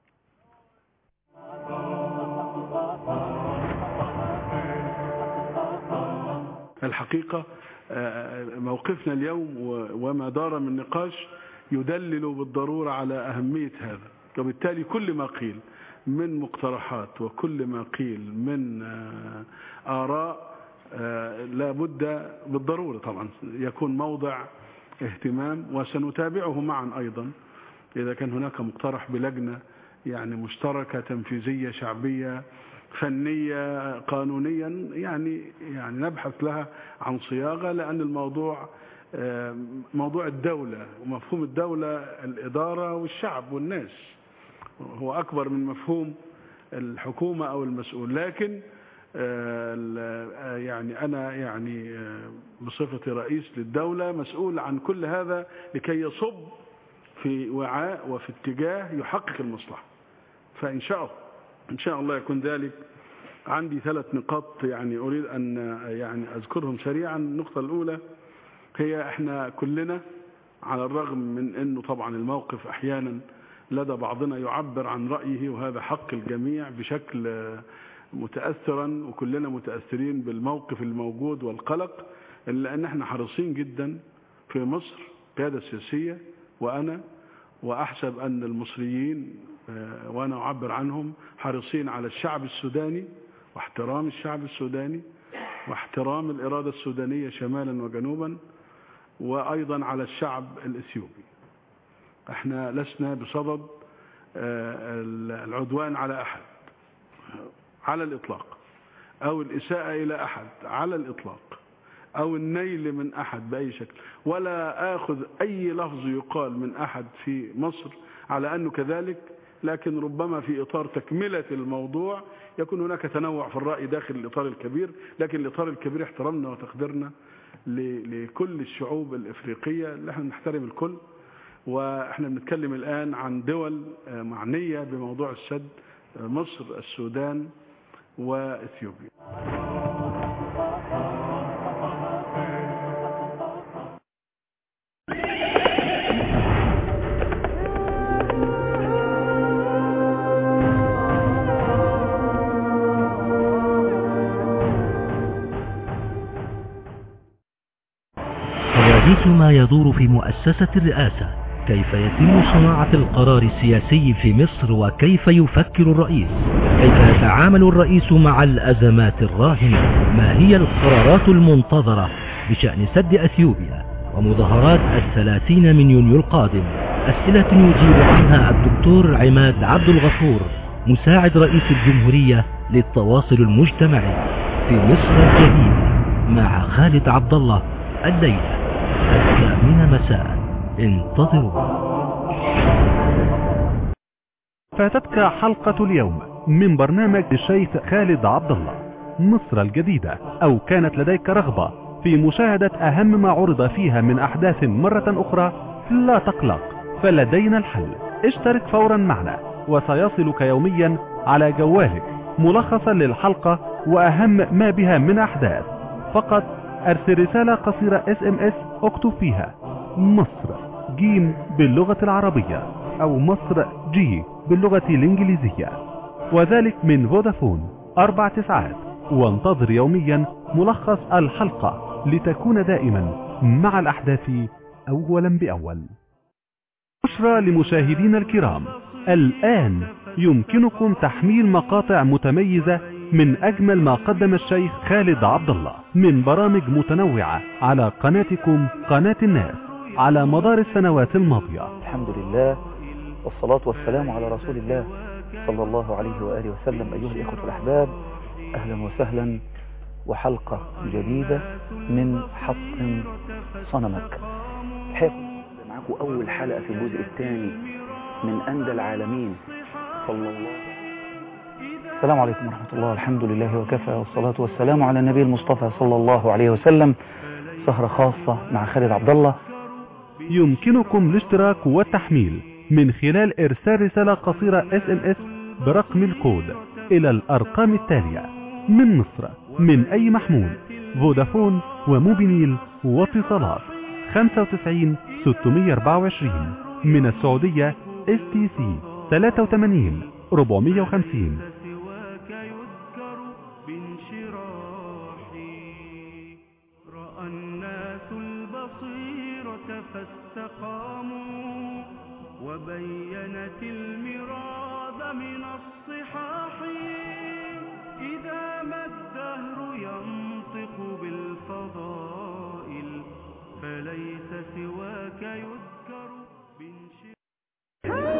الحقيقة موقفنا اليوم وما دار من نقاش يدلل بالضرورة على أهمية هذا وبالتالي كل ما قيل من مقترحات وكل ما قيل من آراء لا بد بالضرورة طبعا يكون موضع اهتمام وسنتابعه معا أيضا إذا كان هناك مقترح بلجنة يعني مشتركة تنفيذية شعبية فنية قانونيا يعني يعني نبحث لها عن صياغة لأن الموضوع موضوع الدولة ومفهوم الدولة الإدارة والشعب والناس هو أكبر من مفهوم الحكومة أو المسؤول لكن يعني أنا يعني بصفتي رئيس للدولة مسؤول عن كل هذا لكي يصب في وعاء وفي اتجاه يحقق المصلحة فإن شاء الله إن شاء الله يكون ذلك عندي ثلاث نقاط يعني أريد أن يعني أذكرهم سريعا النقطة الأولى هي إحنا كلنا على الرغم من أنه طبعا الموقف أحيانا لدى بعضنا يعبر عن رأيه وهذا حق الجميع بشكل متأثرا وكلنا متأثرين بالموقف الموجود والقلق إلا أن احنا حريصين جدا في مصر قيادة سياسية وأنا وأحسب أن المصريين آه، وأنا أعبر عنهم حريصين على الشعب السوداني واحترام الشعب السوداني واحترام الإرادة السودانية شمالا وجنوبا وأيضا على الشعب الإثيوبي احنا لسنا بصدد آه، العدوان على أحد على الإطلاق أو الإساءة إلى أحد على الإطلاق أو النيل من أحد بأي شكل ولا آخذ أي لفظ يقال من أحد في مصر على أنه كذلك لكن ربما في إطار تكملة الموضوع يكون هناك تنوع في الرأي داخل الإطار الكبير لكن الإطار الكبير احترامنا وتقديرنا ل- لكل الشعوب الإفريقية اللي احنا نحترم الكل واحنا بنتكلم الآن عن دول آه، معنية بموضوع السد آه، مصر السودان وإثيوبيا حديث ما يدور في مؤسسة الرئاسة كيف يتم صناعة القرار السياسي في مصر وكيف يفكر الرئيس كيف يتعامل الرئيس مع الأزمات الراهنة ما هي القرارات المنتظرة بشأن سد أثيوبيا ومظاهرات الثلاثين من يونيو القادم أسئلة يجيب عنها الدكتور عماد عبد الغفور مساعد رئيس الجمهورية للتواصل المجتمعي في مصر الجديدة مع خالد عبد الله الليلة الثامنة مساء انتظروا فاتتك حلقة اليوم من برنامج الشيخ خالد عبد الله مصر الجديدة أو كانت لديك رغبة في مشاهدة أهم ما عرض فيها من أحداث مرة أخرى لا تقلق فلدينا الحل اشترك فورا معنا وسيصلك يوميا على جوالك ملخصا للحلقة وأهم ما بها من أحداث فقط أرسل رسالة قصيرة اس ام اس اكتب فيها مصر جيم باللغة العربية أو مصر جي باللغة الإنجليزية وذلك من فودافون أربع تسعات وانتظر يوميا ملخص الحلقة لتكون دائما مع الأحداث أولا بأول بشرى لمشاهدينا الكرام الآن يمكنكم تحميل مقاطع متميزة من أجمل ما قدم الشيخ خالد عبد الله من برامج متنوعة على قناتكم قناة الناس على مدار السنوات الماضية الحمد لله والصلاة والسلام على رسول الله صلى الله عليه وآله وسلم أيها الإخوة الأحباب أهلا وسهلا وحلقة جديدة من حطم صنمك الحقيقة معكم أول حلقة في الجزء الثاني من أندى العالمين صلى الله السلام عليكم ورحمة الله الحمد لله وكفى والصلاة والسلام على النبي المصطفى صلى الله عليه وسلم سهرة خاصة مع خالد عبد الله يمكنكم الاشتراك والتحميل من خلال إرسال رسالة قصيرة اس ام اس برقم الكود إلى الأرقام التالية من مصر من أي محمول فودافون وموبينيل واتصالات 95 624 من السعودية اس تي سي 83 450 رأى الناس البصيرة فاستقاموا وبينت المراد من الصحاح إذا ما الدهر ينطق بالفضائل فليس سواك يذكر بانشراح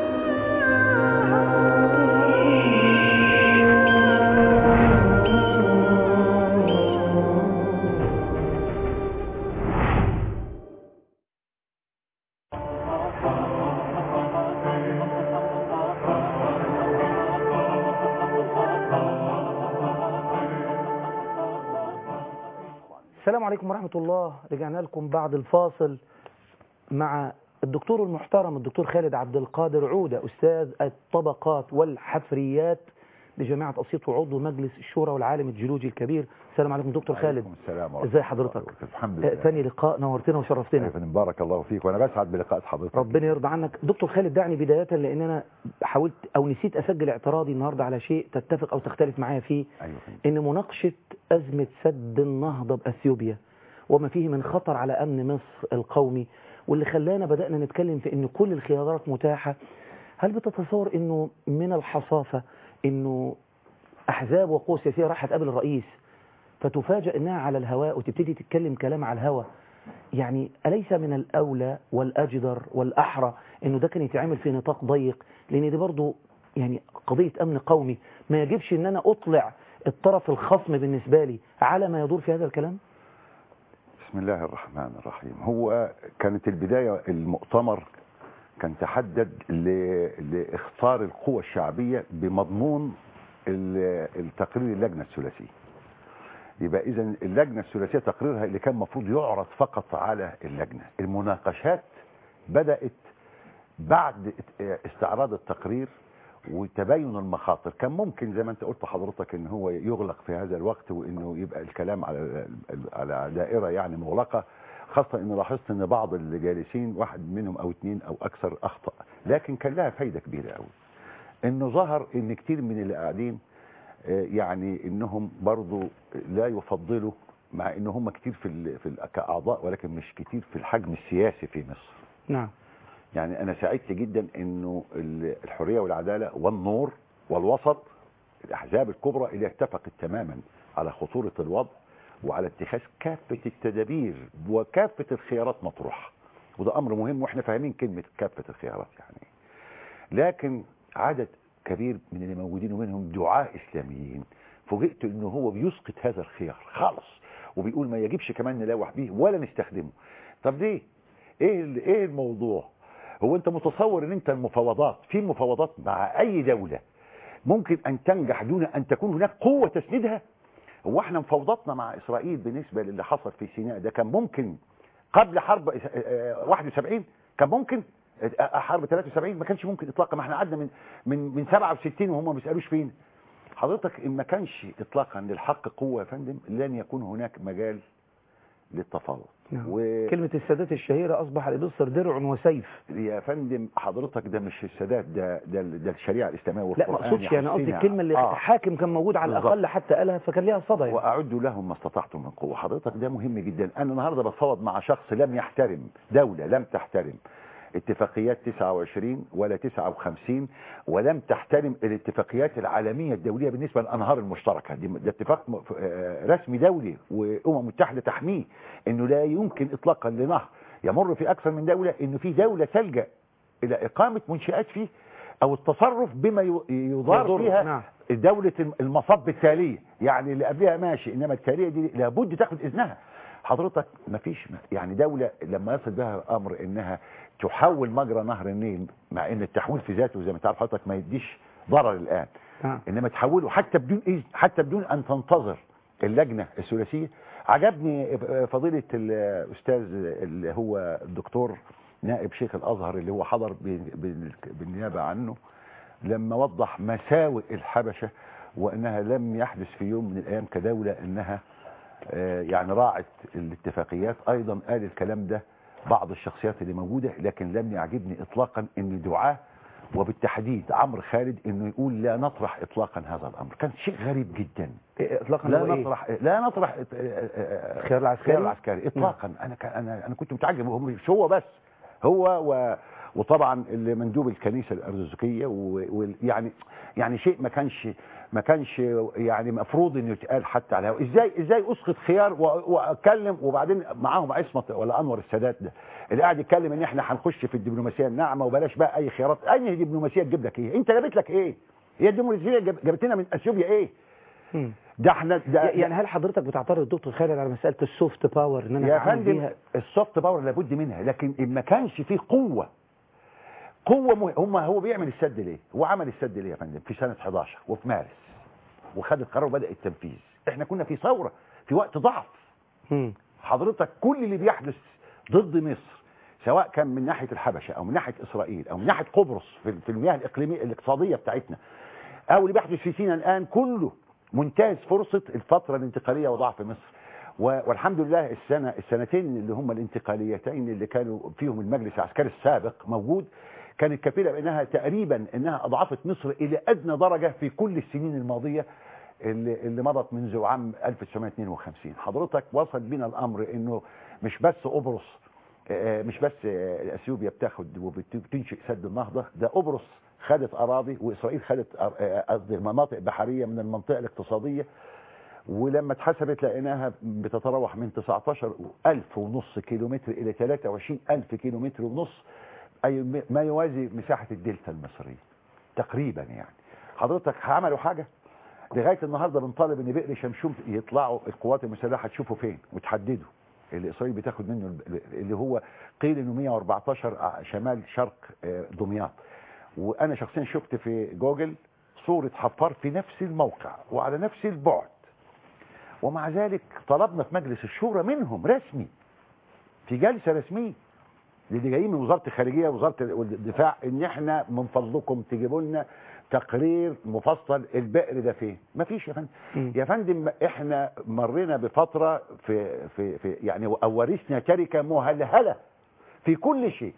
السلام عليكم ورحمة الله رجعنا لكم بعد الفاصل مع الدكتور المحترم الدكتور خالد عبد القادر عودة أستاذ الطبقات والحفريات بجامعة أسيوط وعضو مجلس الشورى والعالم الجيولوجي الكبير السلام عليكم دكتور خالد السلام ورحمة ازي حضرتك الحمد آه، لله ثاني لقاء نورتنا وشرفتنا يا فندم بارك الله فيك وانا بسعد بلقاء حضرتك ربنا يرضى عنك دكتور خالد دعني بداية لأن أنا حاولت أو نسيت أسجل اعتراضي النهاردة على شيء تتفق أو تختلف معايا فيه ايوه فندم. إن مناقشة أزمة سد النهضة بأثيوبيا وما فيه من خطر على أمن مصر القومي واللي خلانا بدأنا نتكلم في ان كل الخيارات متاحة هل بتتصور انه من الحصافة انه احزاب وقوى سياسية راح تقابل الرئيس فتفاجأ انها على الهواء وتبتدي تتكلم كلام على الهواء يعني أليس من الأولى والأجدر والأحرى أنه ده كان يتعمل في نطاق ضيق لأن دي برضو يعني قضية أمن قومي ما يجبش أن أنا أطلع الطرف الخصم بالنسبة لي على ما يدور في هذا الكلام بسم الله الرحمن الرحيم هو كانت البداية المؤتمر كان تحدد ل- لاختار القوى الشعبية بمضمون ال- التقرير اللجنة الثلاثية يبقى اذا اللجنة الثلاثية تقريرها اللي كان المفروض يعرض فقط على اللجنة المناقشات بدأت بعد استعراض التقرير وتباين المخاطر كان ممكن زي ما انت قلت حضرتك ان هو يغلق في هذا الوقت وانه يبقى الكلام على على دائره يعني مغلقه خاصه ان لاحظت ان بعض اللي جالسين واحد منهم او اثنين او اكثر اخطا لكن كان لها فايده كبيره قوي انه ظهر ان كتير من اللي قاعدين آه، يعني انهم برضو لا يفضلوا مع ان هم كتير في ال- في ال- كاعضاء ولكن مش كتير في الحجم السياسي في مصر نعم يعني انا سعدت جدا انه ال- الحريه والعداله والنور والوسط الاحزاب الكبرى اللي اتفقت تماما على خطوره الوضع وعلى اتخاذ كافه التدابير وكافه الخيارات مطروحه وده امر مهم واحنا فاهمين كلمه كافه الخيارات يعني لكن عدد كبير من اللي موجودين ومنهم دعاة اسلاميين فوجئت انه هو بيسقط هذا الخيار خالص وبيقول ما يجبش كمان نلوح به ولا نستخدمه طب ليه ايه ال- ايه الموضوع هو انت متصور ان انت المفاوضات في مفاوضات مع اي دولة ممكن ان تنجح دون ان تكون هناك قوة تسندها هو احنا مفاوضاتنا مع اسرائيل بالنسبة للي حصل في سيناء ده كان ممكن قبل حرب اه، اه، 71 كان ممكن اه، حرب 73 ما كانش ممكن اطلاقا ما احنا قعدنا من من من 67 وهم ما بيسالوش فين حضرتك ان ما كانش اطلاقا للحق قوه يا فندم لن يكون هناك مجال للتفاوض نعم. و... كلمة السادات الشهيرة أصبح لبصر درع وسيف يا فندم حضرتك ده مش السادات ده ده, ده الشريعه الاسلاميه لا والقران ما اقصدش يعني قصدي يحثنا- الكلمة اللي آه. حاكم كان موجود على بالظبط. الأقل حتى قالها فكان ليها صدى يعني. واعدوا لهم ما استطعتم من قوه حضرتك ده مهم جدا انا النهارده بتفاوض مع شخص لم يحترم دوله لم تحترم اتفاقيات 29 ولا 59 ولم تحترم الاتفاقيات العالميه الدوليه بالنسبه للانهار المشتركه دي ده اتفاق م- آه، رسمي دولي وامم متحده تحميه انه لا يمكن اطلاقا لنهر يمر في اكثر من دوله انه في دوله تلجا الى اقامه منشات فيه او التصرف بما ي- يضار يضر، فيها نعم. دولة المصب التالية يعني اللي قبلها ماشي انما التالية دي لابد تاخد اذنها حضرتك مفيش يعني دولة لما يصل بها امر انها تحول مجرى نهر النيل مع ان التحويل في ذاته زي ما تعرف حضرتك ما يديش ضرر الان نعم. انما تحوله حتى بدون إذن حتى بدون ان تنتظر اللجنة الثلاثية عجبني فضيلة الاستاذ اللي هو الدكتور نائب شيخ الازهر اللي هو حضر ب- ب- بالنيابة عنه لما وضح مساوئ الحبشة وانها لم يحدث في يوم من الايام كدولة انها آه، يعني راعت الاتفاقيات ايضا قال الكلام ده بعض الشخصيات اللي موجودة لكن لم يعجبني اطلاقا ان دعاه وبالتحديد عمرو خالد انه يقول لا نطرح اطلاقا هذا الامر كان شيء غريب جدا إيه اطلاقا لا هو إيه؟ نطرح لا نطرح آه، آه، آه، الخيار العسكري؟ الخيار العسكري اطلاقا انا كان انا انا كنت متعجب هو مش هو بس هو و وطبعا اللي مندوب الكنيسه الارثوذكيه ويعني يعني شيء ما كانش ما كانش يعني مفروض انه يتقال حتى على الهواء ازاي ازاي اسقط خيار و- واتكلم وبعدين معاهم عصمت ولا انور السادات ده اللي قاعد يتكلم ان احنا هنخش في الدبلوماسيه الناعمه وبلاش بقى اي خيارات اي دبلوماسيه تجيب لك ايه انت جابت لك ايه هي الدبلوماسيه جاب- جابت لنا من اثيوبيا ايه مم. ده احنا ده يعني هل حضرتك بتعترض دكتور خالد على مسألة السوفت باور ان انا يا أتعامل فندم بيها السوفت باور لابد منها لكن إن ما كانش فيه قوه قوه مه... هم هو بيعمل السد ليه هو عمل السد ليه يا فندم في سنه 11 وفي مارس وخد القرار وبدا التنفيذ احنا كنا في ثوره في وقت ضعف مم. حضرتك كل اللي بيحدث ضد مصر سواء كان من ناحيه الحبشه او من ناحيه اسرائيل او من ناحيه قبرص في في المياه الاقليميه الاقتصاديه بتاعتنا او اللي بيحدث في سيناء الان كله منتهز فرصه الفتره الانتقاليه وضعف مصر و- والحمد لله السنه السنتين اللي هم الانتقاليتين اللي كانوا فيهم المجلس العسكري السابق موجود كانت كفيله بانها تقريبا انها اضعفت مصر الى ادنى درجه في كل السنين الماضيه اللي, اللي مضت منذ عام 1952 حضرتك وصل بنا الامر انه مش بس قبرص آه، مش بس آه، اثيوبيا بتاخد وبتنشئ سد النهضه ده قبرص خدت اراضي واسرائيل خدت أر- آه، قصدي مناطق بحريه من المنطقه الاقتصاديه ولما اتحسبت لقيناها بتتراوح من 19 ألف ونص كيلومتر إلى 23 ألف كيلومتر ونص أي ما يوازي مساحة الدلتا المصرية تقريبا يعني حضرتك عملوا حاجة لغاية النهاردة بنطالب ان بئر شمشوم يطلعوا القوات المسلحة تشوفوا فين وتحددوا اللي اسرائيل بتاخد منه ال- اللي هو قيل انه 114 ع- شمال شرق آه، دمياط وانا شخصيا شفت في جوجل صورة حفار في نفس الموقع وعلى نفس البعد ومع ذلك طلبنا في مجلس الشورى منهم رسمي في جلسة رسمية اللي جايين من وزارة الخارجية ووزارة الدفاع ان احنا من فضلكم تجيبوا لنا تقرير مفصل البئر ده فين مفيش يا فندم يا فندم احنا مرينا بفترة في في في يعني او ورثنا تركة مهلهلة في كل شيء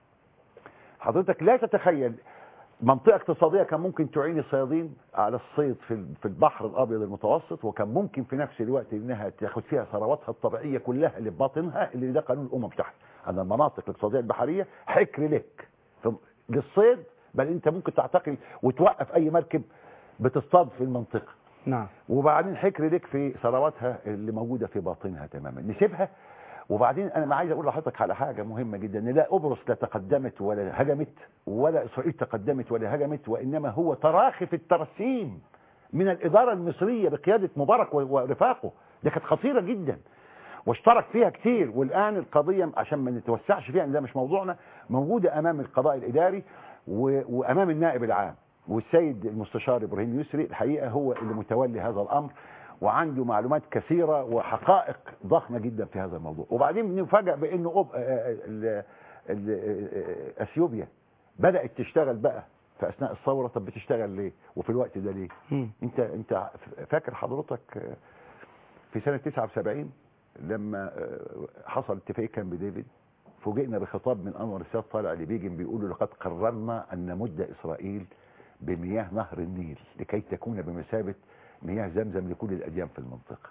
حضرتك لا تتخيل منطقة اقتصادية كان ممكن تعين الصيادين على الصيد في في البحر الأبيض المتوسط وكان ممكن في نفس الوقت إنها تاخد فيها ثرواتها الطبيعية كلها اللي بباطنها اللي ده قانون الأمم تحت أن المناطق الاقتصادية البحرية حكر لك ف- للصيد بل أنت ممكن تعتقل وتوقف أي مركب بتصطاد في المنطقة نعم وبعدين حكر لك في ثرواتها اللي موجودة في باطنها تماما نسيبها وبعدين انا ما عايز اقول لحضرتك على حاجه مهمه جدا ان لا قبرص لا تقدمت ولا هجمت ولا اسرائيل تقدمت ولا هجمت وانما هو تراخي في الترسيم من الاداره المصريه بقياده مبارك و- ورفاقه دي كانت خطيره جدا واشترك فيها كتير والان القضيه عشان ما نتوسعش فيها ان ده مش موضوعنا موجوده امام القضاء الاداري و... وامام النائب العام والسيد المستشار ابراهيم يسري الحقيقه هو اللي متولي هذا الامر وعنده معلومات كثيره وحقائق ضخمه جدا في هذا الموضوع وبعدين نفاجئ بانه أب... آه، ال... ال... آه، اثيوبيا بدات تشتغل بقى في اثناء الثوره طب بتشتغل ليه وفي الوقت ده ليه انت انت فاكر حضرتك آه، في سنه 79 لما آه، حصل اتفاقيه كامب ديفيد فوجئنا بخطاب من انور السادات طالع لبيجن بيقول له لقد قررنا ان نمد اسرائيل بمياه نهر النيل لكي تكون بمثابه مياه زمزم لكل الاديان في المنطقه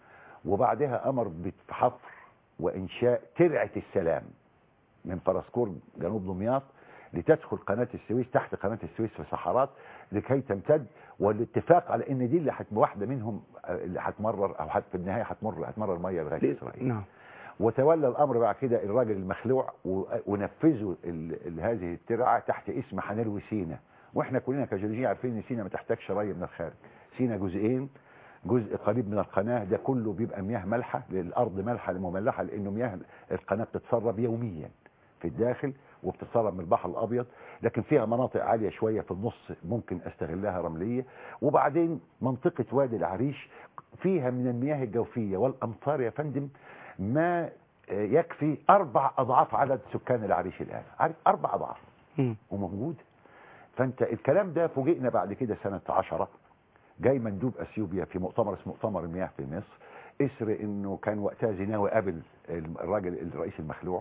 وبعدها امر بحفر وانشاء ترعه السلام من فرسكور جنوب دمياط لتدخل قناه السويس تحت قناه السويس في صحارات لكي تمتد والاتفاق على ان دي اللي هت- واحده منهم آه، اللي هتمرر او هت- في النهايه هتمر هتمرر ميه لغايه اسرائيل نعم وتولى الامر بعد كده الراجل المخلوع و- ونفذوا ال- ال- هذه الترعه تحت اسم حنلو سينا واحنا كلنا كجيولوجيين عارفين ان سينا ما تحتاجش ري من الخارج سينا جزئين جزء قريب من القناه ده كله بيبقى مياه مالحه للارض مالحه مملحه لانه مياه القناه بتتسرب يوميا في الداخل وبتتسرب من البحر الابيض لكن فيها مناطق عاليه شويه في النص ممكن استغلها رمليه وبعدين منطقه وادي العريش فيها من المياه الجوفيه والامطار يا فندم ما يكفي اربع اضعاف عدد سكان العريش الان عارف اربع اضعاف وموجود فانت الكلام ده فوجئنا بعد كده سنه 10 جاي مندوب اثيوبيا في مؤتمر اسمه مؤتمر المياه في مصر اسر انه كان وقتها زيناوي قابل الراجل الرئيس المخلوع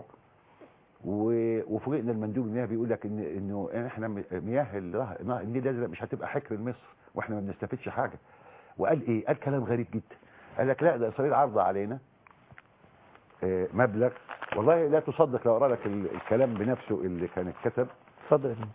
و- وفوجئنا المندوب المياه بيقول لك ان انه احنا م- مياه ال- النيل الازرق مش هتبقى حكر لمصر واحنا ما بنستفدش حاجه وقال ايه قال كلام غريب جدا قال لك لا ده اسرائيل عارضه علينا آه، مبلغ والله لا تصدق لو اقرا لك ال- الكلام بنفسه اللي كان اتكتب اتفضل يا فندم.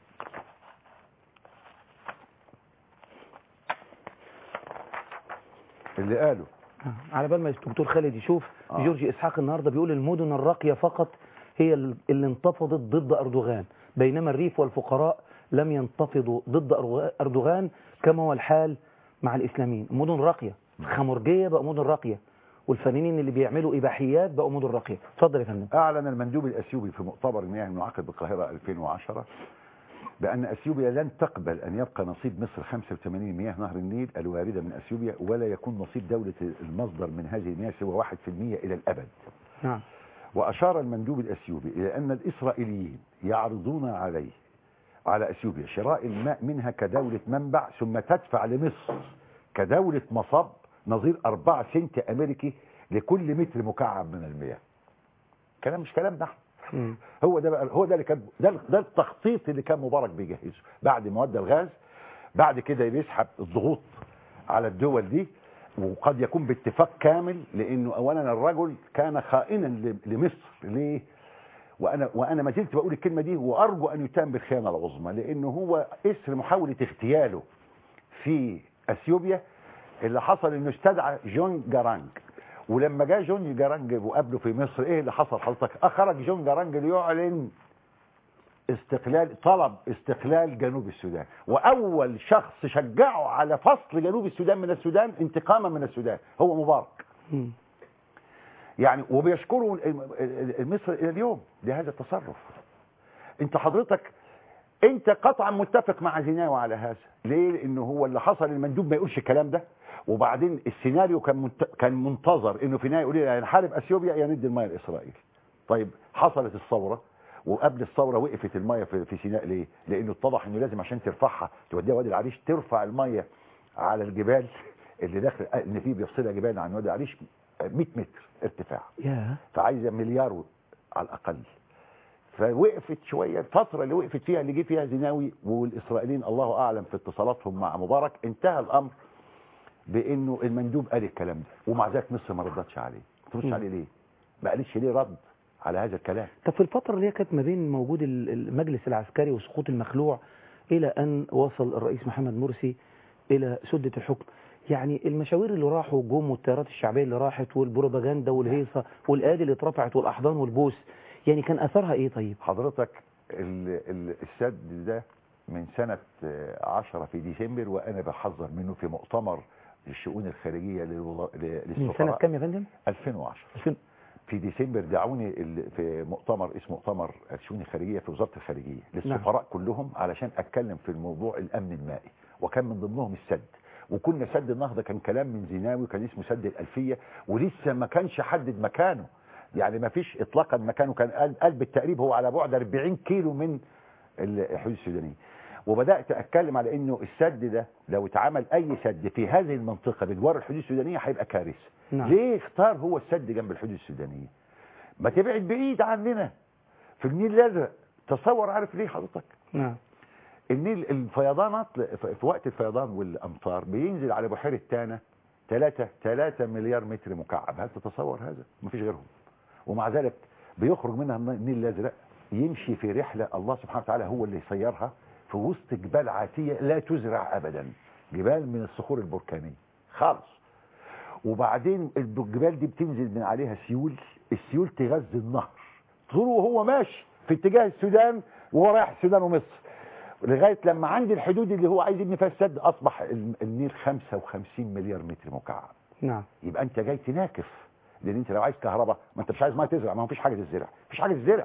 اللي قاله على بال ما الدكتور خالد يشوف آه. جورج اسحاق النهارده بيقول المدن الراقيه فقط هي ال- اللي انتفضت ضد اردوغان بينما الريف والفقراء لم ينتفضوا ضد أرغ- اردوغان كما هو الحال مع الاسلاميين مدن راقيه خمرجيه بقى مدن راقيه والفنانين اللي بيعملوا اباحيات بقوا مدن راقيه اتفضل يا فندم اعلن المندوب الاثيوبي في مؤتمر المياه المنعقد بالقاهره 2010 بان اثيوبيا لن تقبل ان يبقى نصيب مصر 85 مياه نهر النيل الوارده من اثيوبيا ولا يكون نصيب دوله المصدر من هذه المياه سوى 1% الى الابد نعم وأشار المندوب الأثيوبي إلى أن الإسرائيليين يعرضون عليه على أثيوبيا شراء الماء منها كدولة منبع ثم تدفع لمصر كدولة مصب نظير 4 سنت أمريكي لكل متر مكعب من المياه كلام مش كلام نحن هو ده بقى هو ده اللي كان ده, ده التخطيط اللي كان مبارك بيجهزه بعد ما ودى الغاز بعد كده بيسحب الضغوط على الدول دي وقد يكون باتفاق كامل لانه اولا الرجل كان خائنا ل- لمصر ليه؟ وانا وانا ما زلت بقول الكلمه دي وارجو ان يتهم بالخيانه العظمى لانه هو اثر محاوله اغتياله في اثيوبيا اللي حصل انه استدعى جون جارانج ولما جاء جون جارانج وقابله في مصر ايه اللي حصل حضرتك اخرج جون جارانج ليعلن استقلال طلب استقلال جنوب السودان واول شخص شجعه على فصل جنوب السودان من السودان انتقاما من السودان هو مبارك مم. يعني وبيشكروا مصر الى اليوم لهذا التصرف انت حضرتك انت قطعا متفق مع زيناوي على هذا ليه لانه هو اللي حصل المندوب ما يقولش الكلام ده وبعدين السيناريو كان منت... كان منتظر انه في النهايه يقول يا نحارب اثيوبيا يا ندي الميه لاسرائيل طيب حصلت الثوره وقبل الثوره وقفت الميه في, في سيناء ليه لانه اتضح انه لازم عشان ترفعها توديها وادي العريش ترفع الميه على الجبال اللي داخل ان في بيفصلها جبال عن وادي العريش 100 متر ارتفاع يا فعايزه مليار و- على الاقل فوقفت شويه الفتره اللي وقفت فيها اللي جه فيها زيناوي والاسرائيليين الله اعلم في اتصالاتهم مع مبارك انتهى الامر بانه المندوب قال الكلام ده ومع ذلك مصر ما ردتش عليه ما تردش مم. عليه ليه ما قالتش ليه رد على هذا الكلام طب في الفترة اللي هي كانت ما بين موجود ال- المجلس العسكري وسقوط المخلوع إلى أن وصل الرئيس محمد مرسي إلى سدة الحكم يعني المشاوير اللي راحوا جم والتيارات الشعبية اللي راحت والبروباجندا والهيصة والآدي اللي اترفعت والأحضان والبوس يعني كان أثرها إيه طيب؟ حضرتك ال- ال- السد ده من سنة آه، 10 في ديسمبر وأنا بحذر منه في مؤتمر الشؤون الخارجية للولا- ل- من سنة للسفراء كام يا فندم؟ 2010 2000 في ديسمبر دعوني ال- في مؤتمر اسمه مؤتمر الشؤون الخارجية في وزارة الخارجية للسفراء كلهم علشان أتكلم في الموضوع الأمن المائي وكان من ضمنهم السد وكنا سد النهضة كان كلام من زيناوي كان اسمه سد الألفية ولسه ما كانش حدد مكانه يعني ما فيش إطلاقا مكانه كان قال, قال بالتقريب هو على بعد 40 كيلو من الحدود السودانية وبدأت أتكلم على إنه السد ده لو اتعمل أي سد في هذه المنطقة بجوار الحدود السودانية هيبقى كارثة نعم. ليه اختار هو السد جنب الحدود السودانية ما تبعد بعيد عننا في النيل الازرق تصور عارف ليه حضرتك نعم النيل الفيضانات في وقت الفيضان والامطار بينزل على بحيره تانا 3 3 مليار متر مكعب هل تتصور هذا مفيش غيرهم ومع ذلك بيخرج منها النيل الازرق يمشي في رحله الله سبحانه وتعالى هو اللي يسيرها في وسط جبال عاتيه لا تزرع ابدا جبال من الصخور البركانيه خالص وبعدين الجبال دي بتنزل من عليها سيول السيول تغذي النهر طول وهو ماشي في اتجاه السودان وهو رايح السودان ومصر لغايه لما عند الحدود اللي هو عايز يبني فيها السد اصبح ال- النيل 55 مليار متر مكعب نعم يبقى انت جاي تناكف لان انت لو عايز كهرباء ما انت مش عايز ميه تزرع ما هو مفيش حاجه تزرع مفيش حاجه تزرع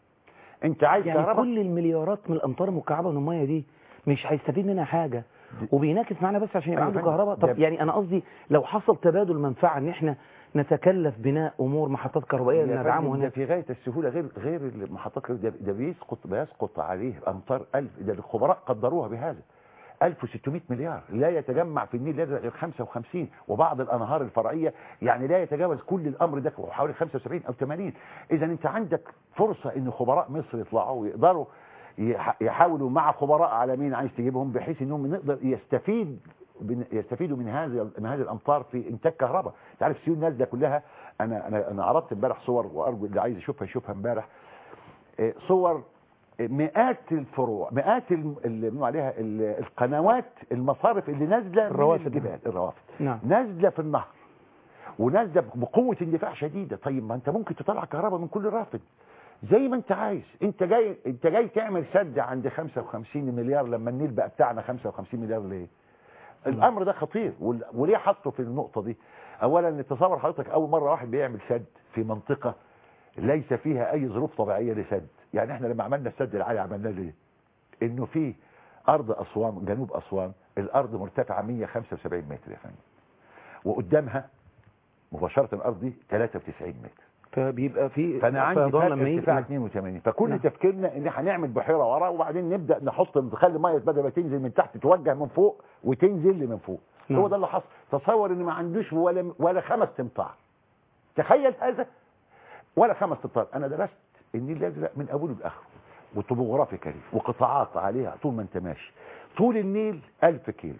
انت عايز يعني كهرباء كل المليارات من الأمطار المكعبة من المية دي مش هيستفيد منها حاجة وبيناكف معانا بس عشان يبقى أيوة عنده فندم. كهرباء طب ده- يعني أنا قصدي لو حصل تبادل منفعة إن إحنا نتكلف بناء أمور محطات كهربائية يا ندعمه فندم ده هنا في غايه السهوله غير غير المحطات ده, ده بيسقط بيسقط عليه امطار الف ده الخبراء قدروها بهذا 1600 مليار لا يتجمع في النيل الازرق غير 55 وبعض الانهار الفرعيه يعني لا يتجاوز كل الامر ده حوالي 75 او 80 اذا انت عندك فرصه ان خبراء مصر يطلعوا ويقدروا يح- يحاولوا مع خبراء عالميين عايز تجيبهم بحيث انهم نقدر يستفيد بن- يستفيدوا من هذه من هذه الامطار في انتاج كهرباء انت عارف السيول نازله كلها انا انا انا عرضت امبارح صور وارجو اللي عايز يشوفها يشوفها امبارح إيه، صور مئات الفروع مئات الم- اللي بنقول عليها ال- القنوات المصارف اللي نازله من الروافد. الجبال الروافد نعم نازله في النهر ونازله بقوه اندفاع شديده طيب ما انت ممكن تطلع كهرباء من كل رافد زي ما انت عايز انت جاي انت جاي تعمل سد عند 55 مليار لما النيل بقى بتاعنا 55 مليار ليه الامر ده خطير وال- وليه حطه في النقطه دي اولا تصور حضرتك اول مره واحد بيعمل سد في منطقه ليس فيها اي ظروف طبيعيه لسد يعني احنا لما عملنا السد العالي عملناه ليه انه في ارض اسوان جنوب اسوان الارض مرتفعه 175 متر يا فندم وقدامها مباشره الارض دي 93 متر فبيبقى في فانا عندي فيضان فرق لما يجي- ارتفاع نعم. 82 فكل نعم. تفكيرنا ان احنا هنعمل بحيره ورا وبعدين نبدا نحط نخلي ميه بدل ما تنزل من تحت توجه من فوق وتنزل لي من فوق نعم. هو ده اللي حصل تصور ان ما عندوش ولا ولا خمس تمطار تخيل هذا ولا خمس تمطار انا درست النيل الازرق من اوله لاخره وطبوغرافي كريم وقطاعات عليها طول ما انت ماشي طول النيل 1000 كيلو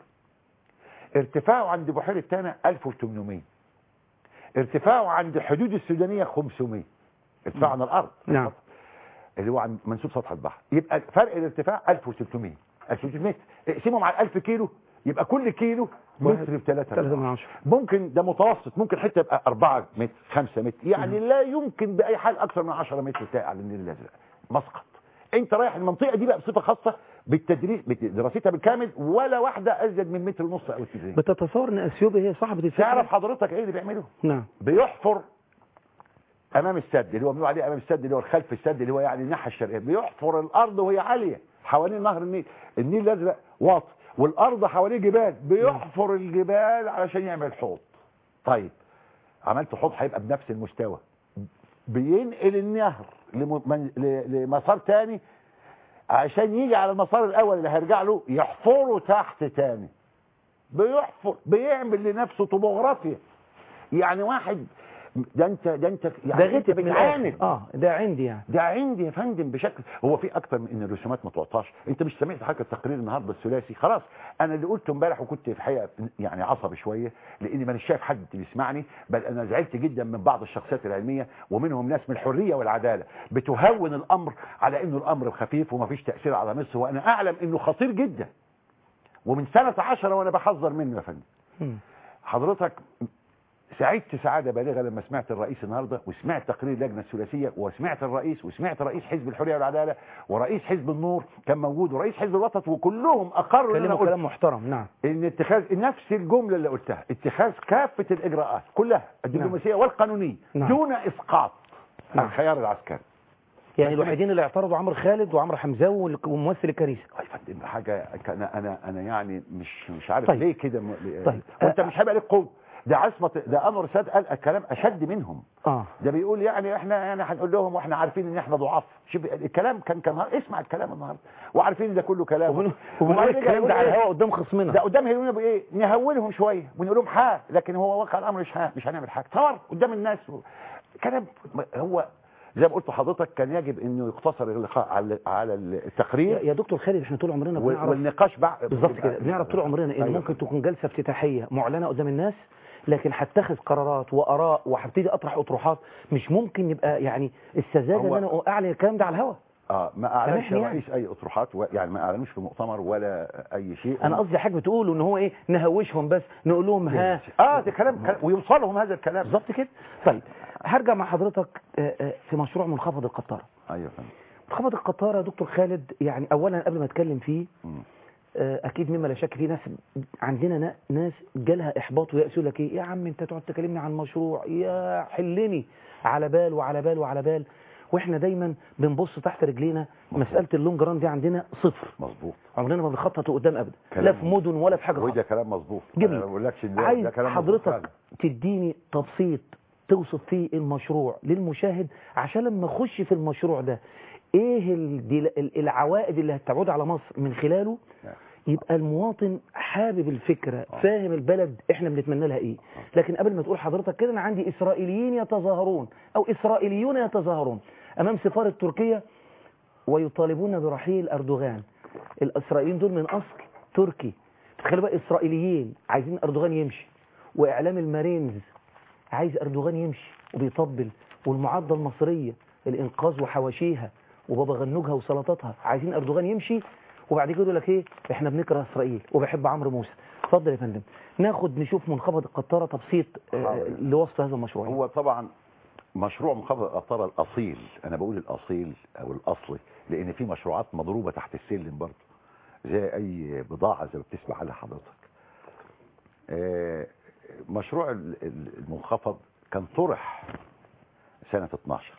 ارتفاعه عند بحيره تانا 1800 ارتفاعه عند الحدود السودانيه 500 ارتفاع عن الارض نعم اللي هو عن منسوب سطح البحر يبقى فرق الارتفاع 1600 1600 اقسمهم على 1000 كيلو يبقى كل كيلو واحد. متر بثلاثة ثلاثة من عشرة ممكن ده متوسط ممكن حته يبقى 4 متر 5 متر يعني لا يمكن باي حال اكثر من 10 متر تلاقي على النيل الازرق مسقط انت رايح المنطقه دي بقى بصفه خاصه بالتدريس بدراستها بالكامل ولا واحده ازيد من متر ونص او اتنين بتتصور ان اثيوبيا هي صاحبة الفكرة تعرف حضرتك ايه اللي بيعمله نعم بيحفر امام السد اللي هو بيقولوا عليه امام السد اللي هو خلف السد اللي هو يعني الناحيه الشرقيه بيحفر الارض وهي عاليه حوالين نهر النيل النيل الازرق واطي والارض حواليه جبال بيحفر الجبال علشان يعمل حوض طيب عملت حوض هيبقى بنفس المستوى بينقل النهر لم- من- ل- لمسار تاني عشان يجي على المسار الاول اللي هيرجع له يحفره تحت تاني بيحفر بيعمل لنفسه طبوغرافيا يعني واحد ده انت ده انت ده يعني غتت انت من بتعاند الآخر. اه ده عندي يعني ده عندي يا فندم بشكل هو في اكتر من ان الرسومات ما تعطاش انت مش سمعت حاجه التقرير النهارده الثلاثي خلاص انا اللي قلته امبارح وكنت في الحقيقه يعني عصبي شويه لاني مانيش شايف حد بيسمعني بل انا زعلت جدا من بعض الشخصيات العلميه ومنهم ناس من الحريه والعداله بتهون الامر على انه الامر خفيف وما فيش تاثير على مصر وانا اعلم انه خطير جدا ومن سنه عشرة وانا بحذر منه يا فندم مم. حضرتك سعدت سعادة بالغة لما سمعت الرئيس النهاردة وسمعت تقرير اللجنة الثلاثية وسمعت الرئيس وسمعت رئيس حزب الحرية والعدالة ورئيس حزب النور كان موجود ورئيس حزب الوسط وكلهم أقروا إن أنا كلمة قلت كلام محترم نعم ان اتخاذ نفس الجملة اللي قلتها اتخاذ كافة الإجراءات كلها الدبلوماسية والقانونية نعم. دون إسقاط نعم. الخيار العسكري يعني الوحيدين اللي اعترضوا عمرو خالد وعمرو حمزاوي والك- وممثل الكنيسة يا فندم حاجة انا انا انا يعني مش مش عارف طيب. ليه كده م- طيب. وانت مش هيبقى لك قوه ده عصمة ده انور ساد قال الكلام اشد منهم اه ده بيقول يعني احنا يعني هنقول لهم واحنا عارفين ان احنا ضعاف شوف الكلام كان كان اسمع الكلام النهارده وعارفين ده كله كلام وبن- وبنقول الكلام ده على الهواء قدام خصمنا ده قدام هيقولوا بايه نهولهم شويه ونقول لهم ها لكن هو واقع الامر مش ها مش هنعمل حاجه تصور قدام الناس كلام هو زي ما قلت لحضرتك كان يجب انه يقتصر اللقاء على على يا التقرير يا دكتور خالد احنا طول عمرنا وال- بنعرف والنقاش بعد بالظبط كده بنعرف طول عمرنا ان أيوة. ممكن تكون جلسه افتتاحيه معلنه قدام الناس لكن هتخذ قرارات واراء وهبتدي اطرح اطروحات مش ممكن يبقى يعني السذاجه هو- ان انا اعلن الكلام ده على الهواء اه ما اعلنش سامحني يعني. الرئيس اي اطروحات و- يعني ما اعلنوش في مؤتمر ولا اي شيء انا قصدي حاجه بتقول ان هو ايه نهوشهم بس نقول لهم ها اه ده كلام كلام- ويوصلهم هذا الكلام بالظبط كده طيب هرجع مع حضرتك آه، آه، في مشروع منخفض القطاره ايوه يا فندم منخفض القطاره يا دكتور خالد يعني اولا قبل ما اتكلم فيه مم. آه، اكيد مما لا شك فيه ناس عندنا نا- ناس جالها احباط ويأس يقول لك ايه يا عم انت تقعد تكلمني عن مشروع يا حلني على بال وعلى بال وعلى بال واحنا دايما بنبص تحت رجلينا مساله اللونج ران دي عندنا صفر مظبوط عمرنا ما بنخطط قدام ابدا كلام لا في مدن ولا في حاجه وده خالص كلام مظبوط جميل. انا ما بقولكش إن ده, عايز ده كلام مظبوط فعلا. حضرتك تديني تبسيط توصف فيه المشروع للمشاهد عشان لما اخش في المشروع ده ايه الدل- ال- العوائد اللي هتعود على مصر من خلاله نعم. يبقى المواطن حابب الفكرة فاهم البلد احنا بنتمنى لها ايه لكن قبل ما تقول حضرتك كده انا عندي اسرائيليين يتظاهرون او اسرائيليون يتظاهرون امام سفارة تركيا ويطالبون برحيل اردوغان الاسرائيليين دول من اصل تركي تخيلوا بقى اسرائيليين عايزين اردوغان يمشي واعلام المارينز عايز اردوغان يمشي وبيطبل والمعارضه المصريه الانقاذ وحواشيها وبابا غنوجها وسلطاتها عايزين اردوغان يمشي وبعد كده يقول لك ايه احنا بنكره اسرائيل وبحب عمرو موسى اتفضل يا فندم ناخد نشوف منخفض القطاره تبسيط آه، حاضر. لوصف هذا المشروع هو طبعا مشروع منخفض القطاره الاصيل انا بقول الاصيل او الاصلي لان في مشروعات مضروبه تحت السلم برضه زي اي بضاعه زي ما بتسمع على حضرتك آه، مشروع ال- ال- المنخفض كان طرح سنه 12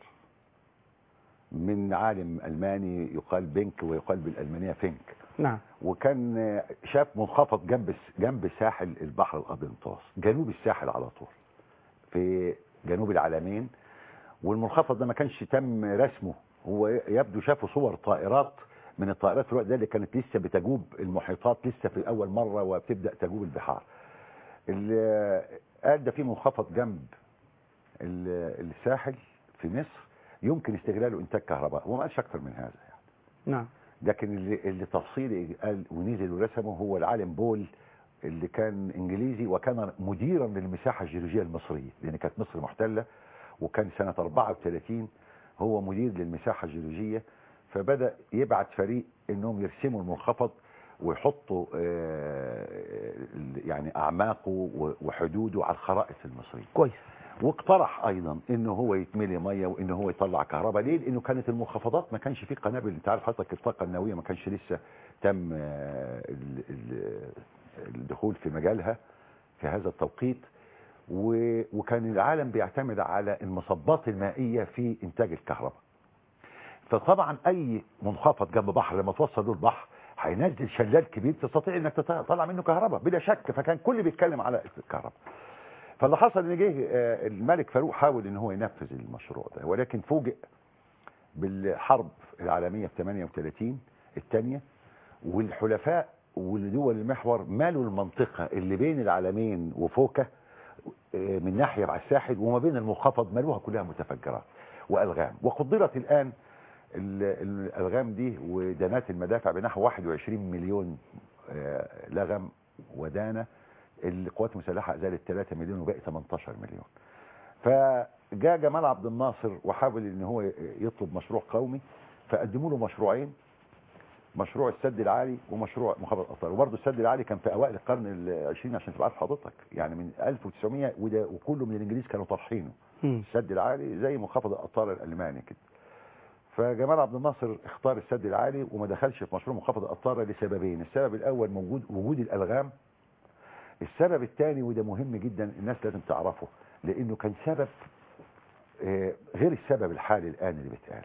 من عالم الماني يقال بينك ويقال بالالمانيه فينك نعم وكان آه، شاف منخفض جنب جنب ساحل البحر الابيض المتوسط جنوب الساحل على طول في جنوب العالمين والمنخفض ده ما كانش تم رسمه هو يبدو شافوا صور طائرات من الطائرات في الوقت ده اللي كانت لسه بتجوب المحيطات لسه في اول مره وبتبدا تجوب البحار اللي قال ده في منخفض جنب ال- الساحل في مصر يمكن استغلاله انتاج كهرباء وما قالش اكتر من هذا يعني. نعم لكن اللي, اللي تفصيلي قال ونزل ورسمه هو العالم بول اللي كان انجليزي وكان مديرا للمساحه الجيولوجيه المصريه لان كانت مصر محتله وكان سنه 34 هو مدير للمساحة الجيولوجية فبدأ يبعت فريق انهم يرسموا المنخفض ويحطوا آه، ال- يعني اعماقه و- وحدوده على الخرائط المصرية كويس واقترح ايضا انه هو يتملي ميه وانه هو يطلع كهرباء ليه لانه كانت المنخفضات ما كانش فيه قنابل انت عارف حضرتك الطاقه النوويه ما كانش لسه تم آه، ال- ال- الدخول في مجالها في هذا التوقيت و- وكان العالم بيعتمد على المصبات المائيه في انتاج الكهرباء فطبعا اي منخفض جنب بحر لما توصل له البحر هينزل شلال كبير تستطيع انك تطلع منه كهرباء بلا شك فكان كل بيتكلم على الكهرباء فاللي حصل ان جه آه، الملك فاروق حاول ان هو ينفذ المشروع ده ولكن فوجئ بالحرب العالميه في 38 الثانيه والحلفاء والدول المحور مالوا المنطقه اللي بين العالمين وفوكه آه، من ناحيه على الساحل وما بين المنخفض مالوها كلها متفجرات والغام وقدرت الان ال- الالغام دي ودانات المدافع بنحو 21 مليون آه، لغم ودانه القوات المسلحه ازالت 3 مليون وباقي 18 مليون فجاء جمال عبد الناصر وحاول ان هو يطلب مشروع قومي فقدموا له مشروعين مشروع السد العالي ومشروع مخابرة الأطار وبرضه السد العالي كان في أوائل القرن العشرين عشان تبقى عارف حضرتك يعني من 1900 وده وكله من الإنجليز كانوا طرحينه مم. السد العالي زي منخفض الأطار الألماني كده فجمال عبد الناصر اختار السد العالي وما دخلش في مشروع منخفض الأطار لسببين السبب الأول موجود وجود الألغام السبب الثاني وده مهم جدا الناس لازم تعرفه لأنه كان سبب آه، غير السبب الحالي الآن اللي بيتقال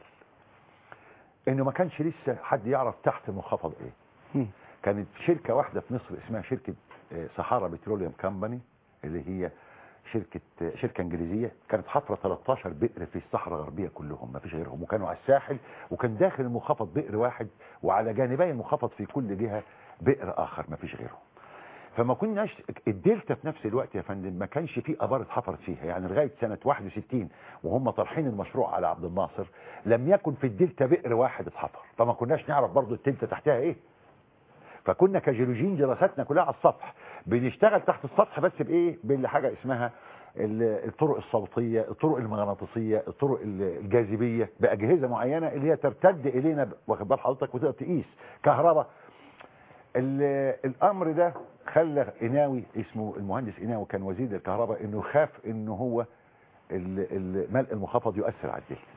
انه ما كانش لسه حد يعرف تحت المنخفض ايه مم. كانت شركة واحدة في مصر اسمها شركة آه، صحارى بتروليوم كامباني اللي هي شركة آه، شركة انجليزية كانت حفرة 13 بئر في الصحراء الغربية كلهم ما فيش غيرهم وكانوا على الساحل وكان داخل المنخفض بئر واحد وعلى جانبي المنخفض في كل جهة بئر اخر ما فيش غيرهم فما كناش الدلتا في نفس الوقت يا فندم ما كانش فيه ابار اتحفرت فيها يعني لغايه سنه 61 وهم طرحين المشروع على عبد الناصر لم يكن في الدلتا بئر واحد اتحفر فما كناش نعرف برضو الدلتا تحتها ايه فكنا كجيولوجيين دراستنا كلها على السطح بنشتغل تحت السطح بس بايه بالحاجه اسمها ال- الطرق الصوتيه الطرق المغناطيسيه الطرق ال- الجاذبيه باجهزه معينه اللي هي ترتد الينا ب- واخد بال حضرتك وتقدر تقيس كهرباء ال- الامر ده خلى قناوي اسمه المهندس قناوي كان وزير الكهرباء انه خاف انه هو ال- ال- ملء المنخفض يؤثر على الدلتا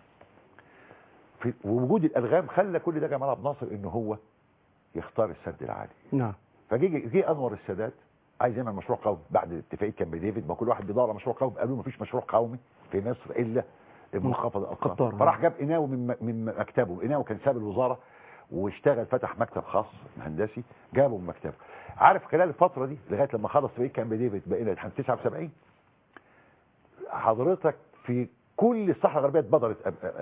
في ووجود الالغام خلى كل ده جمال عبد الناصر انه هو يختار السد العالي نعم فجي جه انور السادات عايز يعمل مشروع قومي بعد اتفاقيه كامب ديفيد ما كل واحد بيدور على مشروع قومي قالوا ما فيش مشروع قومي في مصر الا منخفض قطار. الاطراف فراح جاب قناوي من م- من مكتبه قناوي كان ساب الوزاره واشتغل فتح مكتب خاص هندسي جابه من مكتبه عارف خلال الفتره دي لغايه لما خلص اتفاقيه كامب ديفيد بقينا لحد 79 حضرتك في كل الصحراء الغربيه اتبدرت أب- أ-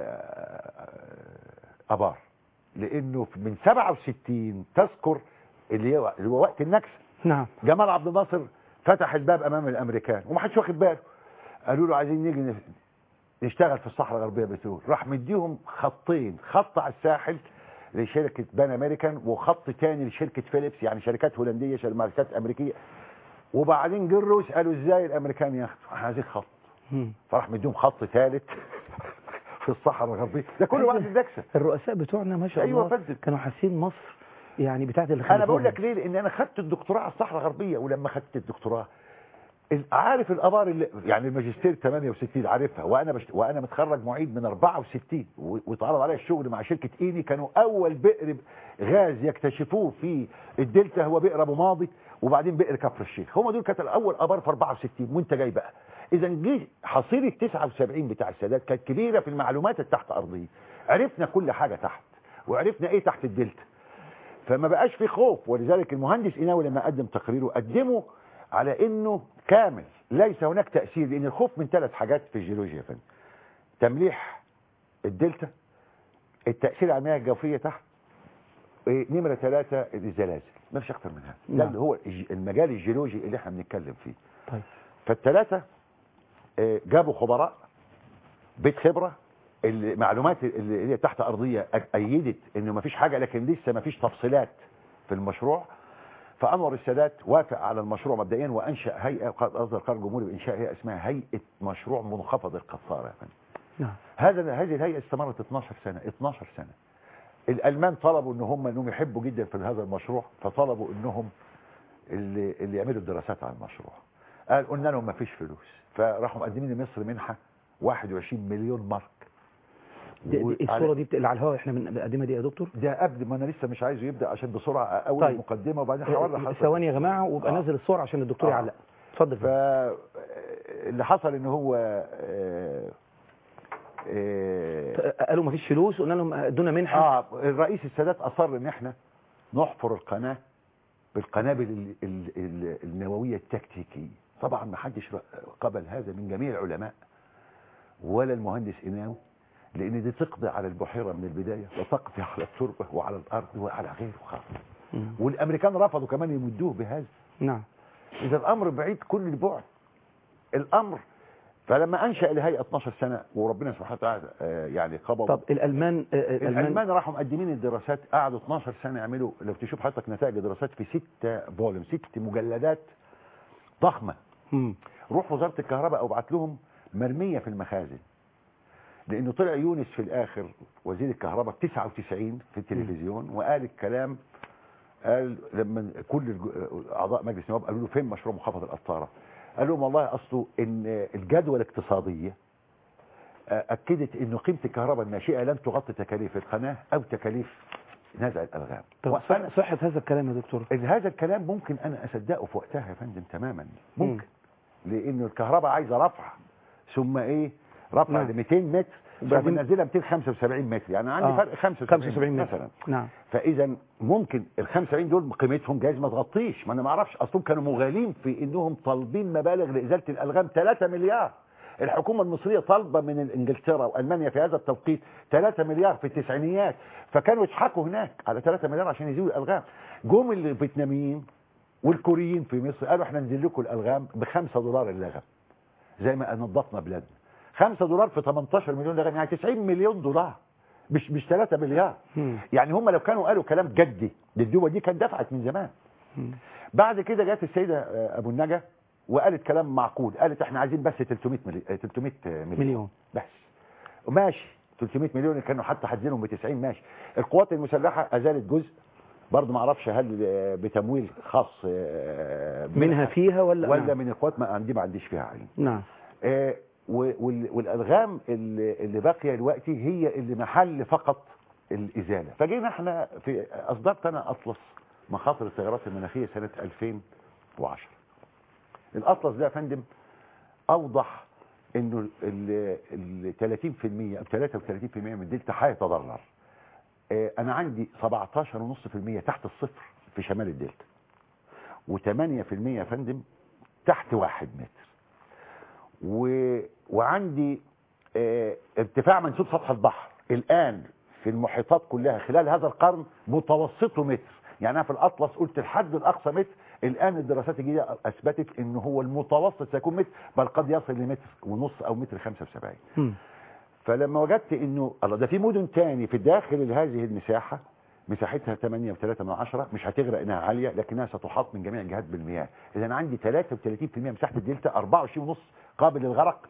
أ- ابار لانه من 67 تذكر اللي هو اللي هو وقت النكسه نعم جمال عبد الناصر فتح الباب امام الامريكان ومحدش واخد باله قالوا له عايزين نيجي نف- نشتغل في الصحراء الغربيه بترول راح مديهم خطين خط على الساحل لشركه بان امريكان وخط تاني لشركه فيليبس يعني شركات هولنديه شركات امريكيه وبعدين جه الروس قالوا ازاي الامريكان ياخدوا احنا عايزين خط مم. فراح مديهم خط ثالث في الصحراء الغربيه ده كله بعد النكسه الرؤساء بتوعنا ما شاء أيوة الله فندم. كانوا حاسين مصر يعني بتاعت اللي انا بقول خلفوها. لك ليه لان انا خدت الدكتوراه على الصحراء الغربيه ولما خدت الدكتوراه ال- عارف الابار اللي يعني الماجستير 68 عارفها وانا بشت... وانا متخرج معيد من 64 و- واتعرض عليا الشغل مع شركه ايني كانوا اول بئر غاز يكتشفوه في الدلتا هو بئر ابو ماضي وبعدين بئر كفر الشيخ هم دول كانت الاول ابار في 64 وانت جاي بقى اذا جه حصيله 79 بتاع السادات كانت كبيره في المعلومات التحت ارضيه عرفنا كل حاجه تحت وعرفنا ايه تحت الدلتا فما بقاش في خوف ولذلك المهندس قناوي لما قدم تقريره قدمه على انه كامل ليس هناك تأثير لان الخوف من ثلاث حاجات في الجيولوجيا يا فندم تمليح الدلتا التأثير على المياه الجوفية تحت إيه، نمرة ثلاثة الزلازل ما فيش اكتر من هذا ده نعم. اللي هو الج- المجال الجيولوجي اللي احنا بنتكلم فيه طيب فالثلاثة آه، جابوا خبراء بيت خبرة المعلومات اللي هي تحت أرضية أ- أيدت إنه ما فيش حاجة لكن لسه ما فيش تفصيلات في المشروع فأنور السادات وافق على المشروع مبدئيا وأنشأ هيئة قد أصدر قرار جمهوري بإنشاء هيئة اسمها هيئة مشروع منخفض القطارة يا فندم نعم هذا هذه الهيئه استمرت 12 سنه 12 سنه الالمان طلبوا ان هم انهم يحبوا جدا في هذا المشروع فطلبوا انهم اللي اللي يعملوا الدراسات على المشروع قال قلنا لهم ما فيش فلوس فراحوا مقدمين لمصر منحه 21 مليون مارك دي دي وعلى- الصوره دي بت- اللي على الهواء احنا بنقدمها دي يا دكتور ده قبل ما انا لسه مش عايزه يبدا عشان بسرعه اول طيب. طيب. مقدمه وبعدين هوري حصل ثواني يا جماعه وابقى آه. نزل الصوره عشان الدكتور آه. يعلق اتفضل فاللي حصل ان هو آه، آه، قالوا ما فيش فلوس قلنا لهم ادونا منحه اه الرئيس السادات اصر ان احنا نحفر القناه بالقنابل ال- ال- ال- النوويه التكتيكيه طبعا ما حدش قبل هذا من جميع العلماء ولا المهندس إناوي لان دي تقضي على البحيره من البدايه وتقضي على التربه وعلى الارض وعلى غيره خالص مم. والامريكان رفضوا كمان يمدوه بهذا نعم اذا الامر بعيد كل البعد الامر فلما انشا الهيئه 12 سنه وربنا سبحانه وتعالى آه، يعني قبض طب الالمان آه، آه، الالمان راحوا مقدمين الدراسات قعدوا 12 سنه يعملوا لو تشوف حضرتك نتائج الدراسات في ستة فوليوم ست مجلدات ضخمه مم. روح وزاره الكهرباء او ابعت لهم مرميه في المخازن لانه طلع يونس في الاخر وزير الكهرباء في 99 في التلفزيون وقال الكلام قال لما كل الج- اعضاء مجلس النواب قالوا له فين مشروع مخافضه القطاره قال لهم والله اصله ان الجدوى الاقتصاديه آه، اكدت انه قيمه الكهرباء الناشئه لن تغطي تكاليف القناه او تكاليف نزع الالغام طب وأنا- صح- صحه هذا الكلام يا دكتور إن هذا الكلام ممكن انا اصدقه في وقتها يا فندم تماما ممكن لانه الكهرباء عايزه رفع ثم ايه رفع نعم. ل 200 متر ثم وبعدين- ننزلها 275 متر يعني عندي آه. فرق 75, 75 متر. مثلا نعم فاذا ممكن ال 75 دول قيمتهم جايز ما تغطيش ما انا ما اعرفش اصلهم كانوا مغالين في انهم طالبين مبالغ لازاله الالغام 3 مليار الحكومه المصريه طالبه من انجلترا والمانيا في هذا التوقيت 3 مليار في التسعينيات فكانوا يضحكوا هناك على 3 مليار عشان يزيلوا الالغام جم الفيتناميين والكوريين في مصر قالوا احنا ننزل لكم الالغام ب 5 دولار اللغم زي ما نظفنا بلادنا 5 دولار في 18 مليون لغم يعني 90 مليون دولار مش مش 3 مليار مم. يعني هم لو كانوا قالوا كلام جدي للدول دي كانت دفعت من زمان مم. بعد كده جت السيده آه، ابو النجا وقالت كلام معقول قالت احنا عايزين بس 300 مليون 300 مليون, مليون. بس وماشي 300 مليون اللي كانوا حتى حددينهم ب 90 ماشي القوات المسلحه ازالت جزء برضه ما اعرفش هل آه، بتمويل خاص آه، منها فيها ولا ولا نعم. من القوات ما عندي ما عنديش فيها علم نعم آه، و- وال- والالغام اللي اللي باقيه دلوقتي هي اللي محل فقط الازاله فجينا احنا في اصدرت انا اطلس مخاطر التغيرات المناخيه سنه 2010 الاطلس ده يا فندم اوضح انه ال ال 30% او 33% من الدلتا هيتضرر آه، انا عندي 17.5% تحت الصفر في شمال الدلتا و8% يا فندم تحت واحد متر و... وعندي آه، ارتفاع منسوب سطح البحر الآن في المحيطات كلها خلال هذا القرن متوسطه متر يعني أنا في الأطلس قلت الحد الأقصى متر الآن الدراسات الجديدة أثبتت أنه هو المتوسط سيكون متر بل قد يصل لمتر ونص أو متر 75 مم. فلما وجدت انه الله ده في مدن تاني في داخل هذه المساحة مساحتها 8.3 من عشرة مش هتغرق انها عالية لكنها ستحاط من جميع الجهات بالمياه اذا عندي 33% مساحة الدلتا 24.5 قابل للغرق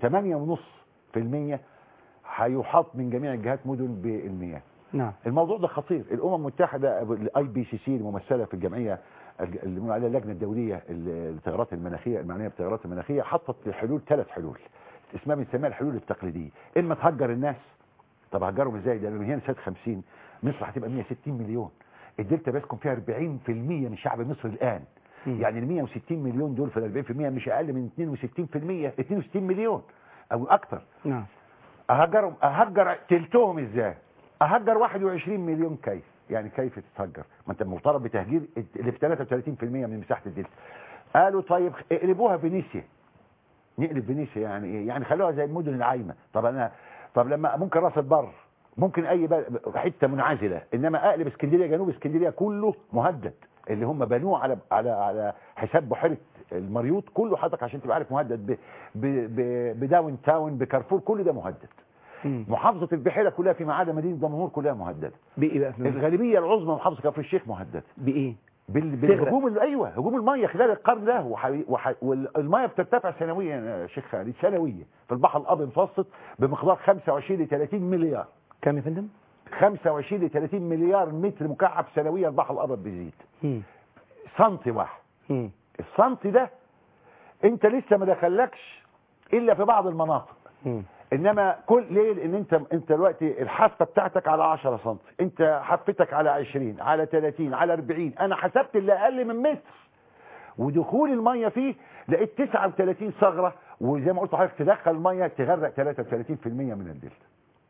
و8.5% هيحاط من جميع الجهات مدن بالمياه نعم الموضوع ده خطير الامم المتحده الاي بي سي سي الممثله في الجمعيه اللي بنقول عليها اللجنه الدوليه للتغيرات المناخيه المعنيه بالتغيرات المناخيه حطت حلول ثلاث حلول اسمها بنسميها الحلول التقليديه اما تهجر الناس طب هجرهم ازاي ده من هنا سنه 50 مصر هتبقى 160 مليون الدلتا بيسكن فيها 40% من شعب مصر الان مم. يعني ال 160 مليون دول في ال 40% مش اقل من 62% 62 مليون او اكتر نعم اهجرهم اهجر تلتهم ازاي اهجر 21 مليون كيف يعني كيف تتهجر ما انت مطالب بتهجير اللي في 33% من مساحه الدلتا قالوا طيب اقلبوها فينيسيا نقلب فينيسيا يعني ايه يعني خلوها زي المدن العايمه طب انا طب لما ممكن راس البر ممكن اي بل- حته منعزله انما اقلب اسكندريه جنوب اسكندريه كله مهدد اللي هم بنوه على على على حساب بحيره المريوط كله حضرتك عشان تبقى عارف مهدد ب ب ب بداون تاون بكارفور كل ده مهدد مم. محافظه البحيره كلها فيما عدا مدينه دمنهور كلها مهدده بايه بقى الغالبيه العظمى محافظه كفر الشيخ مهدده بايه بال- تغرق. بالهجوم ال- ايوه هجوم الميه خلال القرن ده وح... وح... والميه بترتفع سنويا يا شيخ خالد سنويا في البحر الابيض المتوسط بمقدار 25 ل 30 مليار كام يا فندم 25 ل 30 مليار متر مكعب سنويا البحر الابيض بيزيد مم. سنتي واحد مم. السنتي ده انت لسه ما دخلكش الا في بعض المناطق مم. انما كل ليه لان انت انت دلوقتي الحافه بتاعتك على 10 سم انت حفتك على 20 على 30 على 40 انا حسبت اللي اقل من متر ودخول الميه فيه لقيت 39 ثغره وزي ما قلت لحضرتك تدخل الميه تغرق 33% من الدلتا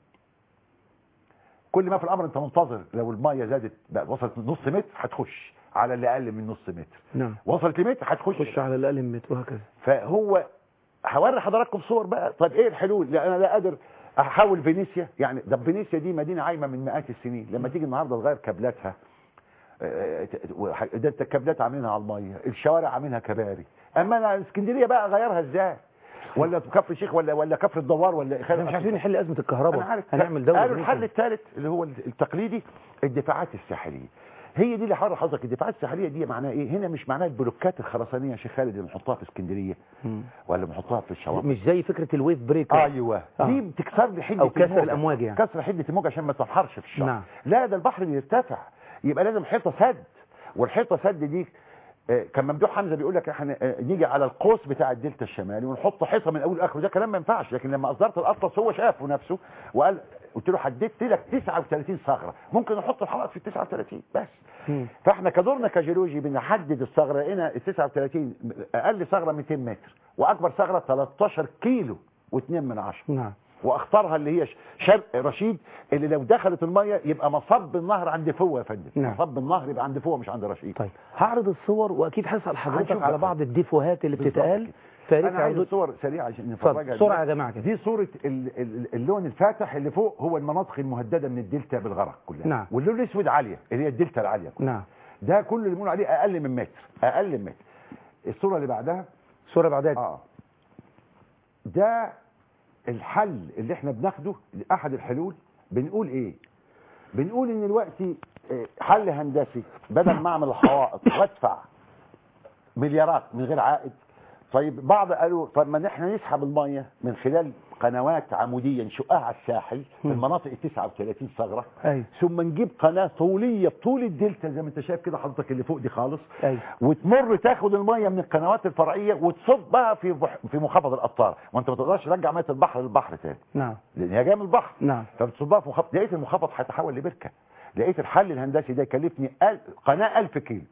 كل ما في الامر انت منتظر لو الميه زادت بقى وصلت نص متر هتخش على اللي اقل من نص متر نعم وصلت لمتر هتخش خش على الاقل من متر وهكذا فهو هوري حضراتكم صور بقى طب ايه الحلول لا انا لا قادر احاول فينيسيا يعني ده فينيسيا دي مدينه عايمه من مئات السنين لما تيجي النهارده تغير كابلاتها آه، آه، ده انت الكابلات عاملينها على الميه الشوارع عاملينها كباري اما انا اسكندريه بقى اغيرها ازاي ولا كفر الشيخ ولا ولا كفر الدوار ولا احنا مش عارفين نحل ازمه الكهرباء انا عارف هنعمل دوله قالوا جديدة. الحل الثالث اللي هو التقليدي الدفاعات الساحليه هي دي اللي حر حضرتك الدفاعات الساحليه دي معناها ايه هنا مش معناها البلوكات الخرسانيه يا شيخ خالد اللي بنحطها في اسكندريه مم. ولا بنحطها في الشواطئ مش زي فكره الويف بريكر ايوه آه. دي بتكسر لي حده أو كسر الموجة. الأمواج يعني. كسر حده الموج عشان ما تنحرش في الشط نعم. لا ده البحر بيرتفع يبقى لازم حيطه سد والحيطه سد دي آه، كان ممدوح حمزه بيقول لك احنا آه، نيجي على القوس بتاع الدلتا الشمالي ونحط حيطه من اول لاخره ده كلام ما ينفعش لكن لما اصدرت الاطلس هو شافه نفسه وقال قلت له حددت لك 39 ثغره ممكن نحط الحلقه في ال 39 بس مم. فاحنا كدورنا كجيولوجي بنحدد الثغره لقينا ال 39 اقل ثغره 200 متر واكبر ثغره 13 كيلو و2 من عشرة نعم واختارها اللي هي ش- شرق رشيد اللي لو دخلت الميه يبقى مصب النهر عند فوه يا فندم نعم. مصب النهر يبقى عند فوه مش عند رشيد طيب هعرض الصور واكيد هسال حضرتك هنشوف على بقى. بعض الديفوهات اللي بالظبط بتتقال كده. فاريد انا عايز عرض- صور سريعه عشان اتفضل نفرجها بسرعه يا دلوقتي. جماعه كده دي صورة ال- ال- اللون الفاتح اللي فوق هو المناطق المهددة من الدلتا بالغرق كلها نعم. واللون الاسود عالية اللي هي الدلتا العالية كلها. نعم ده كل اللي بنقول عليه اقل من متر اقل من متر الصورة اللي بعدها صوره بعدها اه ده الحل اللي احنا بناخده احد الحلول بنقول ايه بنقول ان دلوقتي آه، حل هندسي بدل ما اعمل الحوائط وادفع مليارات من غير عائد طيب بعض قالوا طب ما احنا نسحب الميه من خلال قنوات عموديه نشقها على الساحل في مم. المناطق ال 39 ثغره ايوه ثم نجيب قناه طوليه بطول الدلتا زي ما انت شايف كده حضرتك اللي فوق دي خالص ايوه وتمر تاخد الميه من القنوات الفرعيه وتصبها في بح- في منخفض القطار وانت ما تقدرش ترجع ميه البحر للبحر تاني نعم لان هي جايه من البحر نعم فبتصبها في منخفض لقيت المنخفض هيتحول لبركه لقيت الحل الهندسي ده يكلفني أل... قناه 1000 كيلو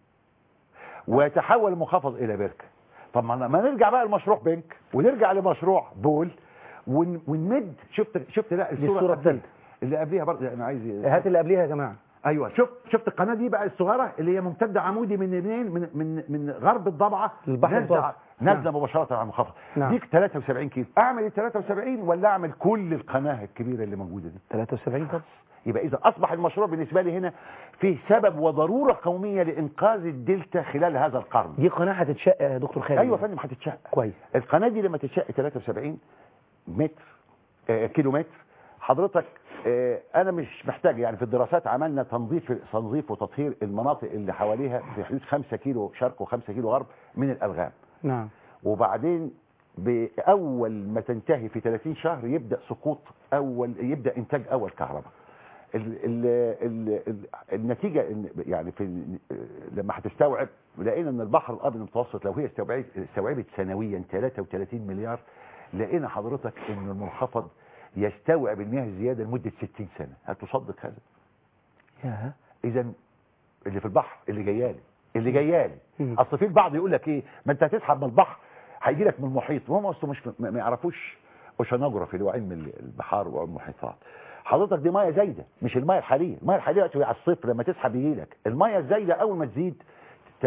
ويتحول المنخفض الى بركه طب ما ما نرجع بقى لمشروع بنك ونرجع لمشروع بول ون... ونمد شفت شفت لا دي الصورة اللي قبليها- الثالثة. اللي قبليها برضه انا عايز هات اللي قبليها يا جماعه ايوه شفت شفت القناه دي بقى الصغيره اللي هي ممتده عمودي من منين من من من غرب الضبعه البحر نازله المتوسط. نازله نعم. مباشره على المنخفض نعم. ديك 73 كيلو اعمل ال 73 ولا اعمل كل القناه الكبيره اللي موجوده دي 73 طب يبقى اذا اصبح المشروع بالنسبه لي هنا فيه سبب وضروره قوميه لانقاذ الدلتا خلال هذا القرن دي قناه هتتشق يا دكتور خالد ايوه يا فندم هتتشق كويس القناه دي لما تتشق 73 متر آه كيلو متر حضرتك آه انا مش محتاج يعني في الدراسات عملنا تنظيف تنظيف وتطهير المناطق اللي حواليها في حدود 5 كيلو شرق و5 كيلو غرب من الالغام نعم وبعدين باول ما تنتهي في 30 شهر يبدا سقوط اول يبدا انتاج اول كهرباء ال ال ال ال النتيجه إن- يعني في لما هتستوعب لقينا ان البحر الابيض المتوسط لو هي استوعبت استوعبت سنويا 33 مليار لقينا حضرتك ان المنخفض يستوعب المياه الزياده لمده 60 سنه هل تصدق هذا يا اذا اللي في البحر اللي جايالي اللي جايالي مم. اصل في البعض يقول لك ايه ما انت هتسحب من البحر هيجي لك من المحيط وهم اصلا مش ما ما يعرفوش اوشانوجرافي اللي هو علم البحار والمحيطات حضرتك دي ميه زايده مش الميه الحاليه الميه الحاليه دلوقتي على الصفر لما تسحب يجي لك الميه الزايده اول ما تزيد 58%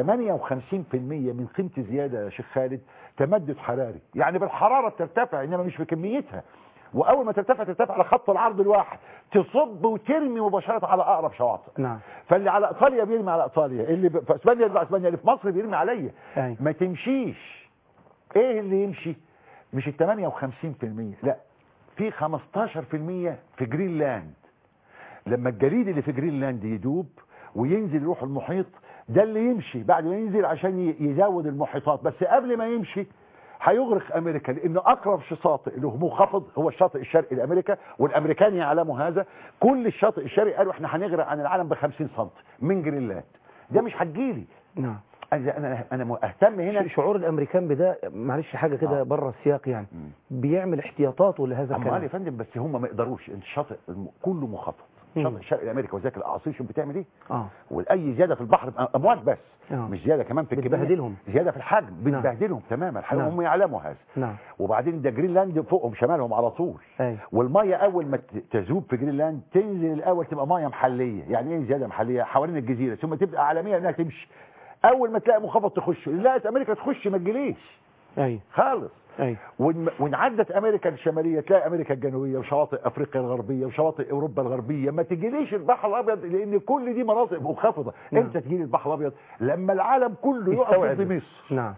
من قيمه الزياده يا شيخ خالد تمدد حراري يعني بالحراره بترتفع انما مش في كميتها واول ما ترتفع ترتفع على خط العرض الواحد تصب وترمي مباشره على اقرب شواطئ نعم فاللي على ايطاليا بيرمي على ايطاليا اللي ب- في اسبانيا يرمي على اسبانيا اللي في مصر بيرمي عليا أيوة. ما تمشيش ايه اللي يمشي مش ال 58% لا في 15% في جرينلاند لما الجليد اللي في جرينلاند يدوب وينزل يروح المحيط ده اللي يمشي بعد ما ينزل عشان ي- يزود المحيطات بس قبل ما يمشي هيغرق امريكا لانه اقرب شاطئ له منخفض هو الشاطئ الشرقي لامريكا والامريكان يعلموا هذا كل الشاطئ الشرقي قالوا احنا هنغرق عن العالم ب 50 سم من جرينلاند ده مش هتجيلي نعم انا انا انا مهتم هنا ش- شعور الامريكان بده معلش حاجه كده بره السياق يعني بيعمل احتياطاته لهذا امال يا الكلام فندم بس هم ما يقدروش انت الشاطئ الم- كله منخفض الشاطئ الشرقي لامريكا وذاك الاعاصير شوف بتعمل ايه اه واي زياده في البحر بقى امواج بس آه. مش زياده كمان في الكمية. بتبهدلهم. زياده في الحجم بتبهدلهم تماما الحقيقة نعم. هم يعلموا هذا نعم وبعدين ده جرينلاند فوقهم شمالهم على طول ايوه والميه اول ما ت- تذوب في جرينلاند تنزل الاول تبقى ميه محليه يعني ايه زياده محليه حوالين الجزيره ثم تبقى عالميه انها تمشي اول ما تلاقي منخفض تخش لقت امريكا تخش ما تجيليش ايوه خالص ايوه وإن وإن عدت امريكا الشماليه تلاقي امريكا الجنوبيه وشواطئ افريقيا الغربيه وشواطئ اوروبا الغربيه ما تجيليش البحر الابيض لان كل دي مناطق منخفضه نعم. امتى تجيلي البحر الابيض لما العالم كله يقف يستوعب. ضد مصر نعم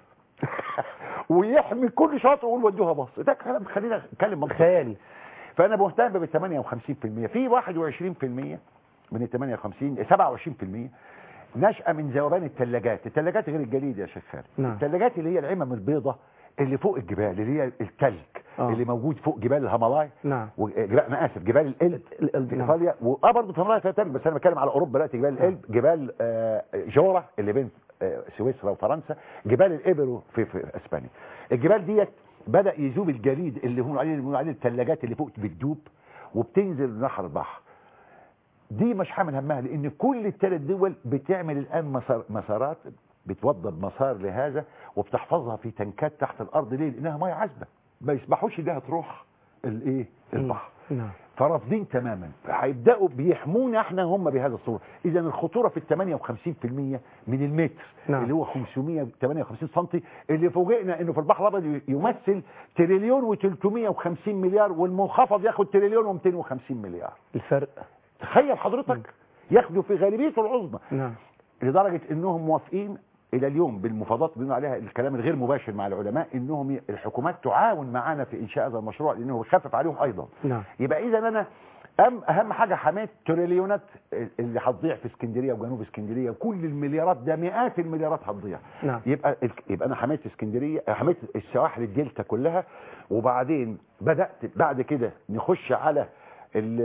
ويحمي كل شاطئ ويقول ودوها مصر ده كلام خلينا نتكلم منطقي خيالي فانا مهتم بال 58% في 21% من ال 58 27% نشأة من ذوبان الثلاجات الثلاجات غير الجليد يا شيخ خالد نعم. الثلاجات اللي هي العمم البيضاء اللي فوق الجبال اللي هي التلج آه. اللي موجود فوق جبال الهيمالايا نعم وجبال انا اسف جبال القلب القلب، في نعم. ايطاليا واه برضه في الهيمالايا فيها تلج بس انا بتكلم على اوروبا دلوقتي جبال القلب جبال آه، جورا اللي بين آه، سويسرا وفرنسا جبال الابرو في, في اسبانيا الجبال ديت بدا يذوب الجليد اللي هم عليه بيقولوا عليه الثلاجات اللي فوق بتدوب وبتنزل نهر البحر دي مش حامل همها لان كل الثلاث دول بتعمل الان مسار مسارات بتوضب مسار لهذا وبتحفظها في تنكات تحت الارض ليه لانها ميه عذبه ما يسمحوش انها تروح الايه البحر نعم فرافضين تماما هيبداوا بيحمونا احنا هم بهذا الصوره اذا الخطوره في ال 58% من المتر نعم. اللي هو 558 سم اللي فوجئنا انه في البحر الابيض يمثل تريليون و350 مليار والمنخفض ياخد تريليون و250 مليار الفرق تخيل حضرتك ياخدوا في غالبيته العظمى نعم لدرجه انهم موافقين الى اليوم بالمفاوضات بنقول عليها الكلام الغير مباشر مع العلماء انهم ي- الحكومات تعاون معنا في انشاء هذا المشروع لانه بيخفف عليهم ايضا نعم يبقى اذا انا أم اهم حاجه حمايه تريليونات اللي هتضيع في اسكندريه وجنوب اسكندريه وكل المليارات ده مئات المليارات هتضيع نعم يبقى يبقى انا حمايه اسكندريه حمايه السواحل الدلتا كلها وبعدين بدات بعد كده نخش على ال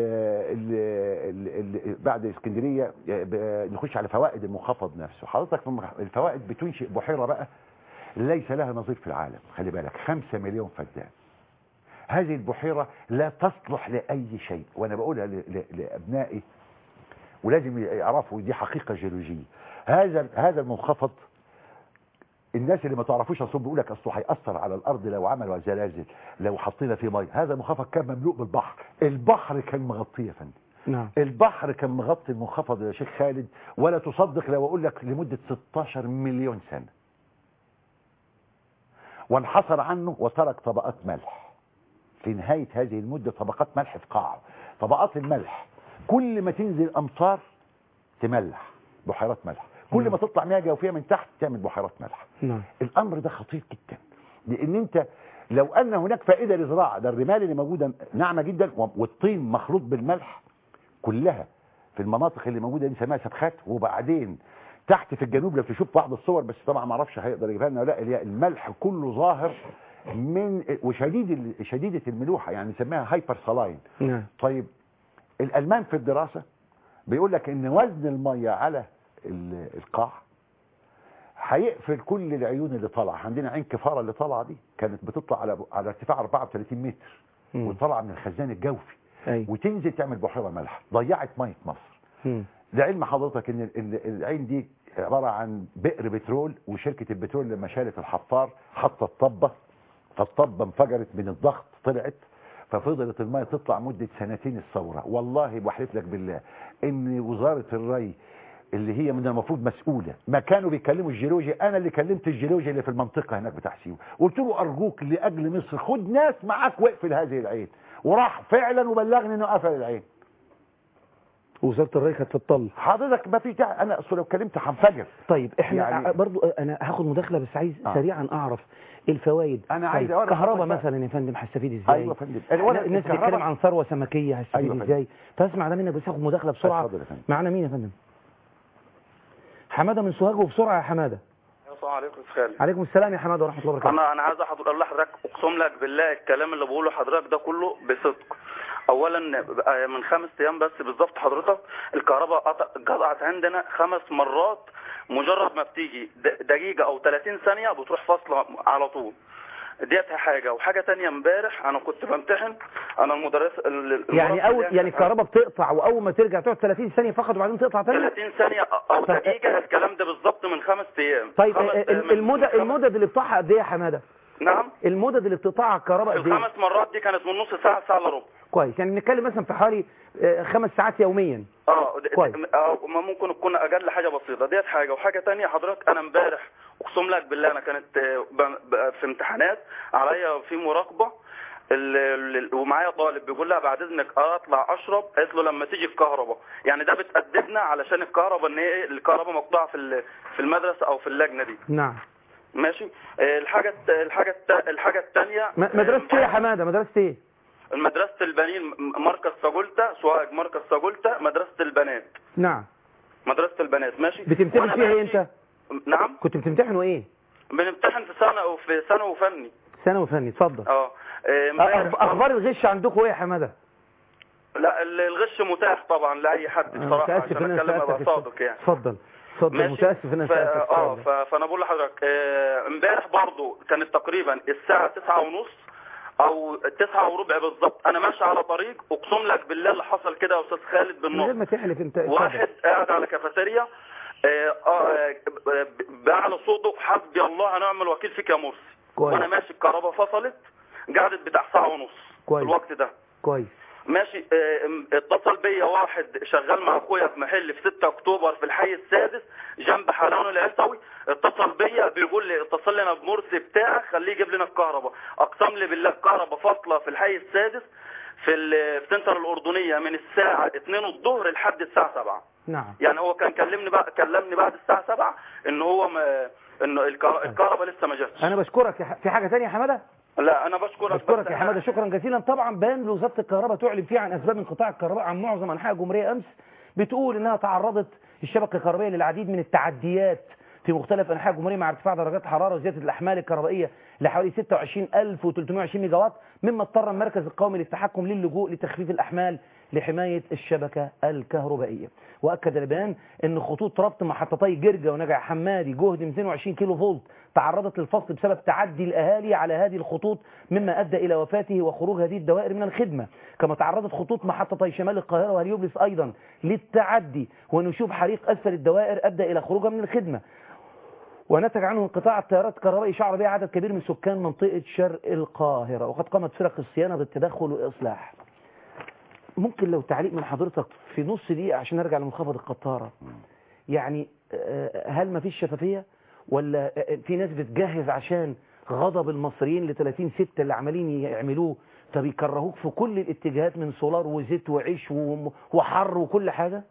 ال ال ال بعد اسكندريه ب- نخش على فوائد المنخفض نفسه حضرتك في المخ- الفوائد بتنشئ بحيره بقى ليس لها نظير في العالم خلي بالك خمسة مليون فدان هذه البحيرة لا تصلح لأي شيء وأنا بقولها ل- ل- لأبنائي ولازم يعرفوا دي حقيقة جيولوجية هذا هذا المنخفض الناس اللي ما تعرفوش اصل بيقول لك اصله هيأثر على الارض لو عملوا زلازل لو حطينا فيه ميه هذا المنخفض كان مملوء بالبحر البحر كان مغطيه يا فندم نعم البحر كان مغطي المنخفض يا شيخ خالد ولا تصدق لو اقول لك لمده 16 مليون سنه وانحصر عنه وترك طبقات ملح في نهايه هذه المده طبقات ملح في قاعه طبقات الملح كل ما تنزل امطار تملح بحيرات ملح كل ما تطلع مياه جوفيه من تحت تعمل بحيرات ملح نعم الامر ده خطير جدا لان انت لو ان هناك فائده للزراعه ده الرمال اللي موجوده ناعمه جدا و- والطين مخلوط بالملح كلها في المناطق اللي موجوده دي نسميها سبخات وبعدين تحت في الجنوب لو تشوف بعض الصور بس طبعا ما اعرفش هيقدر يجيبها لنا ولا لا اللي هي الملح كله ظاهر من وشديد ال- شديده الملوحه يعني نسميها هايبر سلاين نعم طيب الالمان في الدراسه بيقول لك ان وزن الميه على ال- القاع هيقفل كل العيون اللي طالعه عندنا عين كفاره اللي طالعه دي كانت بتطلع على على ارتفاع 34 متر مم. وطالعه من الخزان الجوفي اي وتنزل تعمل بحيره ملح ضيعت ميه مصر مم. لعلم حضرتك ان ال- ال- العين دي عباره عن بئر بترول وشركه البترول لما شالت الحفار حطت طبه فالطبه انفجرت من الضغط طلعت ففضلت الميه تطلع مده سنتين الثوره والله بحلف لك بالله ان وزاره الري اللي هي من المفروض مسؤوله ما كانوا بيكلموا الجيولوجيا انا اللي كلمت الجيولوجيا اللي في المنطقه هناك بتاع سيوه قلت له ارجوك لاجل مصر خد ناس معاك واقفل هذه العين وراح فعلا وبلغني انه قفل العين وزاره الري كانت في الطل حضرتك ما في داعي انا اصل لو كلمت هنفجر طيب احنا يعني- يعني برضو انا هاخد مداخله بس عايز آه. سريعا اعرف الفوائد أنا عايز طيب أعرف كهرباء حضرتك- مثلا يا فندم هستفيد ازاي ايوه يا فندم الولد الناس الكهرباء- بتتكلم عن ثروه سمكيه هستفيد أيوة يا فندم. ازاي فاسمع ده منك بس هاخد مداخله بسرعه اتفضل يا فندم. معانا مين يا فندم حماده من سوهاج وبسرعه يا حماده السلام عليكم يا خالد عليكم السلام يا حماده ورحمه الله وبركاته انا انا عايز احضر الله حضرتك اقسم لك بالله الكلام اللي بقوله حضرتك ده كله بصدق اولا آه، من خمس ايام بس بالظبط حضرتك الكهرباء قطع- قطعت عندنا خمس مرات مجرد ما بتيجي د- دقيقه او 30 ثانيه بتروح فاصله على طول ديت حاجه وحاجه تانية امبارح انا كنت بمتحن انا المدرس ال- ال- يعني المربي اول بتاعي- يعني الكهرباء بتقطع واول ما ترجع تقعد 30 ثانيه فقط وبعدين تقطع تاني 30 ثانيه او دقيقه الكلام ده بالظبط من خمس ايام طيب خمس- ال- ال- من- المدد المدد اللي بتقطعها قد ايه يا حماده نعم المدد اللي بتقطعها الكهرباء قد ايه الخمس مرات دي كانت من نص ساعه ساعه الا ربع كويس يعني نتكلم مثلا في حوالي آه، خمس ساعات يوميا اه د- كويس. د- اه ما ممكن تكون اقل حاجه بسيطه ديت حاجه وحاجه تانية حضرتك انا امبارح اقسم لك بالله انا كانت آه، ب- ب- في امتحانات عليا في مراقبه ال- ال- ومعايا طالب بيقول لها بعد اذنك اطلع اشرب قالت له لما تيجي الكهرباء يعني ده بتأدبنا علشان الكهرباء ان هي إيه؟ الكهرباء مقطوعه في ال- في المدرسه او في اللجنه دي نعم ماشي آه، الحاجه الت- الحاجه الت- الحاجه الثانيه م- مدرسه ايه يا حماده مدرسه ايه مدرسه البنين م- مركز ساجولتا سوهاج مركز ساجولتا مدرسه البنات نعم مدرسه البنات ماشي بتمتحن وأنا فيها ايه ماشي- انت نعم كنت بتمتحنوا ايه بنمتحن في سنه او في ثانوي فني ثانوي فني اتفضل اه آه، امبارح أخ- اخبار الغش عندكم ايه يا حماده لا ال- الغش متاح طبعا لاي حد أنا بصراحه متاسف عشان ان انا اتكلم ابقى سالتك صادق يعني اتفضل اتفضل ماشي. متاسف ان انا ف... سالتك اه السؤال ف... ده. فانا بقول لحضرتك آه، امبارح برضو كانت تقريبا الساعه تسعة ونص او تسعة وربع بالظبط انا ماشي على طريق اقسم لك بالله اللي حصل كده يا استاذ خالد من غير بالنص ما تحلف انت واحد قاعد على كافيتيريا آه، آه، آه، بأعلى صوته حسبي الله ونعم الوكيل فيك يا مرسي كويس. وانا ماشي الكهرباء فصلت قعدت بتاع ساعه ونص كويس. في الوقت ده كويس ماشي آه، ام- اتصل بيا واحد شغال مع اخويا في محل في 6 اكتوبر في الحي السادس جنب حلوان العيسوي اتصل بيا بيقول لي اتصل لنا بمرسي بتاعك خليه يجيب لنا الكهرباء اقسم لي بالله الكهرباء فاصله في الحي السادس في ال- في سنتر الاردنيه من الساعه 2 الظهر لحد الساعه 7 نعم يعني هو كان كلمني بعد كلمني بعد الساعه 7 ان هو ما انه الكه- الكهرباء لسه ما جاتش انا بشكرك يا ح- في حاجه ثانيه يا حماده لا انا بشكرك بشكرك بس يا أنا- حماده شكرا جزيلا طبعا بيان لوزاره الكهرباء تعلن فيه عن اسباب انقطاع الكهرباء عن معظم انحاء الجمهوريه امس بتقول انها تعرضت الشبكه الكهربائيه للعديد من التعديات في مختلف انحاء الجمهوريه مع ارتفاع درجات الحراره وزياده الاحمال الكهربائيه لحوالي 26320 ميجا وات مما اضطر المركز القومي للتحكم للجوء لتخفيف الاحمال لحمايه الشبكه الكهربائيه واكد البيان ان خطوط ربط محطتي جرجا ونجع حمادي جهد 220 كيلو فولت تعرضت للفصل بسبب تعدي الاهالي على هذه الخطوط مما ادى الى وفاته وخروج هذه الدوائر من الخدمه كما تعرضت خطوط محطتي شمال القاهره وهليوبلس ايضا للتعدي ونشوب حريق اسفل الدوائر ادى الى خروجها من الخدمه ونتج عنه انقطاع التيارات الكهربائي شعر بها عدد كبير من سكان منطقة شرق القاهرة وقد قامت فرق الصيانة بالتدخل والإصلاح ممكن لو تعليق من حضرتك في نص دقيقة عشان نرجع لمنخفض القطارة يعني آه، هل ما فيش شفافية ولا آه، في ناس بتجهز عشان غضب المصريين ل 30 ستة اللي عمالين يعملوه فبيكرهوك في كل الاتجاهات من سولار وزيت وعيش وم- وحر وكل حاجة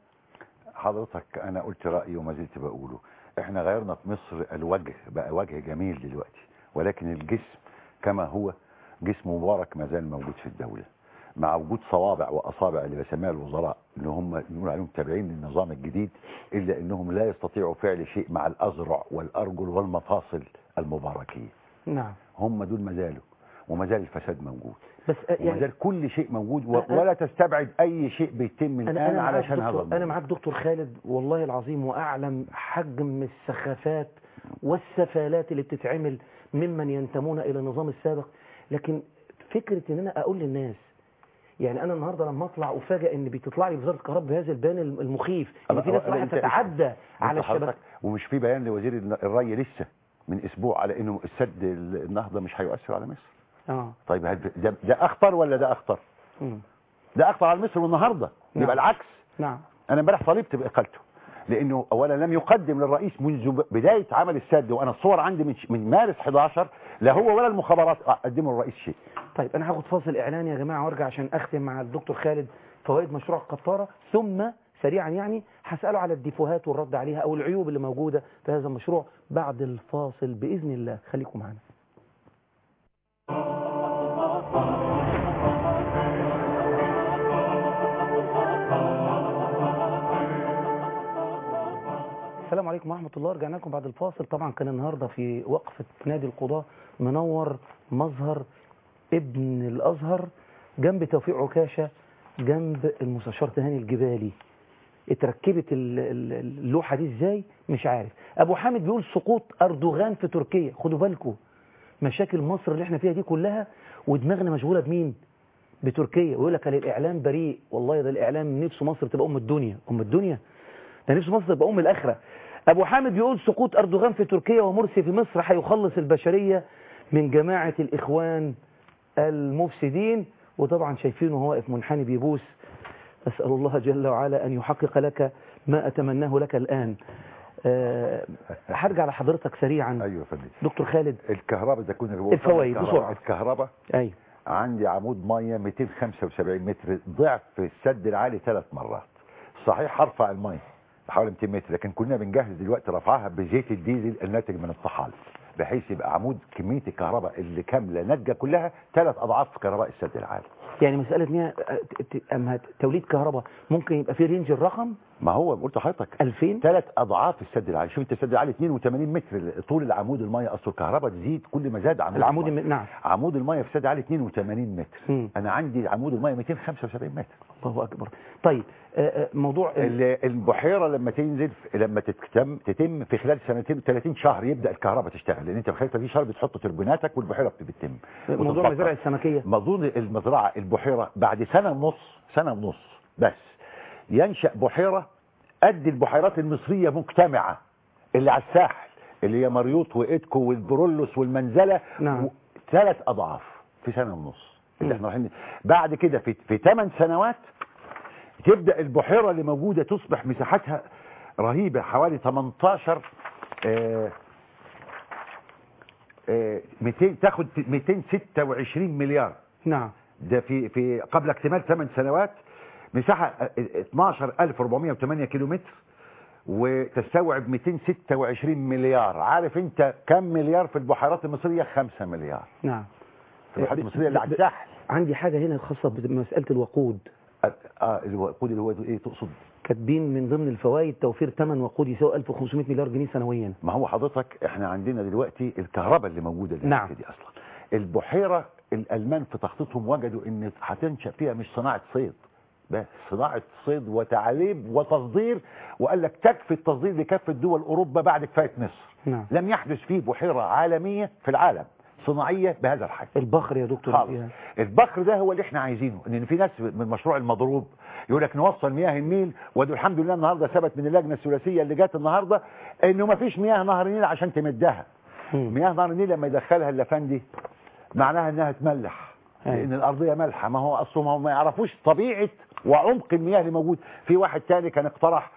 حضرتك انا قلت رايي وما زلت بقوله احنا غيرنا في مصر الوجه بقى وجه جميل دلوقتي ولكن الجسم كما هو جسم مبارك ما زال موجود في الدوله مع وجود صوابع واصابع اللي بسميها الوزراء ان هم نقول عليهم تابعين للنظام الجديد الا انهم لا يستطيعوا فعل شيء مع الاذرع والارجل والمفاصل المباركيه نعم هم دول ما زالوا وما زال الفساد موجود بس آه، وما يعني زال كل شيء موجود و- أنا- ولا تستبعد اي شيء بيتم من أنا الان أنا معاك علشان هذا دكتور الموضوع. أنا معاك دكتور خالد والله العظيم وأعلم حجم السخافات والسفالات اللي بتتعمل ممن ينتمون إلى النظام السابق لكن فكرة إن أنا أقول للناس يعني أنا النهاردة لما أطلع أفاجئ إن بتطلع لي وزارة الكهرباء بهذا البيان المخيف إن في ناس أه، لا، رايحة أنت- تتعدى أنت على حضرتك الشبكة ومش في بيان لوزير الن- الري لسه من اسبوع على انه السد ال- النهضه مش هيؤثر على مصر آه طيب هل- ده, ده اخطر ولا ده اخطر مم. ده اخطر على مصر والنهارده نعم. يبقى العكس نعم انا امبارح طالبت باقالته لانه اولا لم يقدم للرئيس منذ ب- بدايه عمل السد وانا الصور عندي من ش- من مارس 11 لا هو ولا المخابرات قدموا للرئيس شيء طيب أنا هاخد فاصل إعلاني يا جماعة وارجع عشان أختم مع الدكتور خالد فوائد مشروع القطارة ثم سريعا يعني هسأله على الديفوهات والرد عليها أو العيوب اللي موجودة في هذا المشروع بعد الفاصل بإذن الله خليكم معنا السلام عليكم ورحمة الله رجعنا لكم بعد الفاصل طبعا كان النهاردة في وقفة نادي القضاة منور مظهر ابن الأزهر جنب توفيق عكاشة جنب المستشار تهاني الجبالي اتركبت ال- ال- اللوحة دي ازاي مش عارف ابو حامد بيقول سقوط اردوغان في تركيا خدوا بالكم مشاكل مصر اللي احنا فيها دي كلها ودماغنا مشغولة بمين بتركيا ويقول لك الاعلام بريء والله ده الاعلام نفسه مصر تبقى ام الدنيا ام الدنيا ده نفسه مصر تبقى ام الاخره ابو حامد بيقول سقوط اردوغان في تركيا ومرسي في مصر هيخلص البشريه من جماعه الاخوان المفسدين وطبعا شايفينه هو واقف منحني بيبوس اسال الله جل وعلا ان يحقق لك ما اتمناه لك الان أه هرجع لحضرتك سريعا ايوه يا فندم دكتور خالد الكهرباء اذا كنا بنقول الفوائد الكهرباء- بسرعة. الكهرباء ايوه عندي عمود ميه 275 متر ضعف السد العالي ثلاث مرات صحيح هرفع الميه حوالي 200 متر لكن كنا بنجهز دلوقتي رفعها بزيت الديزل الناتج من الطحال بحيث يبقى عمود كميه الكهرباء اللي كامله ناتجه كلها ثلاث اضعاف كهرباء السد العالي يعني مساله ان هي ت- ت- اما توليد كهرباء ممكن يبقى في رينج الرقم ما هو قلت لحضرتك 2000 ثلاث اضعاف السد العالي شوف انت السد العالي 82 متر طول العمود الميه اصل الكهرباء تزيد كل ما زاد عمود العمود المية. الم- نعم عمود الميه في السد العالي 82 متر مم. انا عندي عمود الميه 275 متر الله اكبر طيب آه، آه، موضوع ال- ال- البحيره لما تنزل لما تتم تتم في خلال سنتين 30 شهر يبدا الكهرباء تشتغل لان انت في خلال 30 شهر بتحط تربيناتك والبحيره بتتم موضوع وتتبطل. المزارع السمكيه موضوع المزرعه البحيره بعد سنه ونص سنه ونص بس ينشا بحيره قد البحيرات المصريه مجتمعه اللي على الساحل اللي هي مريوط وايدكو والبرولوس والمنزله نعم. ثلاث اضعاف في سنه ونص اللي احنا رايحين بعد كده في في 8 سنوات تبدا البحيره اللي موجوده تصبح مساحتها رهيبه حوالي 18 آه آه 200 تاخد 226 مليار نعم ده في في قبل اكتمال 8 سنوات مساحه آه، 12408 كيلو متر وتستوعب 226 مليار عارف انت كم مليار في البحيرات المصريه 5 مليار نعم في البحيرات المصريه اللي على الساحل عندي حاجه هنا خاصه بمساله الوقود اه آه، الوقود اللي هو ايه تقصد كاتبين من ضمن الفوائد توفير ثمن وقود يساوي 1500 مليار جنيه سنويا ما هو حضرتك احنا عندنا دلوقتي الكهرباء اللي موجوده دلوقتي نعم. دي اصلا البحيره الالمان في تخطيطهم وجدوا ان هتنشا فيها مش صناعه صيد بس صناعه صيد وتعليب وتصدير وقال لك تكفي التصدير لكافه دول اوروبا بعد كفايه مصر نعم لم يحدث فيه بحيره عالميه في العالم صناعيه بهذا الحجم البخر يا دكتور خالص. فيها. البخر ده هو اللي احنا عايزينه ان في ناس من مشروع المضروب يقول لك نوصل مياه النيل وده الحمد لله النهارده ثبت من اللجنه الثلاثيه اللي جت النهارده انه ما فيش مياه نهر النيل عشان تمدها مياه نهر النيل لما يدخلها اللفندي معناها انها تملح أيوة. لان الارضيه مالحه ما هو اصلا ما- ما يعرفوش طبيعه وعمق المياه اللي موجود في واحد تاني كان اقترح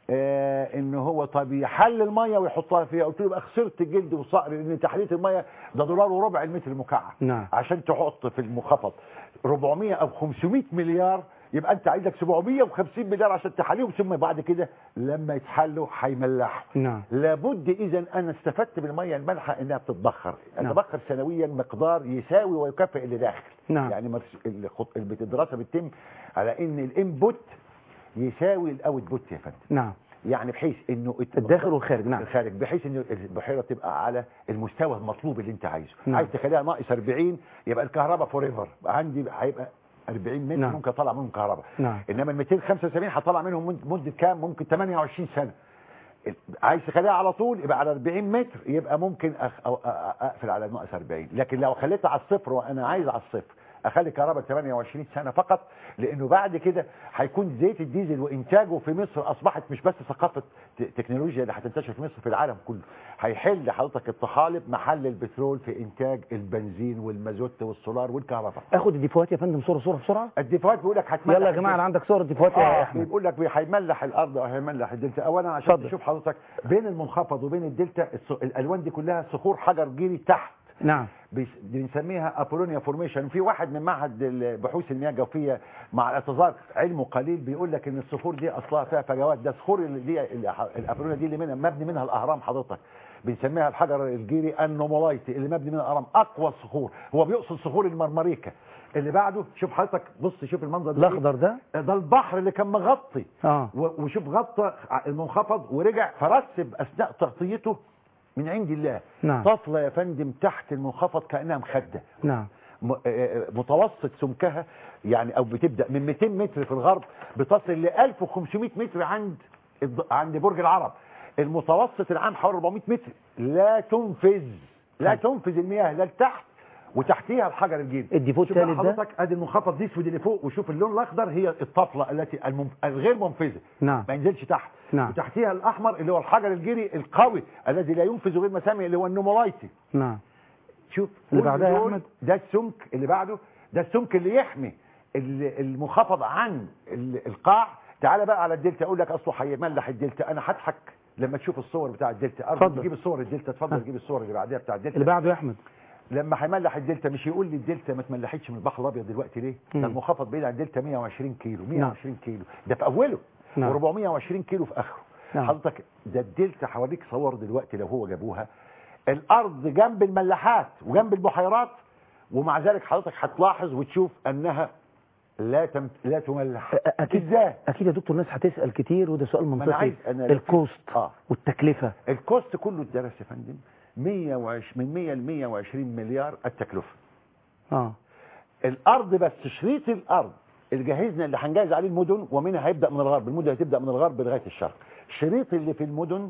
آه ان هو طب يحل الميه ويحطها فيها قلت له يبقى خسرت الجلد والصقر لان تحليه الميه ده دولار وربع المتر المكعب نعم عشان تحط في المنخفض 400 او 500 مليار يبقى انت عايزك 750 مليار عشان تحليهم ثم بعد كده لما يتحلوا هيملحوا نعم لابد اذا انا استفدت بالميه المالحه انها بتتبخر نعم. اتبخر سنويا مقدار يساوي ويكافئ اللي داخل نعم. يعني مرس- الخط- الدراسه بتتم على ان الانبوت يساوي الاوتبوت يا فندم نعم يعني بحيث انه الداخل والخارج نعم الخارج بحيث ان البحيره تبقى على المستوى المطلوب اللي انت عايزه نعم. عايز تخليها ناقص 40 يبقى الكهرباء فور ايفر عندي هيبقى 40 متر نعم. ممكن اطلع منهم كهرباء نعم انما ال 275 هطلع منهم مد- مده كام ممكن 28 سنه عايز تخليها على طول يبقى على 40 متر يبقى ممكن أخ... أو أ- أ- اقفل على ناقص 40 لكن لو خليتها على الصفر وانا عايز على الصفر اخلي كهرباء 28 سنه فقط لانه بعد كده هيكون زيت الديزل وانتاجه في مصر اصبحت مش بس ثقافه ت- تكنولوجيا اللي هتنتشر في مصر في العالم كله هيحل حضرتك الطحالب محل البترول في انتاج البنزين والمازوت والسولار والكهرباء اخد الديفوات يا فندم صوره صوره بسرعه الديفوات بيقول لك هتملح يلا يا جماعه انا عندك صور الديفوات يا آه احمد بيقول لك هيملح الارض او هيملح الدلتا اولا عشان اتفضل. تشوف حضرتك بين المنخفض وبين الدلتا الص- الالوان دي كلها صخور حجر جيري تحت نعم بيس- بنسميها ابولونيا فورميشن في واحد من معهد ال- بحوث المياه الجوفيه مع الاعتذار علمه قليل بيقول لك ان الصخور دي اصلها فيها فجوات ده صخور اللي دي ال- الابولونيا دي اللي منها مبني منها الاهرام حضرتك بنسميها الحجر الجيري النومولايت اللي مبني منها الاهرام اقوى الصخور هو بيقصد صخور المرمريكا اللي بعده شوف حضرتك بص شوف المنظر ده الاخضر ده ده البحر اللي كان مغطي اه و- وشوف غطى المنخفض ورجع فرسب اثناء تغطيته من عند الله نعم. طفله يا فندم تحت المنخفض كانها مخده نعم م- آه، متوسط سمكها يعني او بتبدا من 200 متر في الغرب بتصل ل 1500 متر عند الض- عند برج العرب المتوسط العام حوالي 400 متر لا تنفذ لا تنفذ المياه لا لتحت وتحتيها الحجر الجيري الديفوت شوف بقى الثالث ده حضرتك ادي المنخفض دي اسود اللي فوق وشوف اللون الاخضر هي الطفله التي المم... الغير منفذه نعم ما ينزلش تحت نعم. وتحتيها الاحمر اللي هو الحجر الجيري القوي الذي لا ينفذ غير مسامع اللي هو النومولايتي نعم شوف اللي كل بعدها يا دول أحمد؟ ده السمك اللي بعده ده السمك اللي يحمي ال- المنخفض عن ال- القاع تعالى بقى على الدلتا اقول لك اصله هيملح الدلتا انا هضحك لما تشوف الصور بتاع الدلتا ارجو اتفضل. تجيب الصور الدلتا اتفضل ها. جيب الصور اللي بعدها بتاع الدلتا اللي بعده يا احمد لما هيملح الدلتا مش يقول لي الدلتا ما اتملحتش من البحر الابيض دلوقتي ليه؟ مم. ده المنخفض بعيد عن الدلتا 120 كيلو 120 كيلو ده في اوله نعم. و420 كيلو في اخره نعم. حضرتك ده الدلتا هوريك صور دلوقتي لو هو جابوها الارض جنب الملاحات وجنب البحيرات ومع ذلك حضرتك هتلاحظ وتشوف انها لا تم... لا تملح اكيد ازاي اكيد يا دكتور ناس هتسال كتير وده سؤال ما انا منطقي عايز انا الكوست اه والتكلفه الكوست كله اتدرس يا فندم 120 من 100 ل 120 مليار التكلفه اه الارض بس شريط الارض اللي جهزنا اللي هنجهز عليه المدن ومنها هيبدا من الغرب المدن هتبدا من الغرب لغايه الشرق الشريط اللي في المدن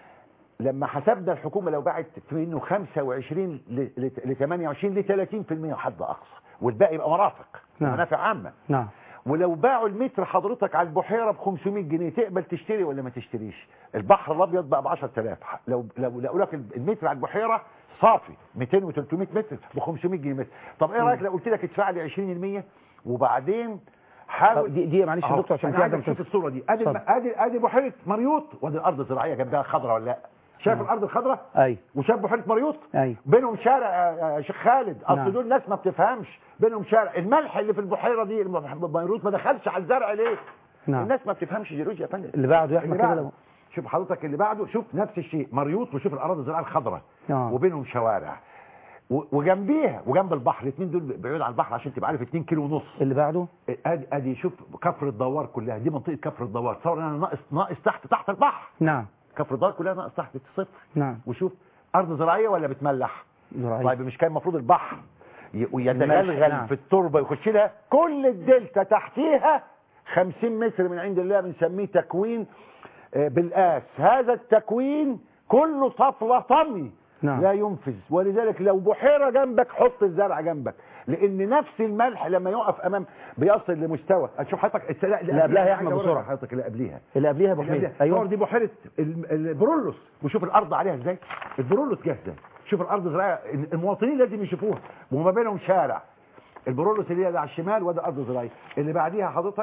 لما حسبنا الحكومه لو باعت منه 25 ل 28 ل 30% حد اقصى والباقي يبقى مرافق نعم. منافع عامه نعم ولو باعوا المتر حضرتك على البحيره ب 500 جنيه تقبل تشتري ولا ما تشتريش البحر الابيض بقى ب 10000 لو لو لو لك المتر على البحيره صافي 200 و300 متر ب 500 جنيه متر طب ايه رايك لو قلت لك ادفع لي 20% وبعدين حاول دي دي معلش يا أهو، دكتور عشان أنا في عايزك عدم تشوف الصوره دي ادي اتفضل. ادي ادي بحيره مريوط وادي الارض الزراعيه جنبها خضراء ولا لا شايف نعم. الارض الخضراء اي وشايف بحيره مريوط اي بينهم شارع يا يا شيخ خالد اصل نعم. دول ناس ما بتفهمش بينهم شارع الملح اللي في البحيره دي بيروت ما دخلش على الزرع ليه نعم الناس ما بتفهمش جيولوجيا يا فندم اللي بعده يا احمد اللي كده بعده لو شوف حضرتك اللي بعده شوف نفس الشيء مريوط وشوف الاراضي الزراعيه الخضراء اه وبينهم شوارع و- وجنبيها وجنب البحر الاثنين دول بعيد عن البحر عشان تبقى عارف 2 كيلو ونص اللي بعده ادي ادي شوف كفر الدوار كلها دي منطقه كفر الدوار تصور انا ناقص ناقص تحت تحت البحر نعم كفر الدوار كلها ناقص تحت صفر نعم وشوف ارض زراعيه ولا بتملح زراعية. طيب مش كان المفروض البحر ي- الملح، ويتغلغل نعم. في التربه ويخش لها كل الدلتا تحتيها 50 متر من عند الله بنسميه تكوين آه، بالقاس هذا التكوين كله طفله طمي نعم. لا ينفذ ولذلك لو بحيره جنبك حط الزرع جنبك لان نفس الملح لما يقف امام بيصل لمستوى هتشوف حضرتك الس- لا اللي قبلها يا عايز أحمد أوريك بسرعة. حضرتك اللي قبليها اللي قبليها ابو اللي حميد قبليها. صور ايوه دي بحيره ال- البرولوس وشوف الارض عليها ازاي البرولوس جاهزه شوف الارض زراعيه المواطنين لازم يشوفوها وما بينهم شارع البرولوس اللي هي اللي على الشمال وده ارض زراعيه اللي بعديها حضرتك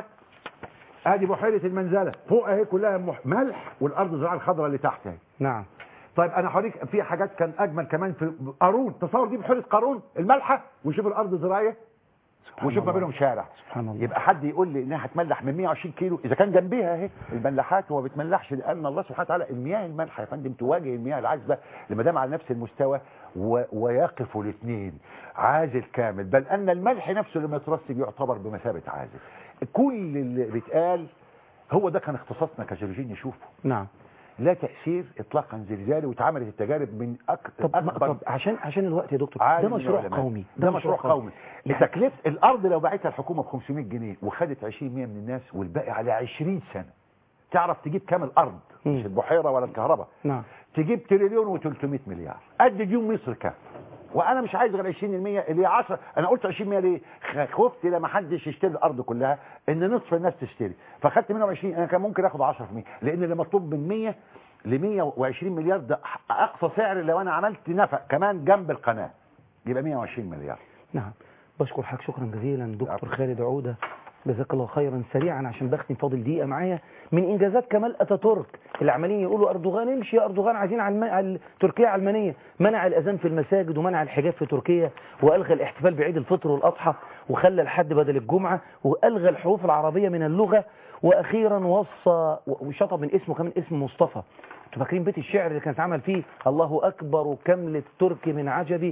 ادي بحيره المنزله فوق اهي كلها مح- ملح والارض الزراعيه الخضراء اللي تحت اهي نعم طيب انا هوريك في حاجات كان اجمل كمان في قارون تصور دي بحيره قارون الملحه وشوف الارض الزراعيه سبحان وشوف ما الله. بينهم شارع سبحان الله يبقى حد يقول لي انها هتملح من 120 كيلو اذا كان جنبيها اهي الملاحات وما بتملحش لان الله سبحانه وتعالى المياه المالحه يا فندم تواجه المياه العذبه لما دام على نفس المستوى و... ويقف الاثنين عازل كامل بل ان الملح نفسه لما يترسب يعتبر بمثابه عازل كل اللي بيتقال هو ده كان اختصاصنا كجيولوجيين نشوفه نعم لا تاثير اطلاقا زلزالي واتعملت التجارب من أك... طب اكبر طب عشان عشان الوقت يا دكتور ده عالم مشروع العلماء. قومي ده مشروع قومي لتكلفه الارض لو باعتها الحكومه ب 500 جنيه وخدت 20 100 من الناس والباقي على 20 سنه تعرف تجيب كام الارض مش البحيره ولا الكهرباء نعم تجيب تريليون و300 مليار قد ديون مصر كام وانا مش عايز غير 20% اللي هي 10 انا قلت 20% ليه خ- خفت لما حدش يشتري الارض كلها ان نصف الناس تشتري فخدت منهم 20 انا كان ممكن اخد 10% لان اللي مطلوب من 100 ل 120 مليار ده اقصى سعر لو انا عملت نفق كمان جنب القناه يبقى 120 مليار نعم بشكر حضرتك شكرا جزيلا دكتور خالد عودة جزاك الله خيرا سريعا عشان بختم فاضل دقيقة معايا من إنجازات كمال أتاتورك اللي عمالين يقولوا أردوغان امشي يا أردوغان عايزين علم... على تركيا علمانية منع الأذان في المساجد ومنع الحجاب في تركيا وألغى الاحتفال بعيد الفطر والأضحى وخلى الحد بدل الجمعة وألغى الحروف العربية من اللغة وأخيرا وصى وشطب من اسمه كمان اسم مصطفى انتوا فاكرين بيت الشعر اللي كان اتعمل فيه الله أكبر كم للترك من عجبي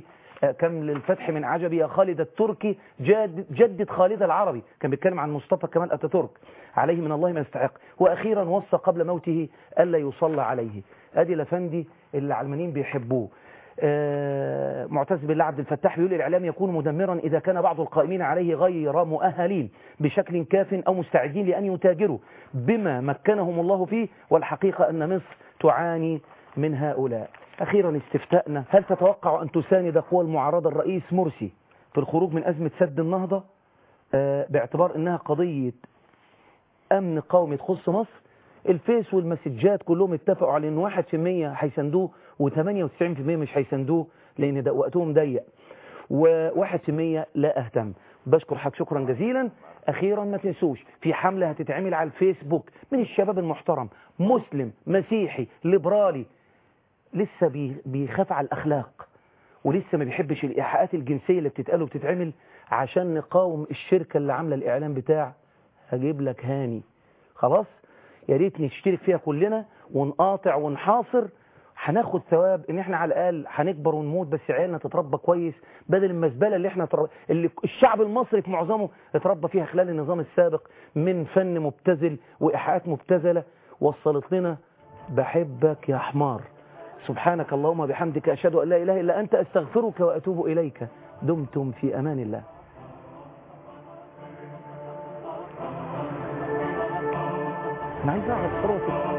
آه، كم للفتح من عجب يا خالد التركي جد جدد خالد العربي كان بيتكلم عن مصطفى كمال اتاتورك عليه من الله ما يستحق واخيرا وصى قبل موته الا يصلى عليه ادي الافندي اللي العلمانيين بيحبوه آه، معتز بالله عبد الفتاح بيقول الاعلام يكون مدمرا اذا كان بعض القائمين عليه غير مؤهلين بشكل كاف او مستعدين لان يتاجروا بما مكنهم الله فيه والحقيقه ان مصر تعاني من هؤلاء اخيرا استفتاءنا هل تتوقع ان تساند قوى المعارضه الرئيس مرسي في الخروج من ازمه سد النهضه آه، باعتبار انها قضيه امن قومي تخص مصر الفيس والمسجات كلهم اتفقوا على ان 1% هيساندوه و98% مش هيساندوه لان ده وقتهم ضيق و1% لا اهتم بشكر حضرتك شكرا جزيلا اخيرا ما تنسوش في حمله هتتعمل على الفيسبوك من الشباب المحترم مسلم مسيحي ليبرالي لسه بي- بيخاف على الاخلاق ولسه ما بيحبش الايحاءات الجنسيه اللي بتتقال وبتتعمل عشان نقاوم الشركه اللي عامله الاعلان بتاع هجيب لك هاني خلاص يا ريت نشترك فيها كلنا ونقاطع ونحاصر هناخد ثواب ان احنا على الاقل هنكبر ونموت بس عيالنا تتربى كويس بدل المزبله اللي احنا تر... اللي الشعب المصري في معظمه اتربى فيها خلال النظام السابق من فن مبتذل وايحاءات مبتذله وصلت لنا بحبك يا حمار سبحانك اللهم بحمدك اشهد ان لا اله الا انت استغفرك واتوب اليك دمتم في امان الله انا عايز اعرف ثروه